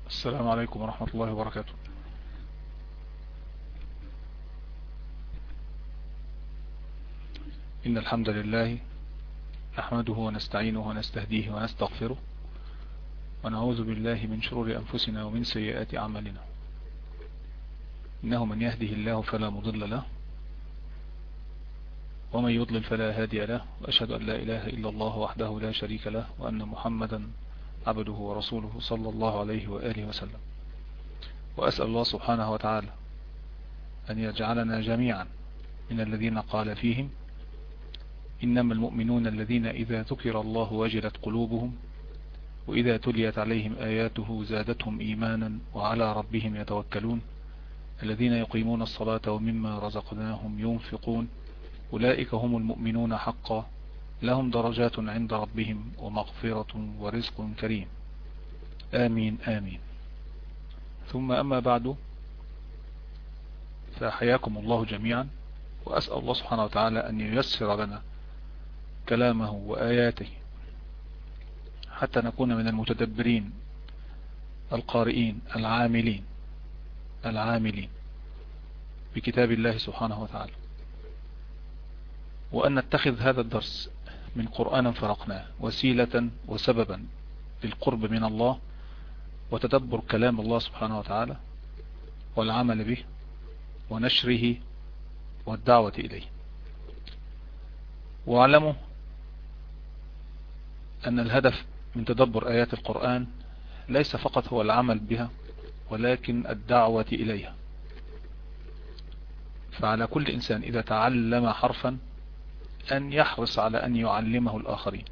السلام عليكم ورحمة الله وبركاته إن الحمد لله نحمده ونستعينه ونستهديه ونستغفره ونعوذ بالله من شرور أنفسنا ومن سيئات أعمالنا إنه من يهده الله فلا مضل له ومن يضلل فلا هادي له وأشهد أن لا إله إلا الله وحده لا شريك له وأن محمدا عبده ورسوله صلى الله عليه وآله وسلم وأسأل الله سبحانه وتعالى أن يجعلنا جميعا من الذين قال فيهم إنما المؤمنون الذين إذا ذكر الله وجلت قلوبهم وإذا تليت عليهم آياته زادتهم إيمانا وعلى ربهم يتوكلون الذين يقيمون الصلاة ومما رزقناهم ينفقون أولئك هم المؤمنون حقا لهم درجات عند ربهم ومغفرة ورزق كريم آمين آمين ثم أما بعد فحياكم الله جميعا وأسأل الله سبحانه وتعالى أن ييسر لنا كلامه وآياته حتى نكون من المتدبرين القارئين العاملين العاملين بكتاب الله سبحانه وتعالى وأن نتخذ هذا الدرس من قرآن فرقناه وسيلة وسببا للقرب من الله وتدبر كلام الله سبحانه وتعالى والعمل به ونشره والدعوة إليه واعلموا أن الهدف من تدبر آيات القرآن ليس فقط هو العمل بها ولكن الدعوة إليها فعلى كل إنسان إذا تعلم حرفا أن يحرص على أن يعلمه الآخرين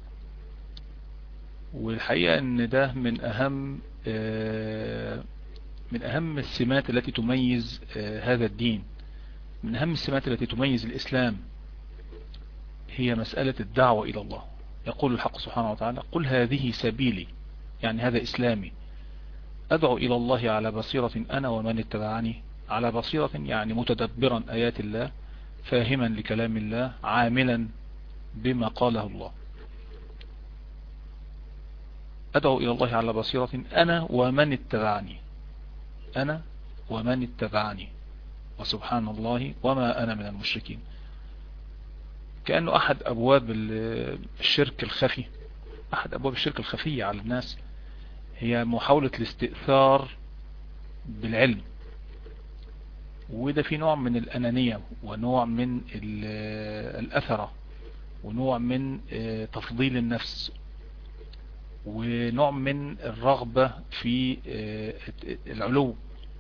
والحقيقة أن ده من أهم من أهم السمات التي تميز هذا الدين من أهم السمات التي تميز الإسلام هي مسألة الدعوة إلى الله يقول الحق سبحانه وتعالى قل هذه سبيلي يعني هذا إسلامي أدعو إلى الله على بصيرة أنا ومن اتبعني على بصيرة يعني متدبرا آيات الله فاهما لكلام الله عاملا بما قاله الله أدعو إلى الله على بصيرة أنا ومن اتبعني أنا ومن اتبعني وسبحان الله وما أنا من المشركين كأنه أحد أبواب الشرك الخفي أحد أبواب الشرك الخفية على الناس هي محاولة الاستئثار بالعلم وده في نوع من الأنانية ونوع من الأثرة ونوع من تفضيل النفس ونوع من الرغبة في العلو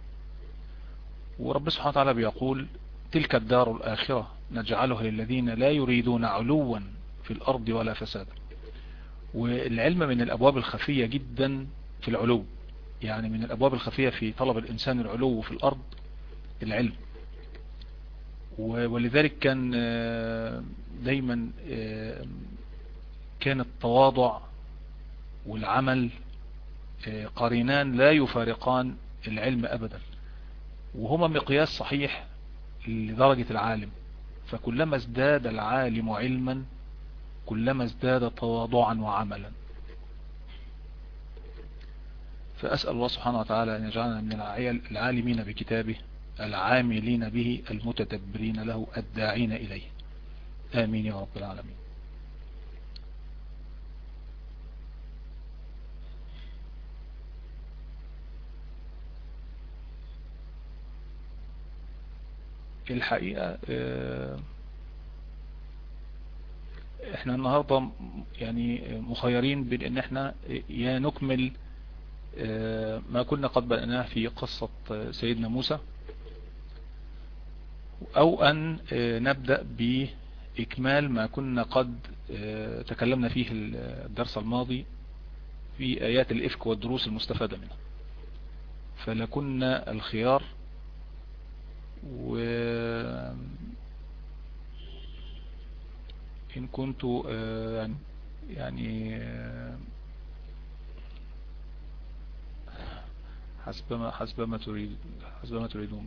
ورب سبحانه وتعالى بيقول تلك الدار الآخرة نجعلها للذين لا يريدون علوا في الأرض ولا فسادا والعلم من الأبواب الخفية جدا في العلو يعني من الأبواب الخفية في طلب الإنسان العلو في الأرض العلم ولذلك كان دايما كان التواضع والعمل قرينان لا يفارقان العلم أبدا وهما مقياس صحيح لدرجة العالم فكلما ازداد العالم علما كلما ازداد تواضعا وعملا فأسأل الله سبحانه وتعالى أن يجعلنا من العالمين بكتابه العاملين به المتدبرين له الداعين إليه آمين يا رب العالمين الحقيقة احنا النهاردة يعني مخيرين بين ان احنا يا نكمل ما كنا قد بدأناه في قصة سيدنا موسى او ان نبدأ بإكمال ما كنا قد تكلمنا فيه الدرس الماضي في آيات الإفك والدروس المستفادة منها فلكنا الخيار و إن كنت يعني حسب ما حسب ما تريد حسب ما تريدون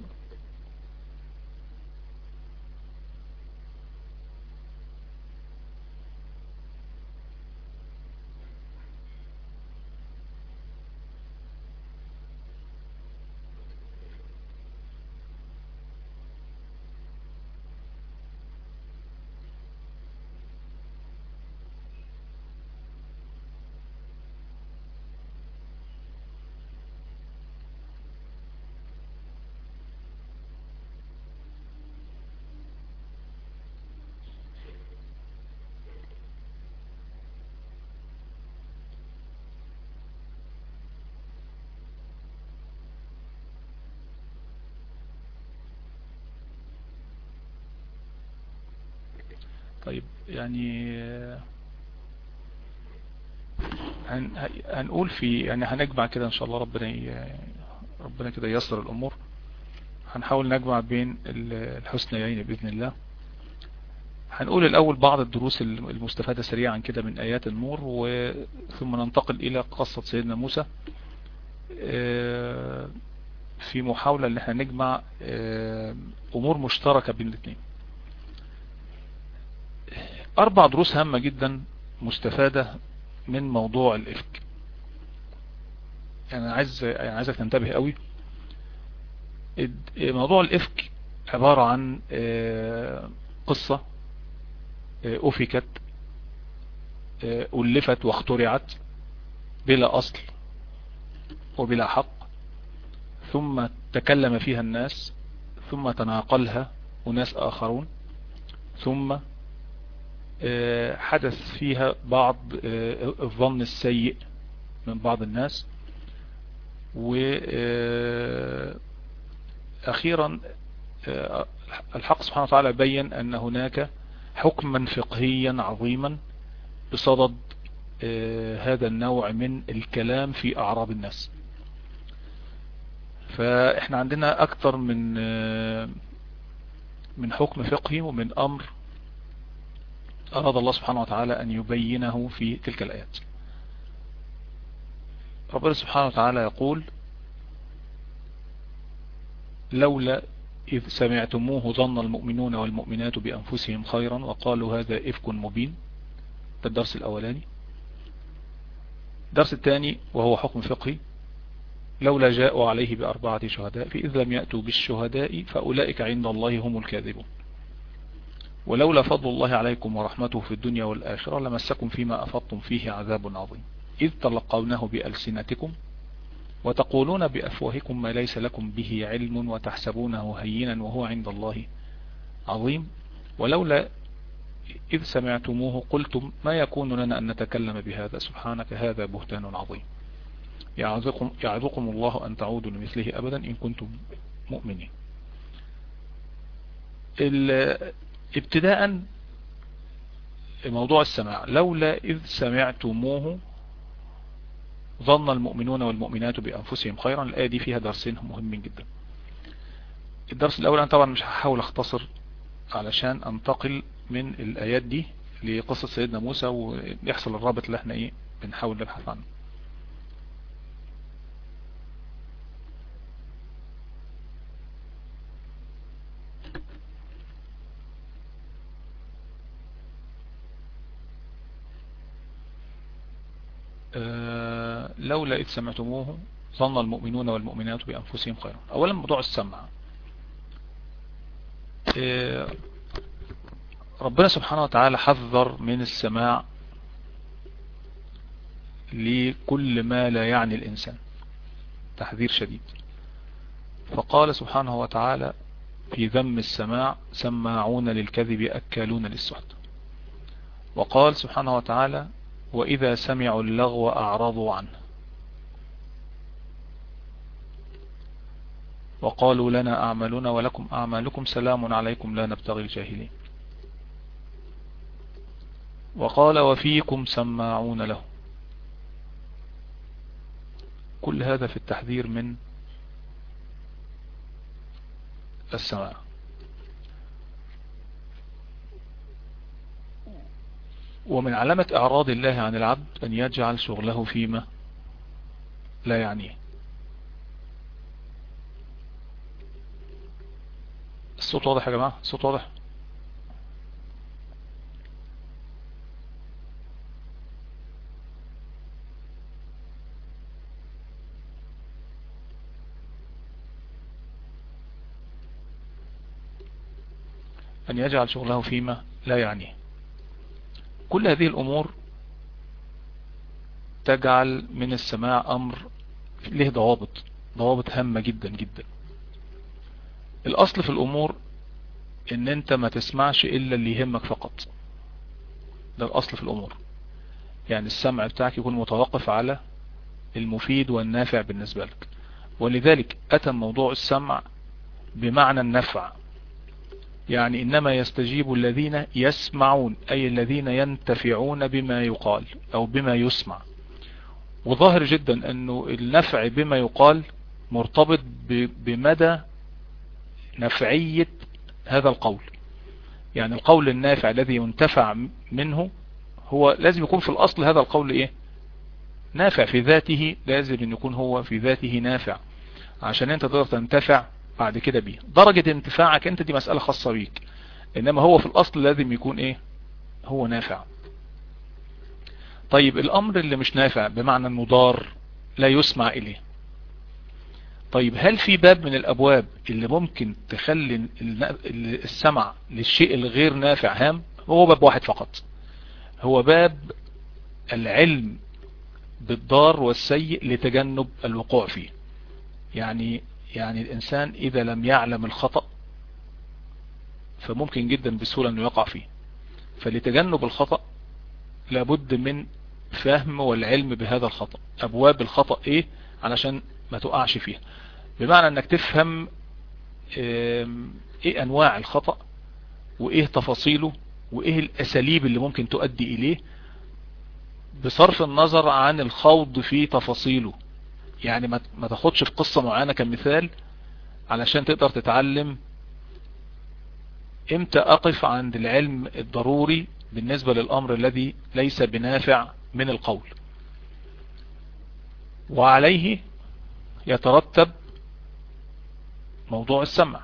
طيب يعني هنقول في يعني هنجمع كده ان شاء الله ربنا ربنا كده ييسر الامور هنحاول نجمع بين الحسنيين بإذن الله هنقول الأول بعض الدروس المستفادة سريعا كده من آيات النور ثم ننتقل إلى قصة سيدنا موسى في محاولة ان احنا نجمع أمور مشتركة بين الاثنين أربع دروس هامة جدا مستفادة من موضوع الإفك يعني عايز يعني عايزك تنتبه قوي موضوع الإفك عبارة عن قصة أفكت ألفت واخترعت بلا أصل وبلا حق ثم تكلم فيها الناس ثم تناقلها أناس آخرون ثم حدث فيها بعض الظن السيء من بعض الناس وأخيرا الحق سبحانه وتعالى بين أن هناك حكما فقهيا عظيما بصدد هذا النوع من الكلام في أعراض الناس فإحنا عندنا أكثر من من حكم فقهي ومن أمر أراد الله سبحانه وتعالى أن يبينه في تلك الآيات ربنا سبحانه وتعالى يقول لولا إذ سمعتموه ظن المؤمنون والمؤمنات بأنفسهم خيرا وقالوا هذا إفك مبين ده الدرس الأولاني الدرس الثاني وهو حكم فقهي لولا جاءوا عليه بأربعة شهداء فإذ لم يأتوا بالشهداء فأولئك عند الله هم الكاذبون ولولا فضل الله عليكم ورحمته في الدنيا والآخرة لمسكم فيما أفضتم فيه عذاب عظيم إذ تلقونه بألسنتكم وتقولون بأفواهكم ما ليس لكم به علم وتحسبونه هينا وهو عند الله عظيم ولولا إذ سمعتموه قلتم ما يكون لنا أن نتكلم بهذا سبحانك هذا بهتان عظيم يعظكم, يعظكم الله أن تعودوا لمثله أبدا إن كنتم مؤمنين ابتداء موضوع السماع لولا إذ سمعتموه ظن المؤمنون والمؤمنات بأنفسهم خيرا الآية دي فيها درسين مهمين جدا الدرس الأول أنا طبعا مش هحاول أختصر علشان أنتقل من الآيات دي لقصة سيدنا موسى ويحصل الرابط اللي احنا ايه بنحاول نبحث عنه لولا إذ سمعتموه ظن المؤمنون والمؤمنات بأنفسهم خيرا أولا موضوع السمع ربنا سبحانه وتعالى حذر من السماع لكل ما لا يعني الإنسان تحذير شديد فقال سبحانه وتعالى في ذم السماع سماعون للكذب أكالون للسحت وقال سبحانه وتعالى وإذا سمعوا اللغو أعرضوا عنه وقالوا لنا أعمالنا ولكم أعمالكم سلام عليكم لا نبتغي الجاهلين وقال وفيكم سماعون له كل هذا في التحذير من السماع ومن علامة اعراض الله عن العبد ان يجعل شغله فيما لا يعنيه الصوت واضح يا جماعة الصوت واضح أن يجعل شغله فيما لا يعنيه كل هذه الأمور تجعل من السماع أمر له ضوابط ضوابط هامة جدا جدا الأصل في الأمور ان انت ما تسمعش الا اللي يهمك فقط ده الاصل في الامور يعني السمع بتاعك يكون متوقف على المفيد والنافع بالنسبة لك ولذلك اتى موضوع السمع بمعنى النفع يعني إنما يستجيب الذين يسمعون أي الذين ينتفعون بما يقال أو بما يسمع وظاهر جدا أنه النفع بما يقال مرتبط بمدى نفعية هذا القول يعني القول النافع الذي ينتفع منه هو لازم يكون في الأصل هذا القول إيه نافع في ذاته لازم أن يكون هو في ذاته نافع عشان انت تقدر تنتفع بعد كده بيه درجة انتفاعك انت دي مسألة خاصة بيك انما هو في الاصل لازم يكون ايه هو نافع طيب الامر اللي مش نافع بمعنى انه ضار لا يسمع اليه طيب هل في باب من الابواب اللي ممكن تخلي السمع للشيء الغير نافع هام هو باب واحد فقط هو باب العلم بالضار والسيء لتجنب الوقوع فيه يعني يعني الإنسان إذا لم يعلم الخطأ فممكن جدا بسهولة أنه يقع فيه فلتجنب الخطأ لابد من فهم والعلم بهذا الخطأ أبواب الخطأ إيه علشان ما تقعش فيها بمعنى أنك تفهم إيه أنواع الخطأ وإيه تفاصيله وإيه الأساليب اللي ممكن تؤدي إليه بصرف النظر عن الخوض في تفاصيله يعني ما تاخدش في قصة معينة كمثال علشان تقدر تتعلم امتى اقف عند العلم الضروري بالنسبة للامر الذي ليس بنافع من القول وعليه يترتب موضوع السمع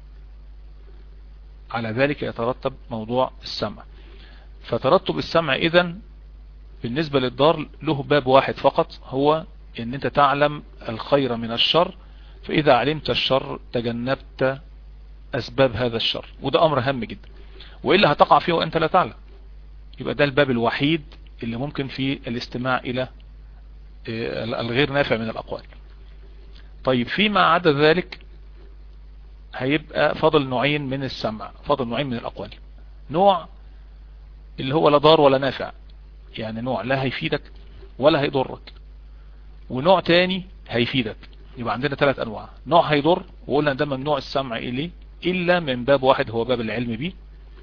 على ذلك يترتب موضوع السمع فترتب السمع اذا بالنسبة للدار له باب واحد فقط هو ان انت تعلم الخير من الشر فاذا علمت الشر تجنبت اسباب هذا الشر وده امر هام جدا وإلا هتقع فيه وانت لا تعلم يبقى ده الباب الوحيد اللي ممكن فيه الاستماع الى آه، الغير نافع من الاقوال طيب فيما عدا ذلك هيبقى فضل نوعين من السمع فضل نوعين من الاقوال نوع اللي هو لا ضار ولا نافع يعني نوع لا هيفيدك ولا هيضرك ونوع تاني هيفيدك يبقى عندنا ثلاث انواع نوع هيضر وقلنا ده ممنوع السمع اليه الا من باب واحد هو باب العلم به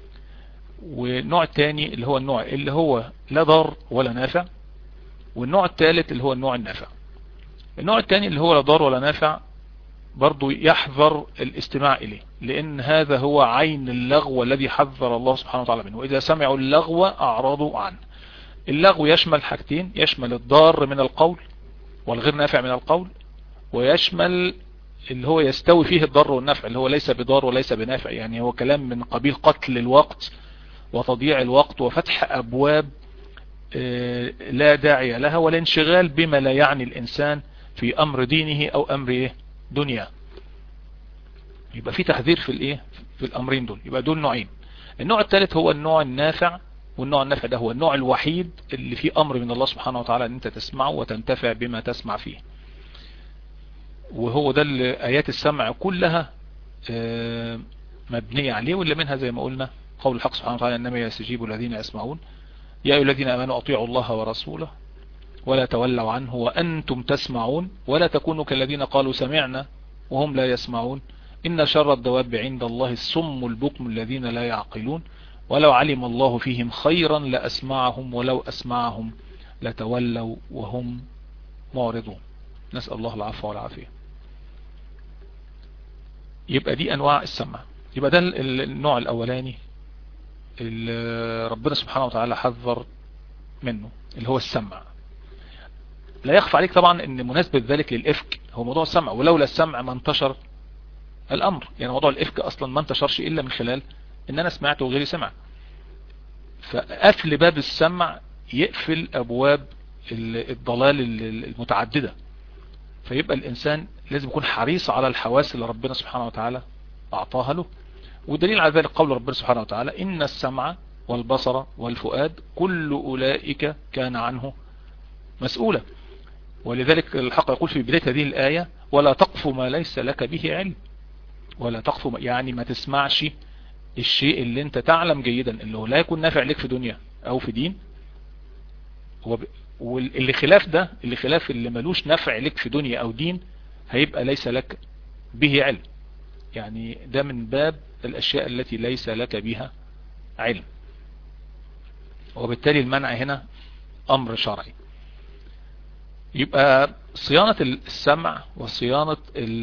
والنوع الثاني اللي هو النوع اللي هو لا ضار ولا نافع والنوع الثالث اللي هو النوع النافع النوع الثاني اللي هو لا ضار ولا نافع برضو يحذر الاستماع إليه لأن هذا هو عين اللغو الذي حذر الله سبحانه وتعالى منه وإذا سمعوا اللغو أعرضوا عنه اللغو يشمل حاجتين يشمل الضار من القول والغير نافع من القول ويشمل اللي هو يستوي فيه الضر والنفع اللي هو ليس بضار وليس بنافع يعني هو كلام من قبيل قتل الوقت وتضييع الوقت وفتح أبواب آه، لا داعي لها والانشغال بما لا يعني الإنسان في أمر دينه أو أمر إيه دنيا يبقى في تحذير في الإيه في الأمرين دول يبقى دول نوعين النوع الثالث هو النوع النافع والنوع النافع ده هو النوع الوحيد اللي فيه أمر من الله سبحانه وتعالى أن أنت تسمعه وتنتفع بما تسمع فيه وهو ده اللي آيات السمع كلها آه، مبنية عليه واللي منها زي ما قلنا قول الحق سبحانه وتعالى إنما يستجيب الذين يسمعون يا أيها الذين أمنوا أطيعوا الله ورسوله ولا تولوا عنه وأنتم تسمعون ولا تكونوا كالذين قالوا سمعنا وهم لا يسمعون إن شر الدواب عند الله السم البكم الذين لا يعقلون ولو علم الله فيهم خيرا لأسمعهم ولو أسمعهم لتولوا وهم معرضون نسأل الله العفو والعافية يبقى دي أنواع السمع يبقى ده النوع الأولاني اللي ربنا سبحانه وتعالى حذر منه اللي هو السمع لا يخفى عليك طبعا ان مناسبة ذلك للإفك هو موضوع السمع ولولا السمع ما انتشر الأمر يعني موضوع الإفك أصلا ما انتشرش إلا من خلال ان انا سمعت وغيري سمع فقفل باب السمع يقفل ابواب الضلال المتعددة فيبقى الانسان لازم يكون حريص على الحواس اللي ربنا سبحانه وتعالى اعطاها له ودليل على ذلك قول ربنا سبحانه وتعالى ان السمع والبصر والفؤاد كل اولئك كان عنه مسؤولا ولذلك الحق يقول في بداية هذه الآية ولا تقف ما ليس لك به علم ولا تقف يعني ما تسمعش الشيء اللي انت تعلم جيدا اللي هو لا يكون نافع لك في دنيا او في دين واللي خلاف ده اللي خلاف اللي ملوش نفع لك في دنيا او دين هيبقى ليس لك به علم يعني ده من باب الأشياء التي ليس لك بها علم وبالتالي المنع هنا أمر شرعي يبقى صيانة السمع وصيانة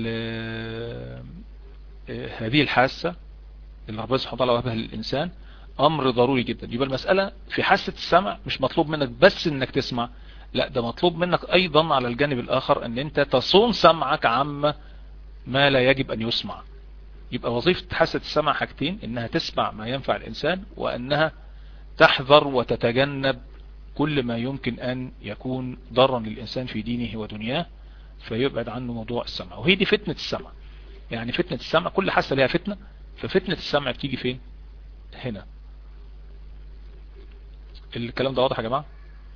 هذه الحاسة اللي ربنا سبحانه وتعالى وهبها للإنسان أمر ضروري جدا يبقى المسألة في حاسة السمع مش مطلوب منك بس انك تسمع لا ده مطلوب منك ايضا على الجانب الاخر ان انت تصون سمعك عما ما لا يجب ان يسمع يبقى وظيفة حاسة السمع حاجتين انها تسمع ما ينفع الانسان وانها تحذر وتتجنب كل ما يمكن ان يكون ضرا للانسان في دينه ودنياه فيبعد عنه موضوع السمع وهي دي فتنة السمع يعني فتنة السمع كل حاسة لها فتنة ففتنة السمع بتيجي فين هنا الكلام ده واضح يا جماعة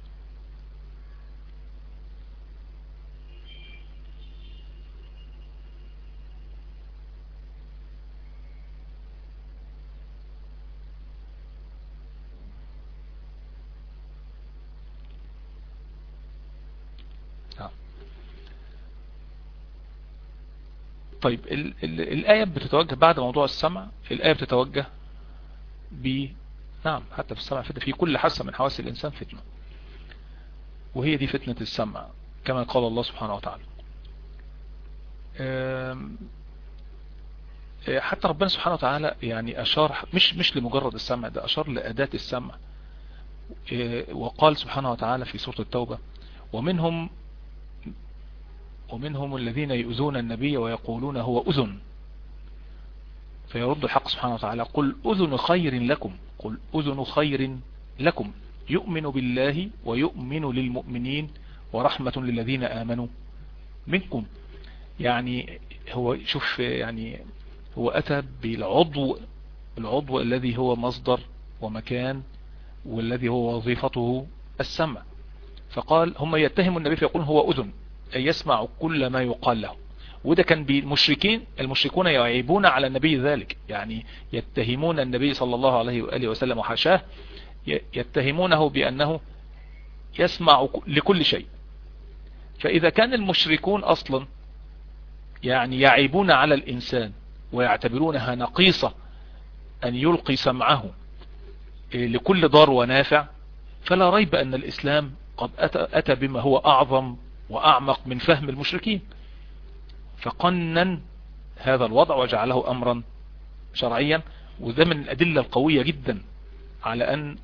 طيب ال ال الآية بتتوجه بعد موضوع السمع الآية بتتوجه ب نعم حتى في السمع فتنة في كل حاسة من حواس الإنسان فتنة وهي دي فتنة السمع كما قال الله سبحانه وتعالى حتى ربنا سبحانه وتعالى يعني أشار مش مش لمجرد السمع ده أشار لأداة السمع وقال سبحانه وتعالى في سورة التوبة ومنهم ومنهم الذين يؤذون النبي ويقولون هو أذن فيرد الحق سبحانه وتعالى قل أذن خير لكم قل أذن خير لكم يؤمن بالله ويؤمن للمؤمنين ورحمة للذين آمنوا منكم يعني هو شوف يعني هو أتى بالعضو العضو الذي هو مصدر ومكان والذي هو وظيفته السمع فقال هم يتهموا النبي فيقولون هو أذن يسمع كل ما يقال له وده كان بالمشركين المشركون يعيبون على النبي ذلك يعني يتهمون النبي صلى الله عليه وآله وسلم وحشاه يتهمونه بأنه يسمع لكل شيء فإذا كان المشركون أصلا يعني يعيبون على الإنسان ويعتبرونها نقيصة أن يلقي سمعه لكل ضار ونافع فلا ريب أن الإسلام قد أتى بما هو أعظم وأعمق من فهم المشركين فقنن هذا الوضع وجعله أمرا شرعيا وده من الأدلة القوية جدا على أن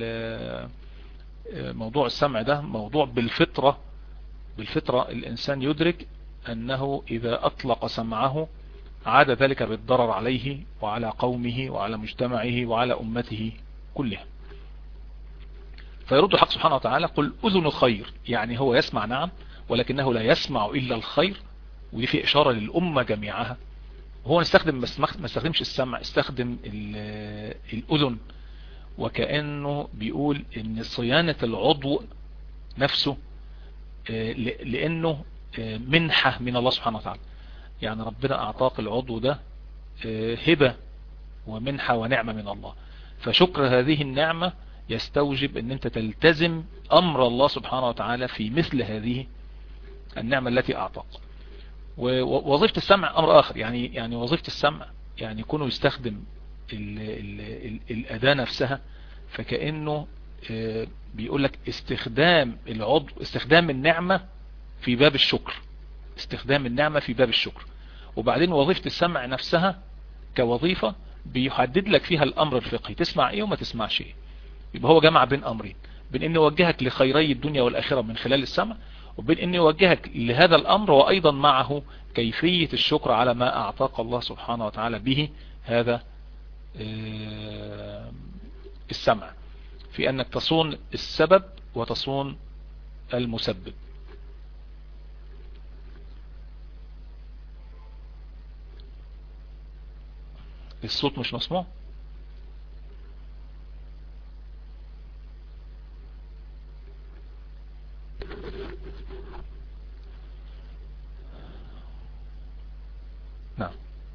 موضوع السمع ده موضوع بالفطرة بالفطرة الإنسان يدرك أنه إذا أطلق سمعه عاد ذلك بالضرر عليه وعلى قومه وعلى مجتمعه وعلى أمته كلها فيرد الحق سبحانه وتعالى قل أذن خير يعني هو يسمع نعم ولكنه لا يسمع إلا الخير ودي في إشارة للأمة جميعها هو استخدم ما استخدمش السمع استخدم الأذن وكأنه بيقول ان صيانة العضو نفسه لأنه منحة من الله سبحانه وتعالى يعني ربنا أعطاك العضو ده هبة ومنحة ونعمة من الله فشكر هذه النعمة يستوجب ان انت تلتزم امر الله سبحانه وتعالى في مثل هذه النعمة التي اعطاك ووظيفة السمع امر اخر يعني يعني وظيفة السمع يعني يكونوا يستخدم ال ال ال الاداة نفسها فكأنه بيقول لك استخدام العضو استخدام النعمة في باب الشكر استخدام النعمة في باب الشكر وبعدين وظيفة السمع نفسها كوظيفة بيحدد لك فيها الامر الفقهي تسمع ايه وما تسمعش ايه يبقى هو جمع بين امرين بين انه يوجهك لخيري الدنيا والاخرة من خلال السمع وبين انه يوجهك لهذا الامر وايضا معه كيفية الشكر على ما اعطاك الله سبحانه وتعالى به هذا السمع في انك تصون السبب وتصون المسبب الصوت مش مسموع نعم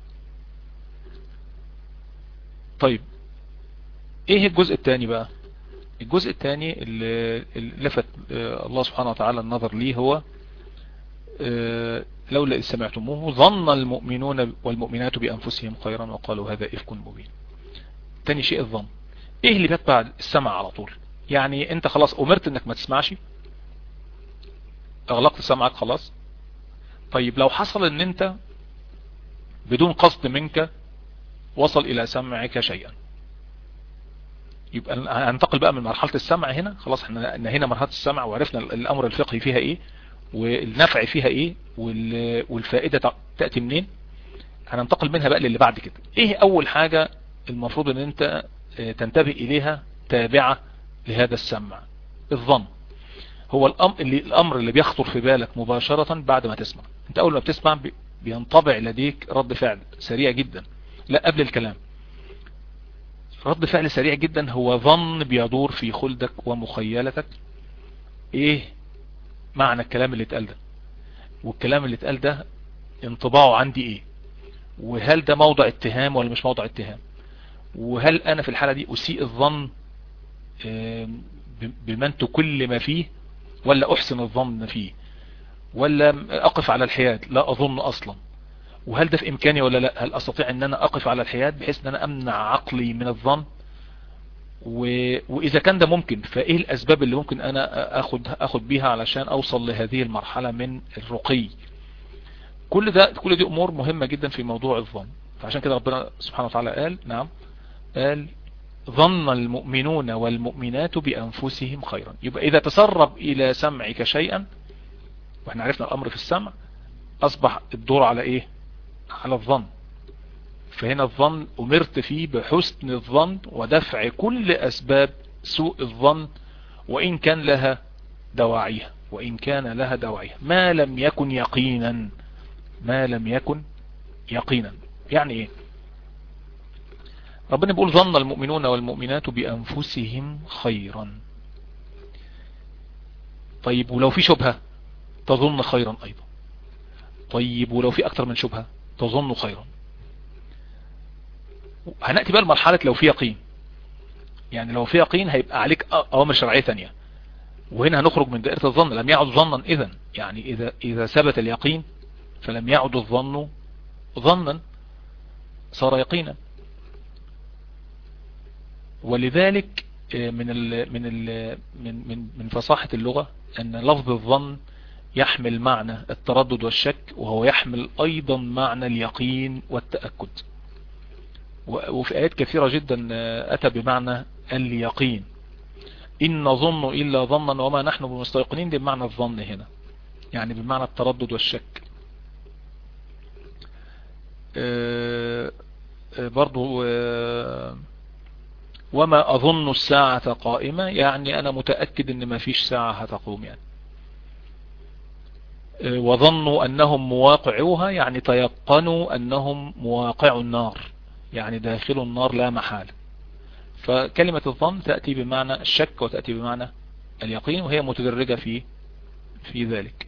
طيب ايه الجزء الثاني بقى الجزء الثاني اللي لفت الله سبحانه وتعالى النظر ليه هو لولا إذ سمعتموه ظن المؤمنون والمؤمنات بأنفسهم خيرا وقالوا هذا إفك مبين تاني شيء الظن ايه اللي بيتبع السمع على طول يعني انت خلاص امرت انك ما تسمعش اغلقت سمعك خلاص طيب لو حصل ان انت بدون قصد منك وصل الى سمعك شيئا يبقى هننتقل بقى من مرحلة السمع هنا خلاص احنا هنا مرحلة السمع وعرفنا الامر الفقهي فيها ايه والنفع فيها ايه والفائدة تأتي منين هننتقل منها بقى للي بعد كده ايه اول حاجة المفروض ان انت تنتبه اليها تابعة لهذا السمع الظن هو الامر اللي, الأمر اللي بيخطر في بالك مباشرة بعد ما تسمع انت اول ما بتسمع بينطبع لديك رد فعل سريع جدا لا قبل الكلام رد فعل سريع جدا هو ظن بيدور في خلدك ومخيلتك ايه معنى الكلام اللي اتقال ده والكلام اللي اتقال ده انطباعه عندي ايه وهل ده موضع اتهام ولا مش موضع اتهام وهل انا في الحالة دي اسيء الظن بمن كل ما فيه ولا احسن الظن فيه ولا اقف على الحياد لا اظن اصلا وهل ده في امكاني ولا لا هل استطيع ان انا اقف على الحياد بحيث ان انا امنع عقلي من الظن و... واذا كان ده ممكن فايه الاسباب اللي ممكن انا اخد اخد بيها علشان اوصل لهذه المرحلة من الرقي كل ده كل دي امور مهمة جدا في موضوع الظن فعشان كده ربنا سبحانه وتعالى قال نعم قال ظن المؤمنون والمؤمنات بأنفسهم خيرا يبقى إذا تسرب إلى سمعك شيئا واحنا عرفنا الأمر في السمع أصبح الدور على إيه على الظن فهنا الظن أمرت فيه بحسن الظن ودفع كل أسباب سوء الظن وإن كان لها دواعيها وإن كان لها دواعيها ما لم يكن يقينا ما لم يكن يقينا يعني إيه ربنا بيقول ظن المؤمنون والمؤمنات بأنفسهم خيرا طيب ولو في شبهة تظن خيرا أيضا طيب ولو في أكثر من شبهة تظن خيرا هنأتي بقى لمرحلة لو في يقين يعني لو في يقين هيبقى عليك أوامر شرعية ثانية وهنا هنخرج من دائرة الظن لم يعد ظنا إذا يعني إذا, إذا ثبت اليقين فلم يعد الظن ظنا صار يقينا ولذلك من ال من ال من من من فصاحة اللغة أن لفظ الظن يحمل معنى التردد والشك وهو يحمل أيضا معنى اليقين والتأكد وفي آيات كثيرة جدا أتى بمعنى اليقين إن نظن إلا ظنا وما نحن بمستيقنين بمعنى الظن هنا يعني بمعنى التردد والشك برضو وما أظن الساعة قائمة يعني أنا متأكد أن ما فيش ساعة هتقوم يعني وظنوا أنهم مواقعوها يعني تيقنوا أنهم مواقع النار يعني داخل النار لا محالة فكلمة الظن تأتي بمعنى الشك وتأتي بمعنى اليقين وهي متدرجة في في ذلك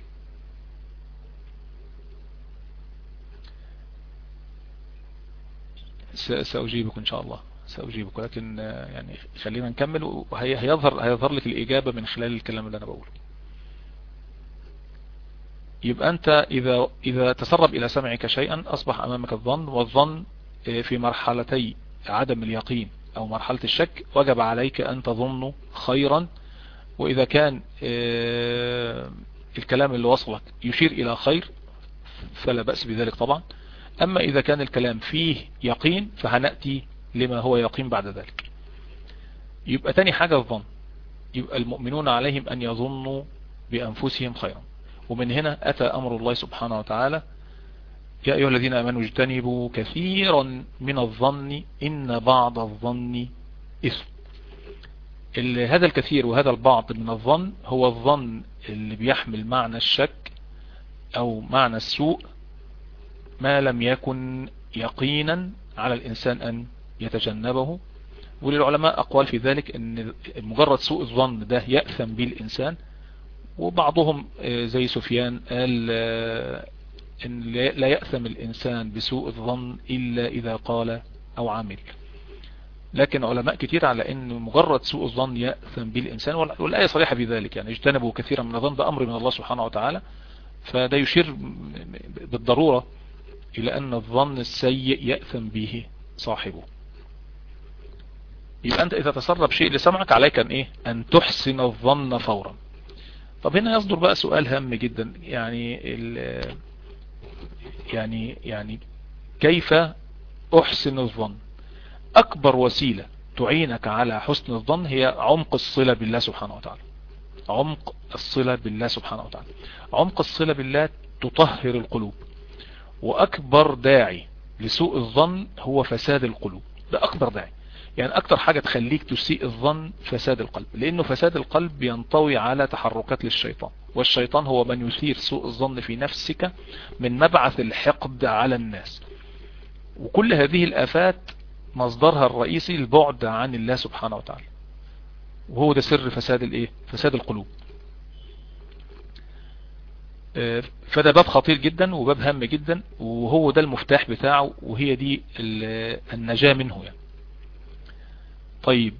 سأجيبك إن شاء الله سأجيبك ولكن يعني خلينا نكمل وهيظهر هيظهر لك الإجابة من خلال الكلام اللي أنا بقوله يبقى أنت إذا إذا تسرب إلى سمعك شيئا أصبح أمامك الظن والظن في مرحلتي عدم اليقين أو مرحلة الشك وجب عليك أن تظن خيرا وإذا كان الكلام اللي وصلك يشير إلى خير فلا بأس بذلك طبعا أما إذا كان الكلام فيه يقين فهنأتي لما هو يقين بعد ذلك يبقى تاني حاجة الظن يبقى المؤمنون عليهم أن يظنوا بأنفسهم خيرا ومن هنا أتى أمر الله سبحانه وتعالى يا أيها الذين أمنوا اجتنبوا كثيرا من الظن إن بعض الظن إثم هذا الكثير وهذا البعض من الظن هو الظن اللي بيحمل معنى الشك أو معنى السوء ما لم يكن يقينا على الإنسان أن يتجنبه وللعلماء أقوال في ذلك أن مجرد سوء الظن ده يأثم به الإنسان وبعضهم زي سفيان قال أن لا يأثم الإنسان بسوء الظن إلا إذا قال أو عمل لكن علماء كتير على أن مجرد سوء الظن يأثم به الإنسان والآية صريحة في ذلك يعني اجتنبوا كثيرا من الظن ده أمر من الله سبحانه وتعالى فده يشير بالضرورة إلى أن الظن السيء يأثم به صاحبه يبقى أنت إذا تسرب شيء لسمعك عليك أن إيه أن تحسن الظن فورا طب هنا يصدر بقى سؤال هام جدا يعني يعني يعني كيف أحسن الظن أكبر وسيلة تعينك على حسن الظن هي عمق الصلة بالله سبحانه وتعالى عمق الصلة بالله سبحانه وتعالى عمق الصلة بالله تطهر القلوب وأكبر داعي لسوء الظن هو فساد القلوب ده أكبر داعي يعني أكتر حاجة تخليك تسيء الظن فساد القلب لأنه فساد القلب ينطوي على تحركات للشيطان والشيطان هو من يثير سوء الظن في نفسك من مبعث الحقد على الناس وكل هذه الآفات مصدرها الرئيسي البعد عن الله سبحانه وتعالى وهو ده سر فساد الايه فساد القلوب آه، فده باب خطير جدا وباب هام جدا وهو ده المفتاح بتاعه وهي دي النجاة منه يعني طيب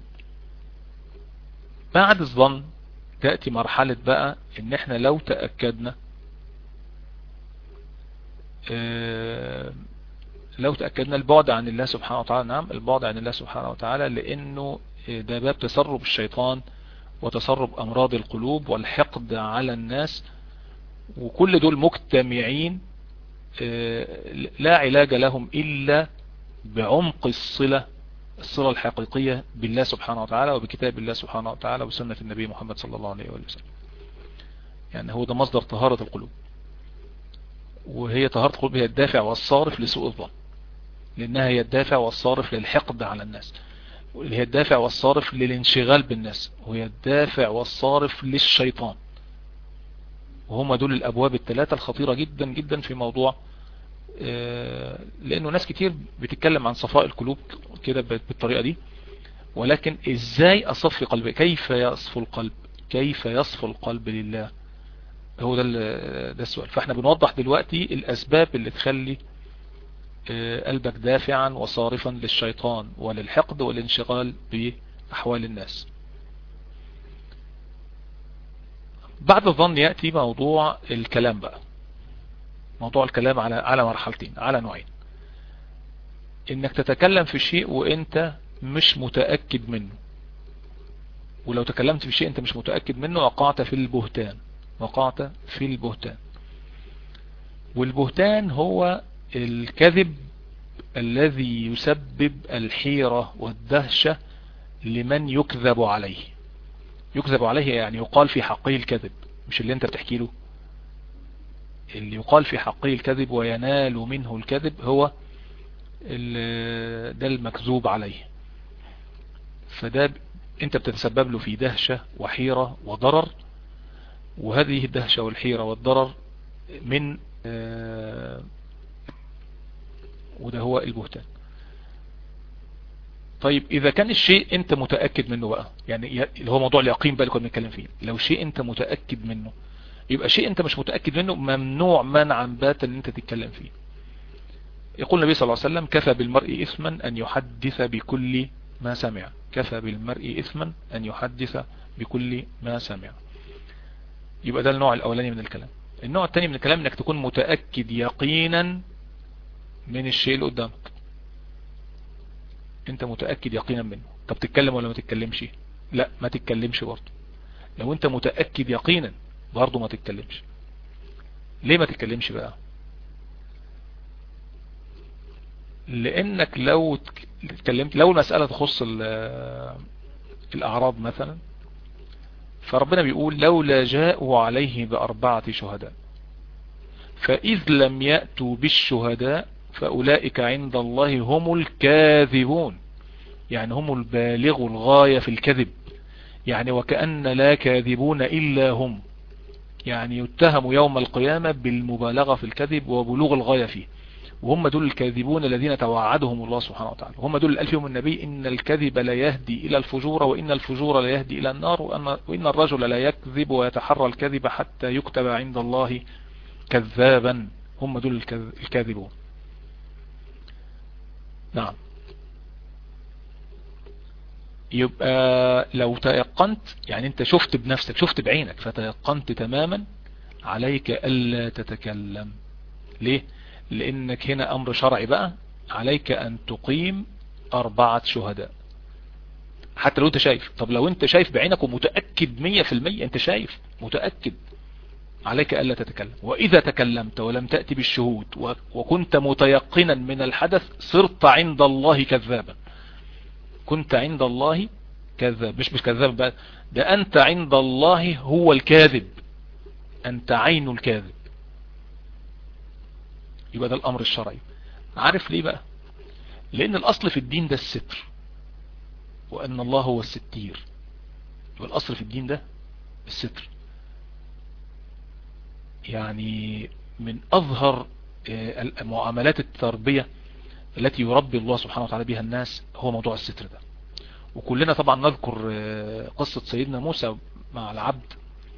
بعد الظن تأتي مرحلة بقى ان احنا لو تأكدنا آه، لو تأكدنا البعد عن الله سبحانه وتعالى نعم البعد عن الله سبحانه وتعالى لانه ده باب تسرب الشيطان وتسرب امراض القلوب والحقد على الناس وكل دول مجتمعين آه، لا علاج لهم الا بعمق الصلة الصلة الحقيقية بالله سبحانه وتعالى وبكتاب الله سبحانه وتعالى وسنة النبي محمد صلى الله عليه وسلم يعني هو ده مصدر طهارة القلوب وهي طهارة القلوب هي الدافع والصارف لسوء الظن لأنها هي الدافع والصارف للحقد على الناس اللي هي الدافع والصارف للانشغال بالناس وهي الدافع والصارف للشيطان وهما دول الأبواب الثلاثة الخطيرة جدا جدا في موضوع آه، لأنه ناس كتير بتتكلم عن صفاء القلوب كده بالطريقة دي ولكن ازاي اصفي قلبي كيف يصفو القلب كيف يصفو القلب لله هو ده ده السؤال فاحنا بنوضح دلوقتي الاسباب اللي تخلي آه، قلبك دافعا وصارفا للشيطان وللحقد والانشغال بأحوال الناس بعد الظن يأتي موضوع الكلام بقى موضوع الكلام على على مرحلتين على نوعين انك تتكلم في شيء وانت مش متأكد منه ولو تكلمت في شيء انت مش متأكد منه وقعت في البهتان وقعت في البهتان والبهتان هو الكذب الذي يسبب الحيرة والدهشة لمن يكذب عليه يكذب عليه يعني يقال في حقه الكذب مش اللي انت بتحكي له اللي يقال في حقه الكذب وينال منه الكذب هو ده المكذوب عليه فده انت بتتسبب له في دهشة وحيرة وضرر وهذه الدهشة والحيرة والضرر من آه، وده هو البهتان طيب اذا كان الشيء انت متأكد منه بقى يعني اللي هو موضوع اليقين بقى اللي كنا بنتكلم فيه لو شيء انت متأكد منه يبقى شيء انت مش متأكد منه ممنوع منعا باتا ان انت تتكلم فيه يقول النبي صلى الله عليه وسلم كفى بالمرء اثما ان يحدث بكل ما سمع كفى بالمرء اثما ان يحدث بكل ما سمع يبقى ده النوع الاولاني من الكلام النوع الثاني من الكلام انك تكون متأكد يقينا من الشيء اللي قدامك انت متأكد يقينا منه طب تتكلم ولا ما تتكلمش لا ما تتكلمش برضه لو انت متأكد يقينا برضه ما تتكلمش ليه ما تتكلمش بقى لانك لو اتكلمت لو المسألة تخص الاعراض مثلا فربنا بيقول لولا جاءوا عليه باربعة شهداء فاذ لم يأتوا بالشهداء فأولئك عند الله هم الكاذبون يعني هم البالغ الغاية في الكذب يعني وكأن لا كاذبون إلا هم يعني يتهم يوم القيامة بالمبالغة في الكذب وبلوغ الغاية فيه وهم دول الكاذبون الذين توعدهم الله سبحانه وتعالى هم دول الألف يوم النبي إن الكذب لا يهدي إلى الفجور وإن الفجور لا يهدي إلى النار وإن الرجل لا يكذب ويتحرى الكذب حتى يكتب عند الله كذابا هم دول الكاذبون نعم يبقى لو تيقنت يعني انت شفت بنفسك شفت بعينك فتيقنت تماما عليك ألا تتكلم ليه لانك هنا امر شرعي بقى عليك ان تقيم اربعة شهداء حتى لو انت شايف طب لو انت شايف بعينك ومتأكد مية في المية انت شايف متأكد عليك ألا تتكلم وإذا تكلمت ولم تأتي بالشهود وكنت متيقنا من الحدث صرت عند الله كذابا كنت عند الله كذاب مش مش كذاب بقى ده أنت عند الله هو الكاذب أنت عين الكاذب يبقى ده الأمر الشرعي عارف ليه بقى لأن الأصل في الدين ده الستر وأن الله هو الستير يبقى الأصل في الدين ده الستر يعني من أظهر معاملات التربية التي يربي الله سبحانه وتعالى بها الناس هو موضوع الستر ده وكلنا طبعا نذكر قصة سيدنا موسى مع العبد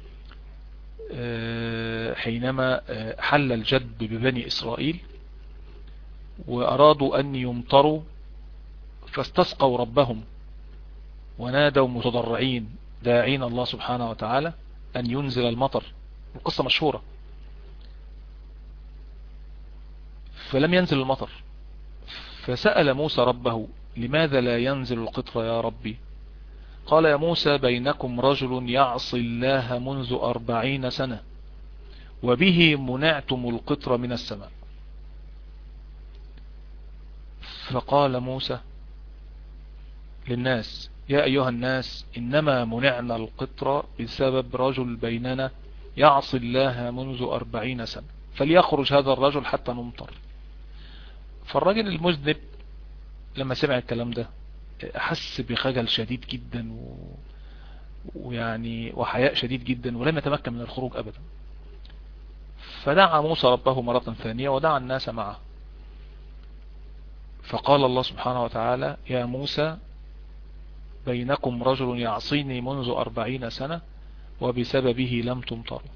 حينما حل الجد ببني إسرائيل وأرادوا أن يمطروا فاستسقوا ربهم ونادوا متضرعين داعين الله سبحانه وتعالى أن ينزل المطر القصة مشهورة فلم ينزل المطر فسأل موسى ربه لماذا لا ينزل القطر يا ربي قال يا موسى بينكم رجل يعصي الله منذ أربعين سنة وبه منعتم القطر من السماء فقال موسى للناس يا أيها الناس إنما منعنا القطر بسبب رجل بيننا يعصي الله منذ أربعين سنة فليخرج هذا الرجل حتى نمطر فالرجل المذنب لما سمع الكلام ده أحس بخجل شديد جدا و... ويعني وحياء شديد جدا ولم يتمكن من الخروج أبدا فدعا موسى ربه مرة ثانية ودعا الناس معه فقال الله سبحانه وتعالى يا موسى بينكم رجل يعصيني منذ أربعين سنة وبسببه لم تمطروا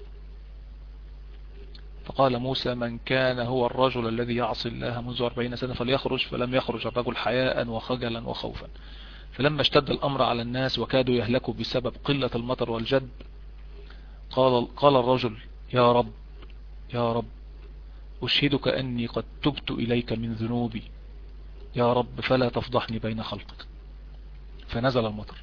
فقال موسى من كان هو الرجل الذي يعصي الله منذ أربعين سنة فليخرج فلم يخرج الرجل حياء وخجلا وخوفا فلما اشتد الأمر على الناس وكادوا يهلكوا بسبب قلة المطر والجد قال, قال الرجل يا رب يا رب أشهدك أني قد تبت إليك من ذنوبي يا رب فلا تفضحني بين خلقك فنزل المطر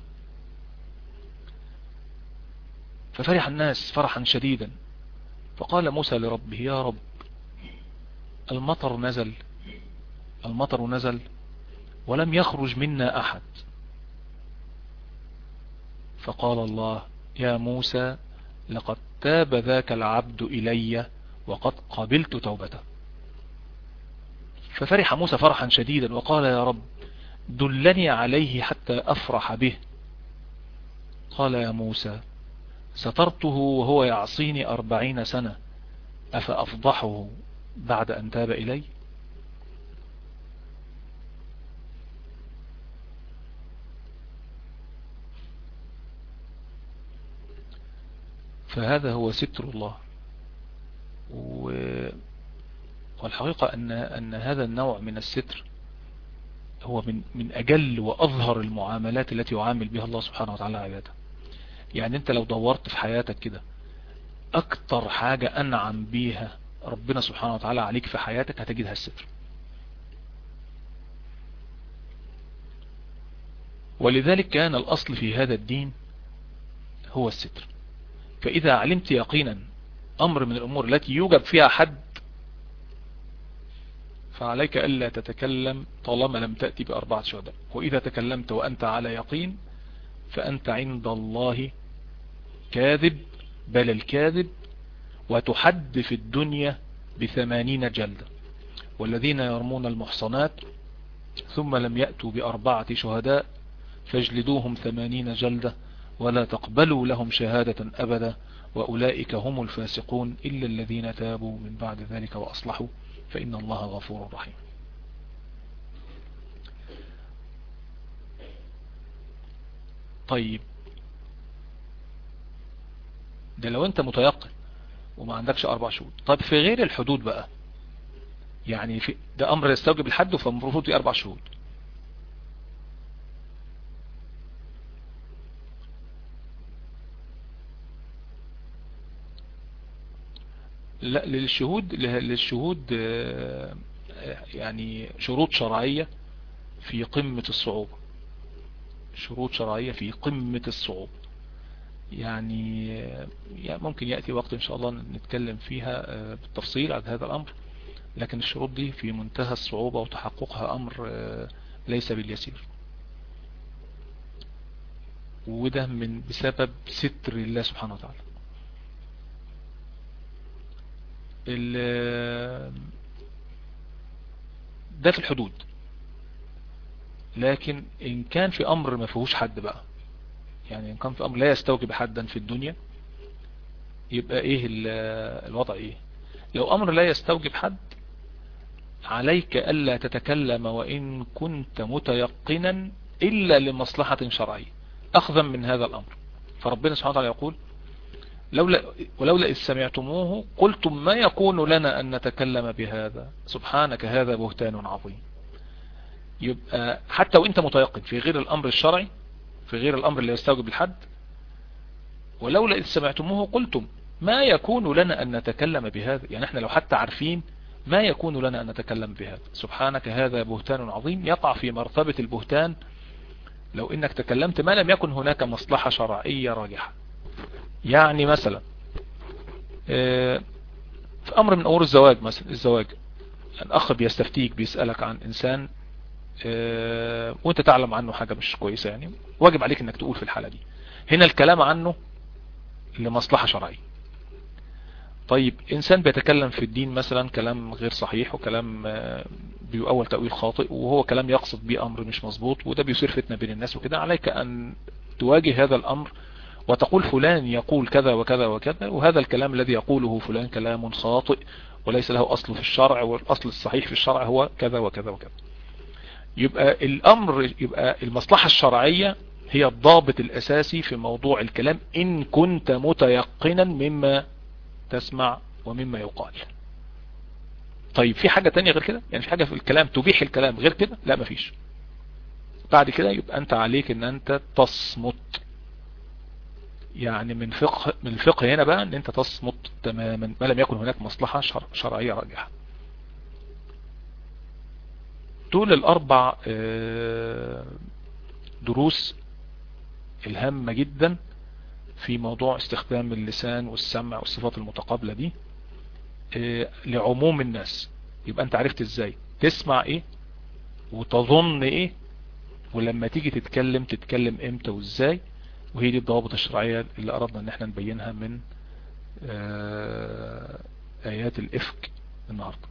ففرح الناس فرحا شديدا فقال موسى لربه يا رب المطر نزل المطر نزل ولم يخرج منا أحد فقال الله يا موسى لقد تاب ذاك العبد إلي وقد قبلت توبته ففرح موسى فرحا شديدا وقال يا رب دلني عليه حتى أفرح به قال يا موسى سترته وهو يعصيني أربعين سنة أفأفضحه بعد أن تاب إلي فهذا هو ستر الله والحقيقة أن, أن هذا النوع من الستر هو من, من أجل وأظهر المعاملات التي يعامل بها الله سبحانه وتعالى عباده يعني انت لو دورت في حياتك كده اكتر حاجة انعم بيها ربنا سبحانه وتعالى عليك في حياتك هتجدها الستر ولذلك كان الاصل في هذا الدين هو الستر فاذا علمت يقينا امر من الامور التي يوجد فيها حد فعليك ألا تتكلم طالما لم تأتي بأربعة شهداء وإذا تكلمت وأنت على يقين فأنت عند الله كاذب بل الكاذب وتحد في الدنيا بثمانين جلدة والذين يرمون المحصنات ثم لم يأتوا بأربعة شهداء فاجلدوهم ثمانين جلدة ولا تقبلوا لهم شهادة أبدا وأولئك هم الفاسقون إلا الذين تابوا من بعد ذلك وأصلحوا فإن الله غفور رحيم طيب ده لو انت متيقن وما عندكش اربع شهود طيب في غير الحدود بقى يعني في ده امر يستوجب الحد فالمفروض في اربع شهود لا للشهود للشهود يعني شروط شرعية في قمة الصعوبة شروط شرعية في قمة الصعوبة يعني, يعني ممكن يأتي وقت إن شاء الله نتكلم فيها بالتفصيل عن هذا الأمر لكن الشروط دي في منتهى الصعوبة وتحققها أمر ليس باليسير وده من بسبب ستر الله سبحانه وتعالى ده في الحدود لكن ان كان في امر ما فيهوش حد بقى يعني ان كان في امر لا يستوجب حدا في الدنيا يبقى ايه الوضع ايه لو امر لا يستوجب حد عليك ألا تتكلم وإن كنت متيقنا إلا لمصلحة شرعية أخذا من هذا الأمر فربنا سبحانه وتعالى يقول لولا ولولا إذ سمعتموه قلتم ما يكون لنا أن نتكلم بهذا سبحانك هذا بهتان عظيم يبقى حتى وانت متيقن في غير الأمر الشرعي في غير الأمر اللي يستوجب الحد ولولا إذ سمعتموه قلتم ما يكون لنا أن نتكلم بهذا يعني احنا لو حتى عارفين ما يكون لنا أن نتكلم بهذا سبحانك هذا بهتان عظيم يقع في مرتبة البهتان لو انك تكلمت ما لم يكن هناك مصلحة شرعية راجحة يعني مثلا في امر من امور الزواج مثلا الزواج الاخ بيستفتيك بيسألك عن انسان وانت تعلم عنه حاجة مش كويسة يعني واجب عليك انك تقول في الحالة دي هنا الكلام عنه لمصلحة شرعية طيب انسان بيتكلم في الدين مثلا كلام غير صحيح وكلام بيؤول تأويل خاطئ وهو كلام يقصد بيه امر مش مظبوط وده بيصير فتنة بين الناس وكده عليك ان تواجه هذا الامر وتقول فلان يقول كذا وكذا وكذا وهذا الكلام الذي يقوله فلان كلام خاطئ وليس له اصل في الشرع والاصل الصحيح في الشرع هو كذا وكذا وكذا يبقى الامر يبقى المصلحة الشرعية هي الضابط الاساسي في موضوع الكلام ان كنت متيقنا مما تسمع ومما يقال طيب في حاجة تانية غير كده يعني في حاجة في الكلام تبيح الكلام غير كده لا مفيش بعد كده يبقى انت عليك ان انت تصمت يعني من فقه من الفقه هنا بقى ان انت تصمت تماما ما لم يكن هناك مصلحة شرع شرعية راجحة دول الاربع دروس الهامة جدا في موضوع استخدام اللسان والسمع والصفات المتقابلة دي لعموم الناس يبقى انت عرفت ازاي تسمع ايه وتظن ايه ولما تيجي تتكلم تتكلم امتى وازاي وهي دي الضوابط الشرعية اللي اردنا ان احنا نبينها من ايات الافك النهاردة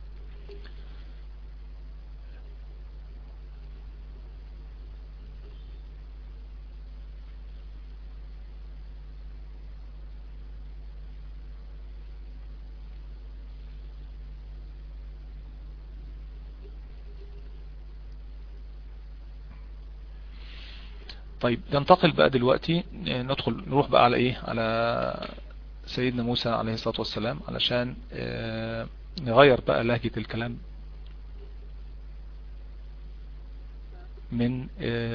طيب ننتقل بقى دلوقتي ندخل نروح بقى على ايه على سيدنا موسى عليه الصلاة والسلام علشان نغير بقى لهجة الكلام من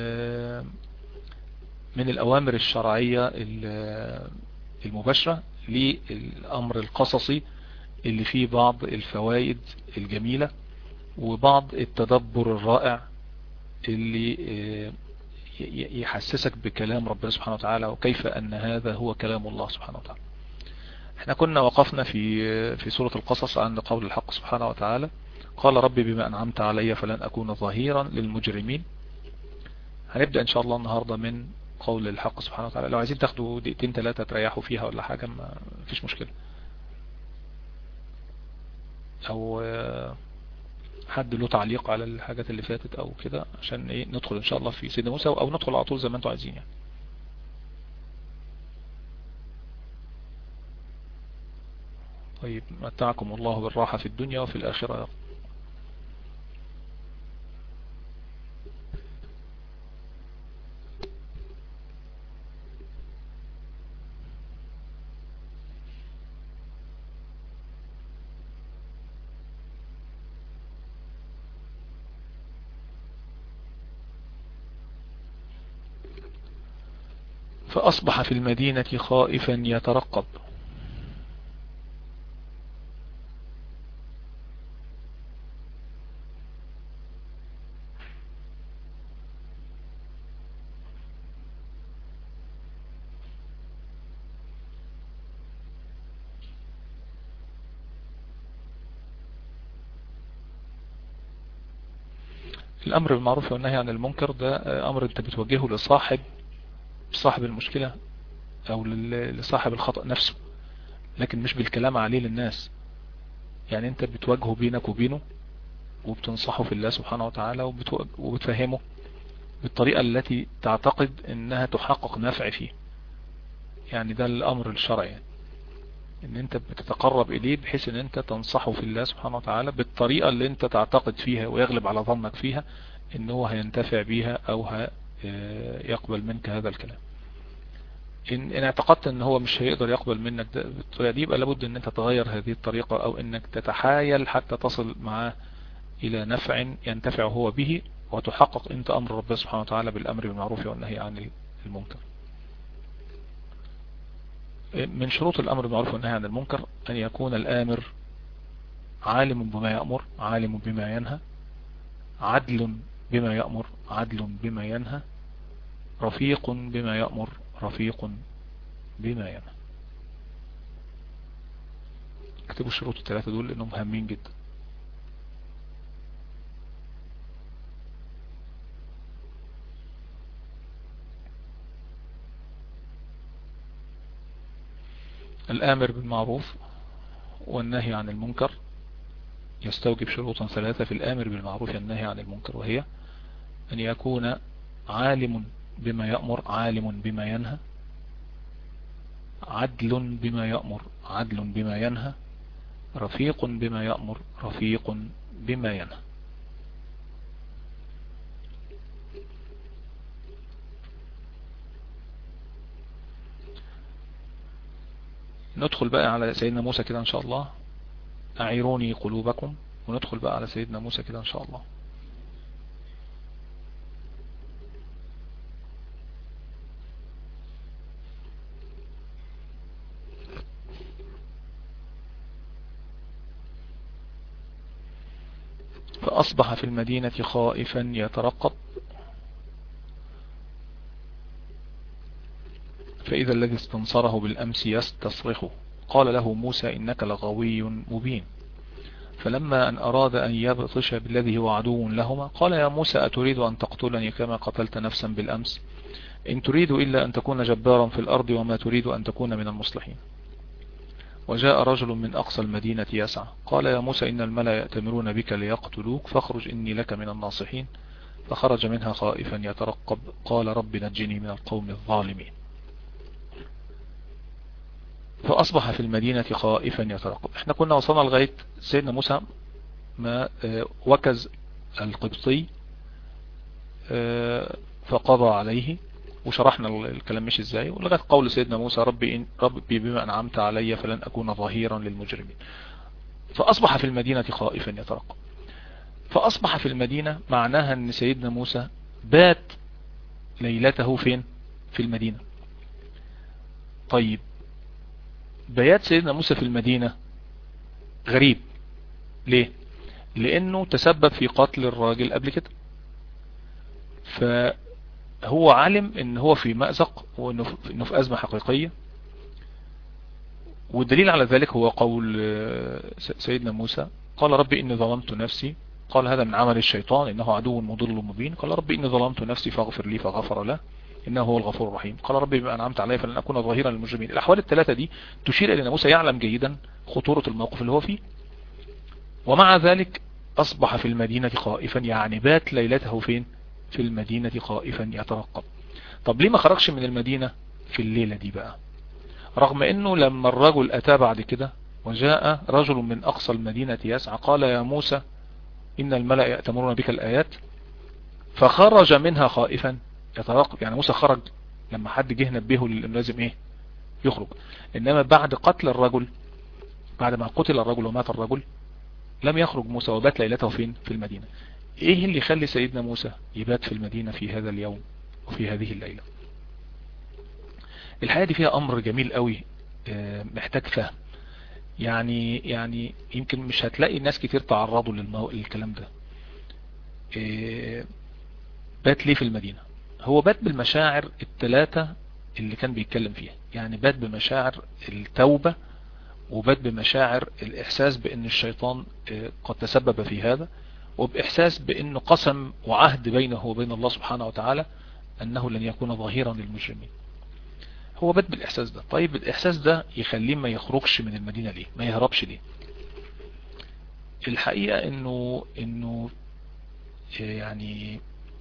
من الأوامر الشرعية المباشرة للأمر القصصي اللي فيه بعض الفوائد الجميلة وبعض التدبر الرائع اللي يحسسك بكلام ربنا سبحانه وتعالى وكيف أن هذا هو كلام الله سبحانه وتعالى احنا كنا وقفنا في في سورة القصص عند قول الحق سبحانه وتعالى قال ربي بما أنعمت علي فلن أكون ظهيرا للمجرمين هنبدأ إن شاء الله النهاردة من قول الحق سبحانه وتعالى لو عايزين تاخدوا دقيقتين ثلاثة تريحوا فيها ولا حاجة ما فيش مشكلة أو حد له تعليق على الحاجات اللي فاتت او كده عشان ايه ندخل ان شاء الله في سيدنا موسى او ندخل على طول زي ما انتم عايزين يعني طيب متعكم الله بالراحة في الدنيا وفي الآخرة فأصبح في المدينة خائفا يترقب الامر بالمعروف والنهي عن المنكر ده امر انت بتوجهه لصاحب صاحب المشكلة او لصاحب الخطأ نفسه لكن مش بالكلام عليه للناس يعني انت بتواجهه بينك وبينه وبتنصحه في الله سبحانه وتعالى وبتفهمه بالطريقة التي تعتقد انها تحقق نفع فيه يعني ده الامر الشرعي يعني. ان انت بتتقرب اليه بحيث ان انت تنصحه في الله سبحانه وتعالى بالطريقة اللي انت تعتقد فيها ويغلب على ظنك فيها ان هو هينتفع بيها او يقبل منك هذا الكلام إن, إن اعتقدت ان هو مش هيقدر يقبل منك بالطريقة دي يبقى لابد ان انت تغير هذه الطريقة او انك تتحايل حتى تصل معاه الى نفع ينتفع هو به وتحقق انت امر رب سبحانه وتعالى بالامر بالمعروف والنهي عن المنكر من شروط الامر بالمعروف والنهي عن المنكر ان يكون الامر عالم بما يأمر عالم بما ينهى عدل بما يأمر عدل بما ينهى رفيق بما يأمر رفيق بما ينهى اكتبوا الشروط الثلاثة دول لانهم مهمين جدا الآمر بالمعروف والنهي عن المنكر يستوجب شروطا ثلاثة في الآمر بالمعروف والنهي عن المنكر وهي أن يكون عالم بما يأمر عالم بما ينهى عدل بما يأمر عدل بما ينهى رفيق بما يأمر رفيق بما ينهى ندخل بقى على سيدنا موسى كده ان شاء الله اعيروني قلوبكم وندخل بقى على سيدنا موسى كده ان شاء الله فأصبح في المدينة خائفا يترقب فإذا الذي استنصره بالأمس يستصرخه قال له موسى إنك لغوي مبين فلما أن أراد أن يبطش بالذي هو عدو لهما قال يا موسى أتريد أن تقتلني كما قتلت نفسا بالأمس إن تريد إلا أن تكون جبارا في الأرض وما تريد أن تكون من المصلحين وجاء رجل من أقصى المدينة يسعى قال يا موسى إن الملأ يأتمرون بك ليقتلوك فاخرج إني لك من الناصحين فخرج منها خائفا يترقب قال رب نجني من القوم الظالمين فأصبح في المدينة خائفا يترقب احنا كنا وصلنا لغاية سيدنا موسى ما وكز القبطي فقضى عليه وشرحنا الكلام مش ازاي ولغاية قول سيدنا موسى ربي, إن ربي بما أنعمت علي فلن أكون ظهيرا للمجرمين فأصبح في المدينة خائفا يترقب فأصبح في المدينة معناها أن سيدنا موسى بات ليلته فين في المدينة طيب بيات سيدنا موسى في المدينة غريب ليه لانه تسبب في قتل الراجل قبل كده فهو علم ان هو في مأزق وانه في ازمة حقيقية والدليل على ذلك هو قول سيدنا موسى قال ربي اني ظلمت نفسي قال هذا من عمل الشيطان انه عدو مضل مبين قال ربي اني ظلمت نفسي فاغفر لي فغفر له إنه هو الغفور الرحيم قال ربي بما أنعمت علي فلن أكون ظهيرا للمجرمين الأحوال الثلاثة دي تشير إلى أن موسى يعلم جيدا خطورة الموقف اللي هو فيه ومع ذلك أصبح في المدينة خائفا يعني بات ليلته فين في المدينة خائفا يترقب طب ليه ما خرجش من المدينة في الليلة دي بقى رغم أنه لما الرجل أتى بعد كده وجاء رجل من أقصى المدينة يسعى قال يا موسى إن الملأ يأتمرون بك الآيات فخرج منها خائفا يتراقب يعني موسى خرج لما حد جه نبهه لازم ايه يخرج انما بعد قتل الرجل بعد ما قتل الرجل ومات الرجل لم يخرج موسى وبات ليلته فين في المدينة ايه اللي يخلي سيدنا موسى يبات في المدينة في هذا اليوم وفي هذه الليلة الحياة دي فيها امر جميل قوي محتاج فهم يعني يعني يمكن مش هتلاقي ناس كتير تعرضوا للكلام ده بات ليه في المدينة هو بات بالمشاعر الثلاثة اللي كان بيتكلم فيها يعني بات بمشاعر التوبة وبات بمشاعر الإحساس بأن الشيطان قد تسبب في هذا وبإحساس بأنه قسم وعهد بينه وبين الله سبحانه وتعالى أنه لن يكون ظهيرا للمجرمين هو بد بالإحساس ده طيب الإحساس ده يخليه ما يخرجش من المدينة ليه ما يهربش ليه الحقيقة انه انه يعني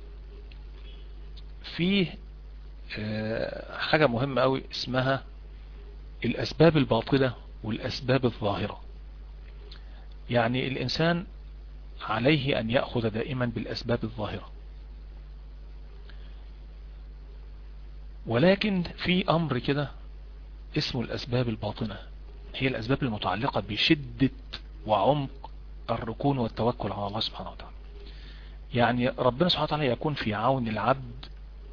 فيه آه، حاجة مهمة قوي اسمها الأسباب الباطلة والأسباب الظاهرة يعني الإنسان عليه أن يأخذ دائما بالأسباب الظاهرة ولكن في أمر كده اسمه الأسباب الباطنة هي الأسباب المتعلقة بشدة وعمق الركون والتوكل على الله سبحانه وتعالى يعني ربنا سبحانه وتعالى يكون في عون العبد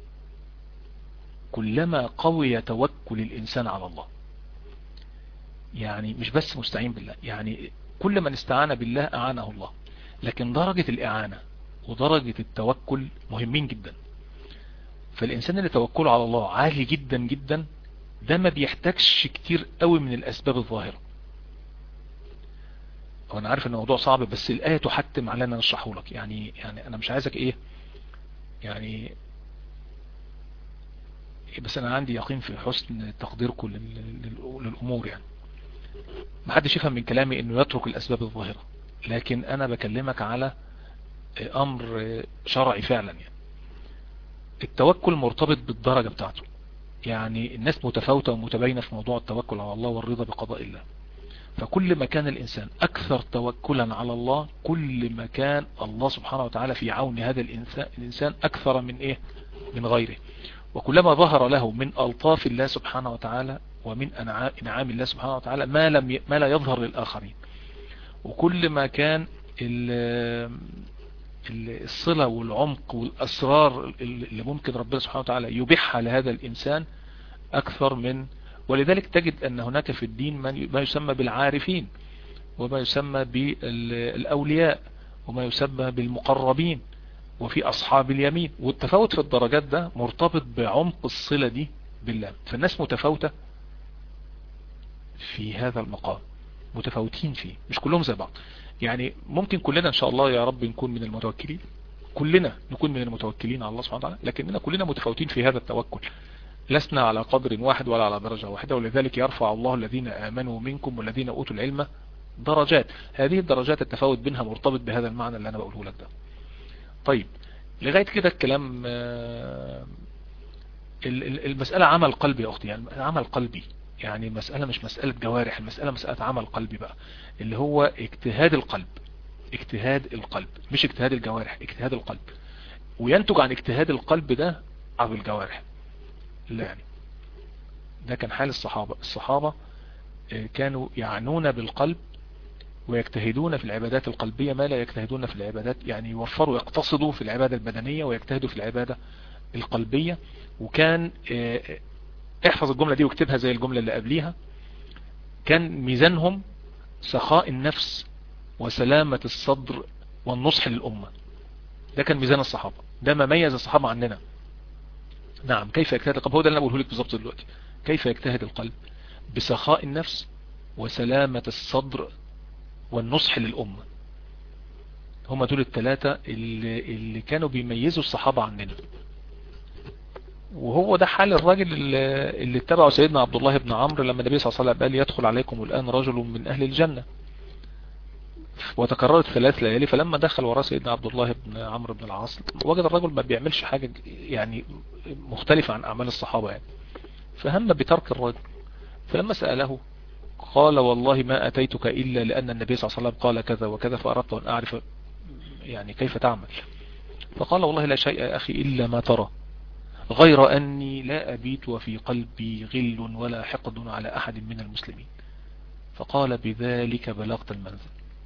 كلما قوي توكل الإنسان على الله يعني مش بس مستعين بالله يعني كل من استعان بالله أعانه الله لكن درجة الإعانة ودرجة التوكل مهمين جدا فالإنسان اللي توكله على الله عالي جدا جدا ده ما بيحتاجش كتير قوي من الأسباب الظاهرة وانا عارف ان الموضوع صعب بس الآية تحتم على ان نشرحه لك يعني يعني انا مش عايزك ايه يعني بس انا عندي يقين في حسن تقديركم للامور يعني ما حدش يفهم من كلامي انه يترك الاسباب الظاهرة لكن انا بكلمك على امر شرعي فعلا يعني التوكل مرتبط بالدرجة بتاعته يعني الناس متفاوتة ومتباينة في موضوع التوكل على الله والرضا بقضاء الله فكل ما كان الإنسان أكثر توكلا على الله كل ما كان الله سبحانه وتعالى في عون هذا الإنسان, الإنسان أكثر من إيه من غيره وكلما ظهر له من ألطاف الله سبحانه وتعالى ومن إنعام الله سبحانه وتعالى ما, لم ي... ما لا يظهر للآخرين وكل ما كان الصلة والعمق والأسرار اللي ممكن ربنا سبحانه وتعالى يبيحها لهذا الإنسان أكثر من ولذلك تجد أن هناك في الدين ما يسمى بالعارفين وما يسمى بالأولياء وما يسمى بالمقربين وفي أصحاب اليمين والتفاوت في الدرجات ده مرتبط بعمق الصلة دي بالله فالناس متفاوتة في هذا المقام متفاوتين فيه مش كلهم زي بعض يعني ممكن كلنا ان شاء الله يا رب نكون من المتوكلين كلنا نكون من المتوكلين على الله سبحانه وتعالى لكننا كلنا متفاوتين في هذا التوكل لسنا على قدر واحد ولا على درجة واحدة ولذلك يرفع الله الذين آمنوا منكم والذين أوتوا العلم درجات هذه الدرجات التفاوت بينها مرتبط بهذا المعنى اللي أنا بقوله لك ده طيب لغاية كده الكلام آه، المسألة عمل قلبي يا أختي يعني عمل قلبي يعني مسألة مش مسألة جوارح المسألة مسألة عمل قلبي بقى اللي هو اجتهاد القلب اجتهاد القلب مش اجتهاد الجوارح اجتهاد القلب وينتج عن اجتهاد القلب ده عن الجوارح لا يعني ده كان حال الصحابة الصحابة آه، كانوا يعنون بالقلب ويجتهدون في العبادات القلبية ما لا يجتهدون في العبادات يعني يوفروا يقتصدوا في العبادة البدنية ويجتهدوا في العبادة القلبية وكان آه، احفظ الجملة دي واكتبها زي الجملة اللي قبليها كان ميزانهم سخاء النفس وسلامة الصدر والنصح للأمة ده كان ميزان الصحابة ده ما ميز الصحابة عننا نعم كيف يجتهد القلب هو ده اللي انا بقوله لك بالظبط دلوقتي كيف يجتهد القلب بسخاء النفس وسلامة الصدر والنصح للأمة هم دول الثلاثة اللي, اللي كانوا بيميزوا الصحابة عننا وهو ده حال الراجل اللي اتبعه سيدنا عبد الله بن عمرو لما النبي صلى الله عليه وسلم قال يدخل عليكم الآن رجل من أهل الجنة وتكررت ثلاث ليالي فلما دخل وراء سيدنا عبد الله بن عمرو بن العاص وجد الرجل ما بيعملش حاجة يعني مختلفة عن أعمال الصحابة يعني فهم بترك الرجل فلما سأله قال والله ما أتيتك إلا لأن النبي صلى الله عليه وسلم قال كذا وكذا فأردت أن أعرف يعني كيف تعمل فقال والله لا شيء يا أخي إلا ما ترى غير أني لا أبيت وفي قلبي غل ولا حقد على أحد من المسلمين فقال بذلك بلغت المنزل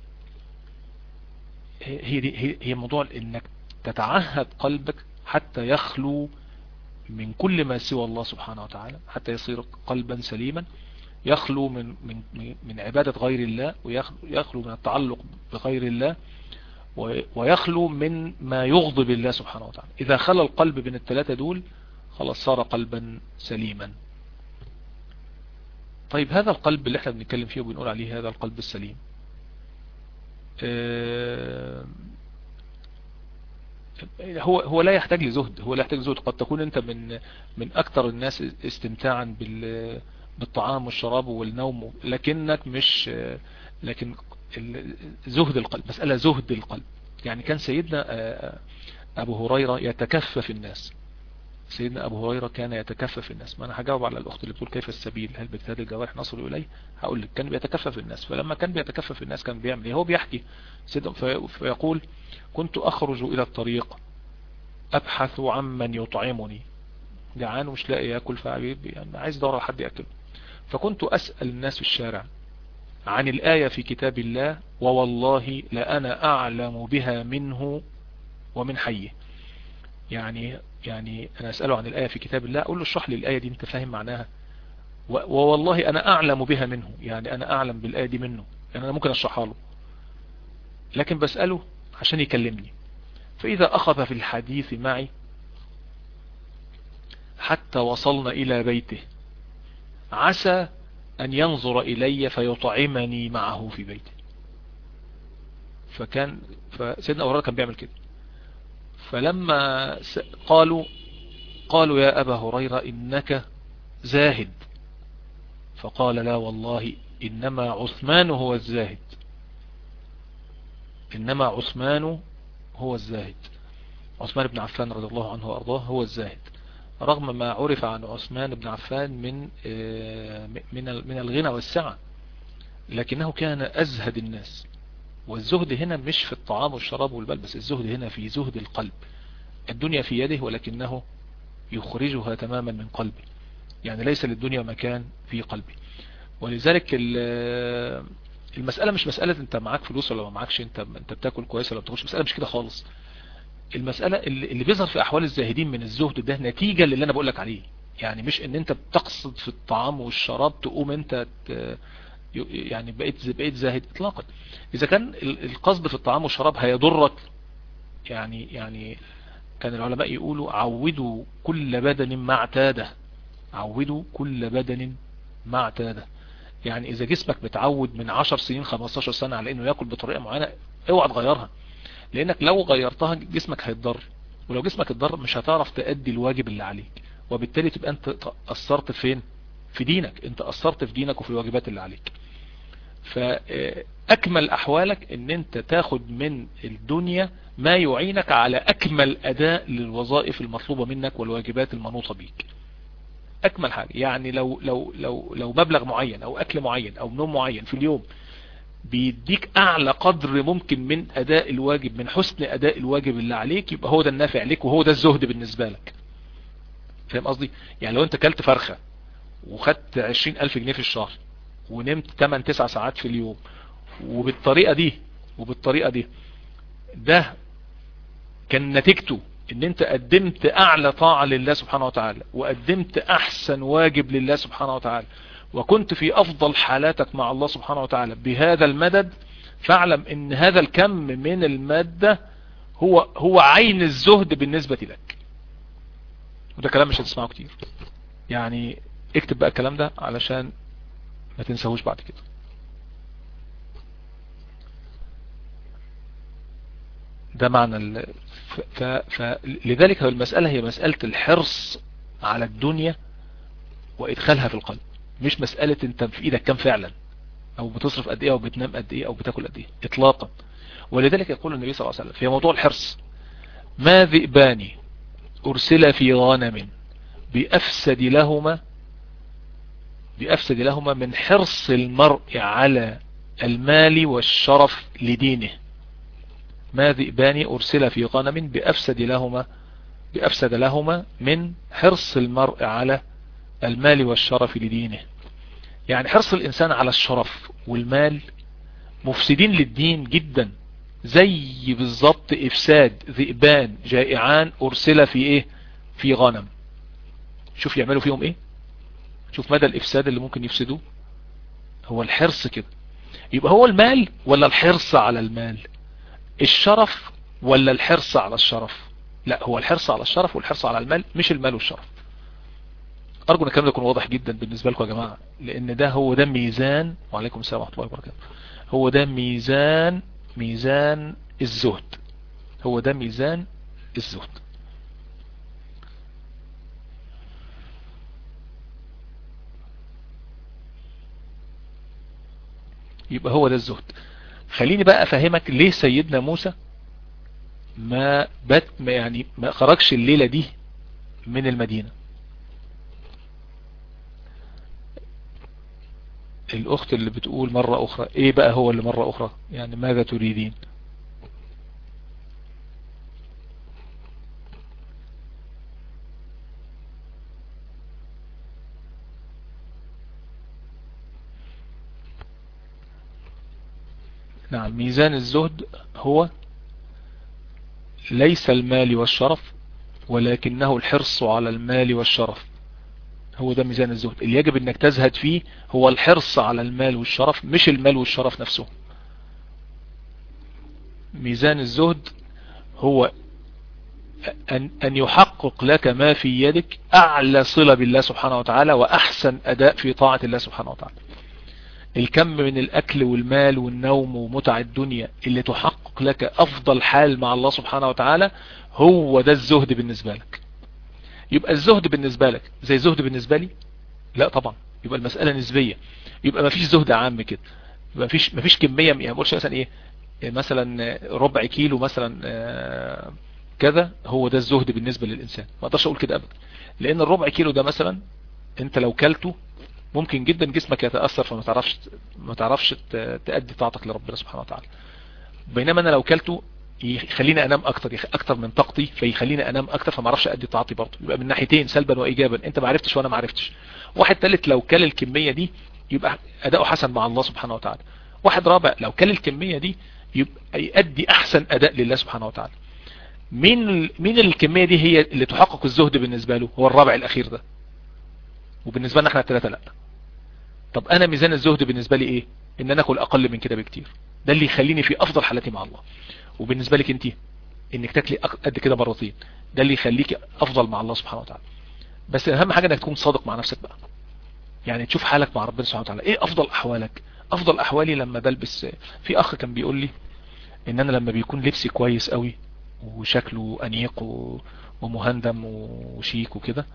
هي, هي موضوع انك تتعهد قلبك حتى يخلو من كل ما سوى الله سبحانه وتعالى حتى يصير قلبا سليما يخلو من من من عبادة غير الله ويخلو من التعلق بغير الله ويخلو من ما يغضب الله سبحانه وتعالى إذا خلى القلب بين الثلاثة دول خلاص صار قلبا سليما طيب هذا القلب اللي احنا بنتكلم فيه وبنقول عليه هذا القلب السليم آه، هو هو لا يحتاج لزهد هو لا يحتاج لزهد قد تكون انت من من اكثر الناس استمتاعا بال بالطعام والشراب والنوم لكنك مش لكن زهد القلب مسألة زهد القلب يعني كان سيدنا ابو هريرة يتكفف الناس سيدنا ابو هريرة كان يتكفف الناس ما انا هجاوب على الاخت اللي بتقول كيف السبيل هل باجتهاد الجوارح نصل اليه هقول لك كان بيتكفف الناس فلما كان بيتكفف الناس كان بيعمل ايه هو بيحكي سيدنا فيقول كنت اخرج الى الطريق ابحث عن من يطعمني جعان ومش لاقي ياكل فعبيب يعني عايز ادور على حد ياكل فكنت اسال الناس في الشارع عن الآية في كتاب الله ووالله لأنا أعلم بها منه ومن حيه يعني يعني أنا أسأله عن الآية في كتاب الله أقول له اشرح لي الآية دي أنت فاهم معناها ووالله أنا أعلم بها منه يعني أنا أعلم بالآية دي منه يعني أنا ممكن أشرحها له لكن بسأله عشان يكلمني فإذا أخذ في الحديث معي حتى وصلنا إلى بيته عسى أن ينظر إلي فيطعمني معه في بيته فكان فسيدنا أبو هريرة كان بيعمل كده فلما قالوا قالوا يا أبا هريرة إنك زاهد فقال لا والله إنما عثمان هو الزاهد إنما عثمان هو الزاهد عثمان بن عفان رضي الله عنه وأرضاه هو الزاهد رغم ما عرف عن عثمان بن عفان من من من الغنى والسعة لكنه كان أزهد الناس والزهد هنا مش في الطعام والشراب والملبس الزهد هنا في زهد القلب الدنيا في يده ولكنه يخرجها تماما من قلبه يعني ليس للدنيا مكان في قلبي ولذلك المسألة مش مسألة انت معاك فلوس ولا ما معاكش انت انت بتاكل كويس ولا بتاكلش مسألة مش كده خالص المسألة اللي بيظهر في احوال الزاهدين من الزهد ده نتيجة للي انا بقولك عليه يعني مش ان انت بتقصد في الطعام والشراب تقوم انت يعني بقيت بقيت زاهد اطلاقا اذا كان القصد في الطعام والشراب هيضرك يعني يعني كان العلماء يقولوا عودوا كل بدن ما اعتاده عودوا كل بدن ما اعتاده يعني اذا جسمك متعود من 10 سنين 15 سنة على انه ياكل بطريقة معينة اوعى تغيرها لانك لو غيرتها جسمك هيتضر ولو جسمك اتضر مش هتعرف تأدي الواجب اللي عليك وبالتالي تبقى انت قصرت فين في دينك انت قصرت في دينك وفي الواجبات اللي عليك فأكمل أحوالك ان انت تاخد من الدنيا ما يعينك على أكمل أداء للوظائف المطلوبة منك والواجبات المنوطة بيك أكمل حاجة يعني لو, لو, لو, لو مبلغ معين أو أكل معين أو نوم معين في اليوم بيديك أعلى قدر ممكن من أداء الواجب من حسن أداء الواجب اللي عليك يبقى هو ده النافع لك وهو ده الزهد بالنسبة لك فاهم قصدي يعني لو انت كلت فرخة وخدت عشرين ألف جنيه في الشهر ونمت 8 9 ساعات في اليوم وبالطريقة دي وبالطريقة دي ده كان نتيجته ان انت قدمت اعلى طاعة لله سبحانه وتعالى وقدمت احسن واجب لله سبحانه وتعالى وكنت في افضل حالاتك مع الله سبحانه وتعالى بهذا المدد فاعلم ان هذا الكم من المادة هو هو عين الزهد بالنسبة لك وده كلام مش هتسمعه كتير يعني اكتب بقى الكلام ده علشان ما تنساهوش بعد كده ده معنى ال... ف... فلذلك المسألة هي مسألة الحرص على الدنيا وإدخالها في القلب مش مسألة انت في ايدك كم فعلا او بتصرف قد ايه او بتنام قد ايه او بتاكل قد ايه اطلاقا ولذلك يقول النبي صلى الله عليه وسلم في موضوع الحرص ما ذئبان ارسل في غنم بافسد لهما بافسد لهما من حرص المرء على المال والشرف لدينه ما ذئبان أرسل في غنم بأفسد لهما بأفسد لهما من حرص المرء على المال والشرف لدينه يعني حرص الإنسان على الشرف والمال مفسدين للدين جدا زي بالضبط إفساد ذئبان جائعان أرسل في إيه في غنم شوف يعملوا فيهم إيه شوف مدى الإفساد اللي ممكن يفسدوه هو الحرص كده يبقى هو المال ولا الحرص على المال الشرف ولا الحرص على الشرف لا هو الحرص على الشرف والحرص على المال مش المال والشرف ارجو ان الكلام ده يكون واضح جدا بالنسبة لكم يا جماعة لان ده هو ده ميزان وعليكم السلام ورحمة الله وبركاته هو ده ميزان ميزان الزهد هو ده ميزان الزهد يبقى هو ده الزهد خليني بقى افهمك ليه سيدنا موسى ما بات ما يعني ما خرجش الليلة دي من المدينة الاخت اللي بتقول مرة اخرى ايه بقى هو اللي مرة اخرى يعني ماذا تريدين نعم ميزان الزهد هو ليس المال والشرف ولكنه الحرص على المال والشرف هو ده ميزان الزهد اللي يجب انك تزهد فيه هو الحرص على المال والشرف مش المال والشرف نفسه ميزان الزهد هو أن, أن يحقق لك ما في يدك أعلى صلة بالله سبحانه وتعالى وأحسن أداء في طاعة الله سبحانه وتعالى الكم من الأكل والمال والنوم ومتع الدنيا اللي تحقق لك أفضل حال مع الله سبحانه وتعالى هو ده الزهد بالنسبة لك يبقى الزهد بالنسبة لك زي الزهد بالنسبة لي لا طبعا يبقى المسألة نسبية يبقى ما فيش زهد عام كده ما فيش ما فيش كمية يعني ما مثلا ايه مثلا ربع كيلو مثلا كذا هو ده الزهد بالنسبة للإنسان ما اقدرش اقول كده ابدا لان الربع كيلو ده مثلا انت لو كلته ممكن جدا جسمك يتأثر فما تعرفش ما تعرفش تأدي طاعتك لربنا سبحانه وتعالى بينما انا لو كلته يخليني انام اكتر اكتر من طاقتي فيخليني انام اكتر فما اعرفش ادي طاعتي برضه يبقى من ناحيتين سلبا وايجابا انت ما عرفتش وانا ما عرفتش واحد ثالث لو كل الكميه دي يبقى اداؤه حسن مع الله سبحانه وتعالى واحد رابع لو كل الكميه دي يبقى يؤدي احسن اداء لله سبحانه وتعالى مين مين الكميه دي هي اللي تحقق الزهد بالنسبه له هو الرابع الاخير ده وبالنسبه لنا احنا الثلاثه لا طب انا ميزان الزهد بالنسبه لي ايه ان انا اكل اقل من كده بكتير ده اللي يخليني في افضل حالاتي مع الله وبالنسبة لك انت انك تاكلي قد كده مرتين ده اللي يخليك افضل مع الله سبحانه وتعالى بس اهم حاجة انك تكون صادق مع نفسك بقى يعني تشوف حالك مع ربنا سبحانه وتعالى ايه افضل احوالك افضل احوالي لما بلبس في اخ كان بيقول لي ان انا لما بيكون لبسي كويس قوي وشكله انيق ومهندم وشيك وكده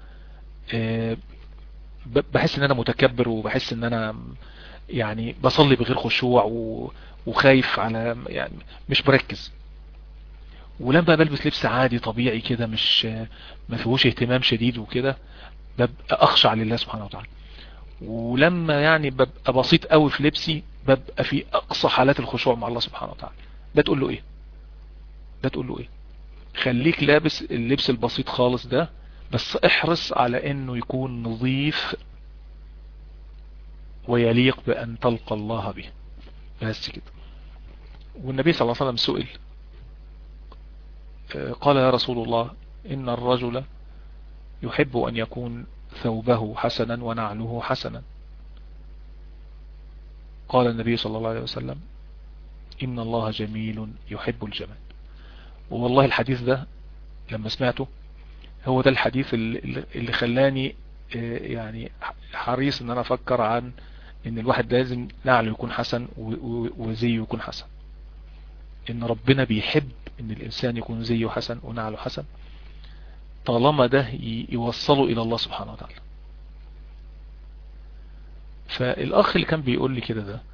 بحس ان انا متكبر وبحس ان انا يعني بصلي بغير خشوع وخايف على يعني مش مركز ولما بلبس لبس عادي طبيعي كده مش ما فيهوش اهتمام شديد وكده ببقى اخشع لله سبحانه وتعالى ولما يعني ببقى بسيط قوي في لبسي ببقى في اقصى حالات الخشوع مع الله سبحانه وتعالى ده تقول له ايه ده تقول له ايه خليك لابس اللبس البسيط خالص ده بس احرص على انه يكون نظيف ويليق بان تلقى الله به بس كده والنبي صلى الله عليه وسلم سئل قال يا رسول الله إن الرجل يحب أن يكون ثوبه حسنا ونعله حسنا قال النبي صلى الله عليه وسلم إن الله جميل يحب الجمال والله الحديث ده لما سمعته هو ده الحديث اللي خلاني يعني حريص ان انا افكر عن ان الواحد لازم نعله يكون حسن وزيه يكون حسن ان ربنا بيحب ان الانسان يكون زيه حسن ونعله حسن طالما ده يوصله الى الله سبحانه وتعالى فالاخ اللي كان بيقول لي كده ده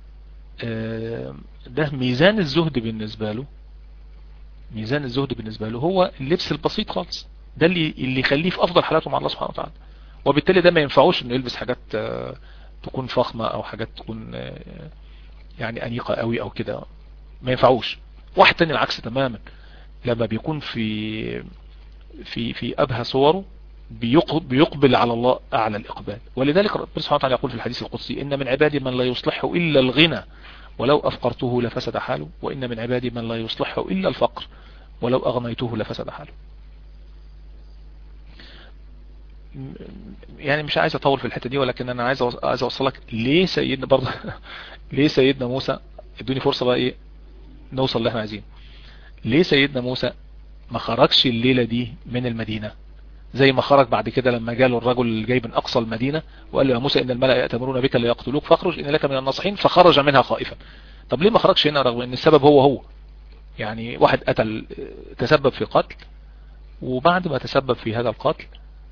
ده ميزان الزهد بالنسبة له ميزان الزهد بالنسبة له هو اللبس البسيط خالص ده اللي اللي يخليه في افضل حالاته مع الله سبحانه وتعالى وبالتالي ده ما ينفعوش انه يلبس حاجات تكون فخمة او حاجات تكون يعني انيقة قوي او كده ما ينفعوش واحد تاني العكس تماما لما بيكون في في في ابهى صوره بيقبل على الله اعلى الاقبال ولذلك ربنا سبحانه وتعالى يقول في الحديث القدسي ان من عبادي من لا يصلحه الا الغنى ولو افقرته لفسد حاله وان من عبادي من لا يصلحه الا الفقر ولو اغنيته لفسد حاله يعني مش عايز اطول في الحتة دي ولكن انا عايز عايز اوصلك ليه سيدنا برضه ليه سيدنا موسى ادوني فرصة بقى ايه نوصل اللي احنا عايزينه ليه سيدنا موسى ما خرجش الليلة دي من المدينة زي ما خرج بعد كده لما جاله الرجل اللي جاي من اقصى المدينة وقال له يا موسى ان الملأ يأتمرون بك ليقتلوك فاخرج ان لك من الناصحين فخرج منها خائفا طب ليه ما خرجش هنا رغم ان السبب هو هو يعني واحد قتل تسبب في قتل وبعد ما تسبب في هذا القتل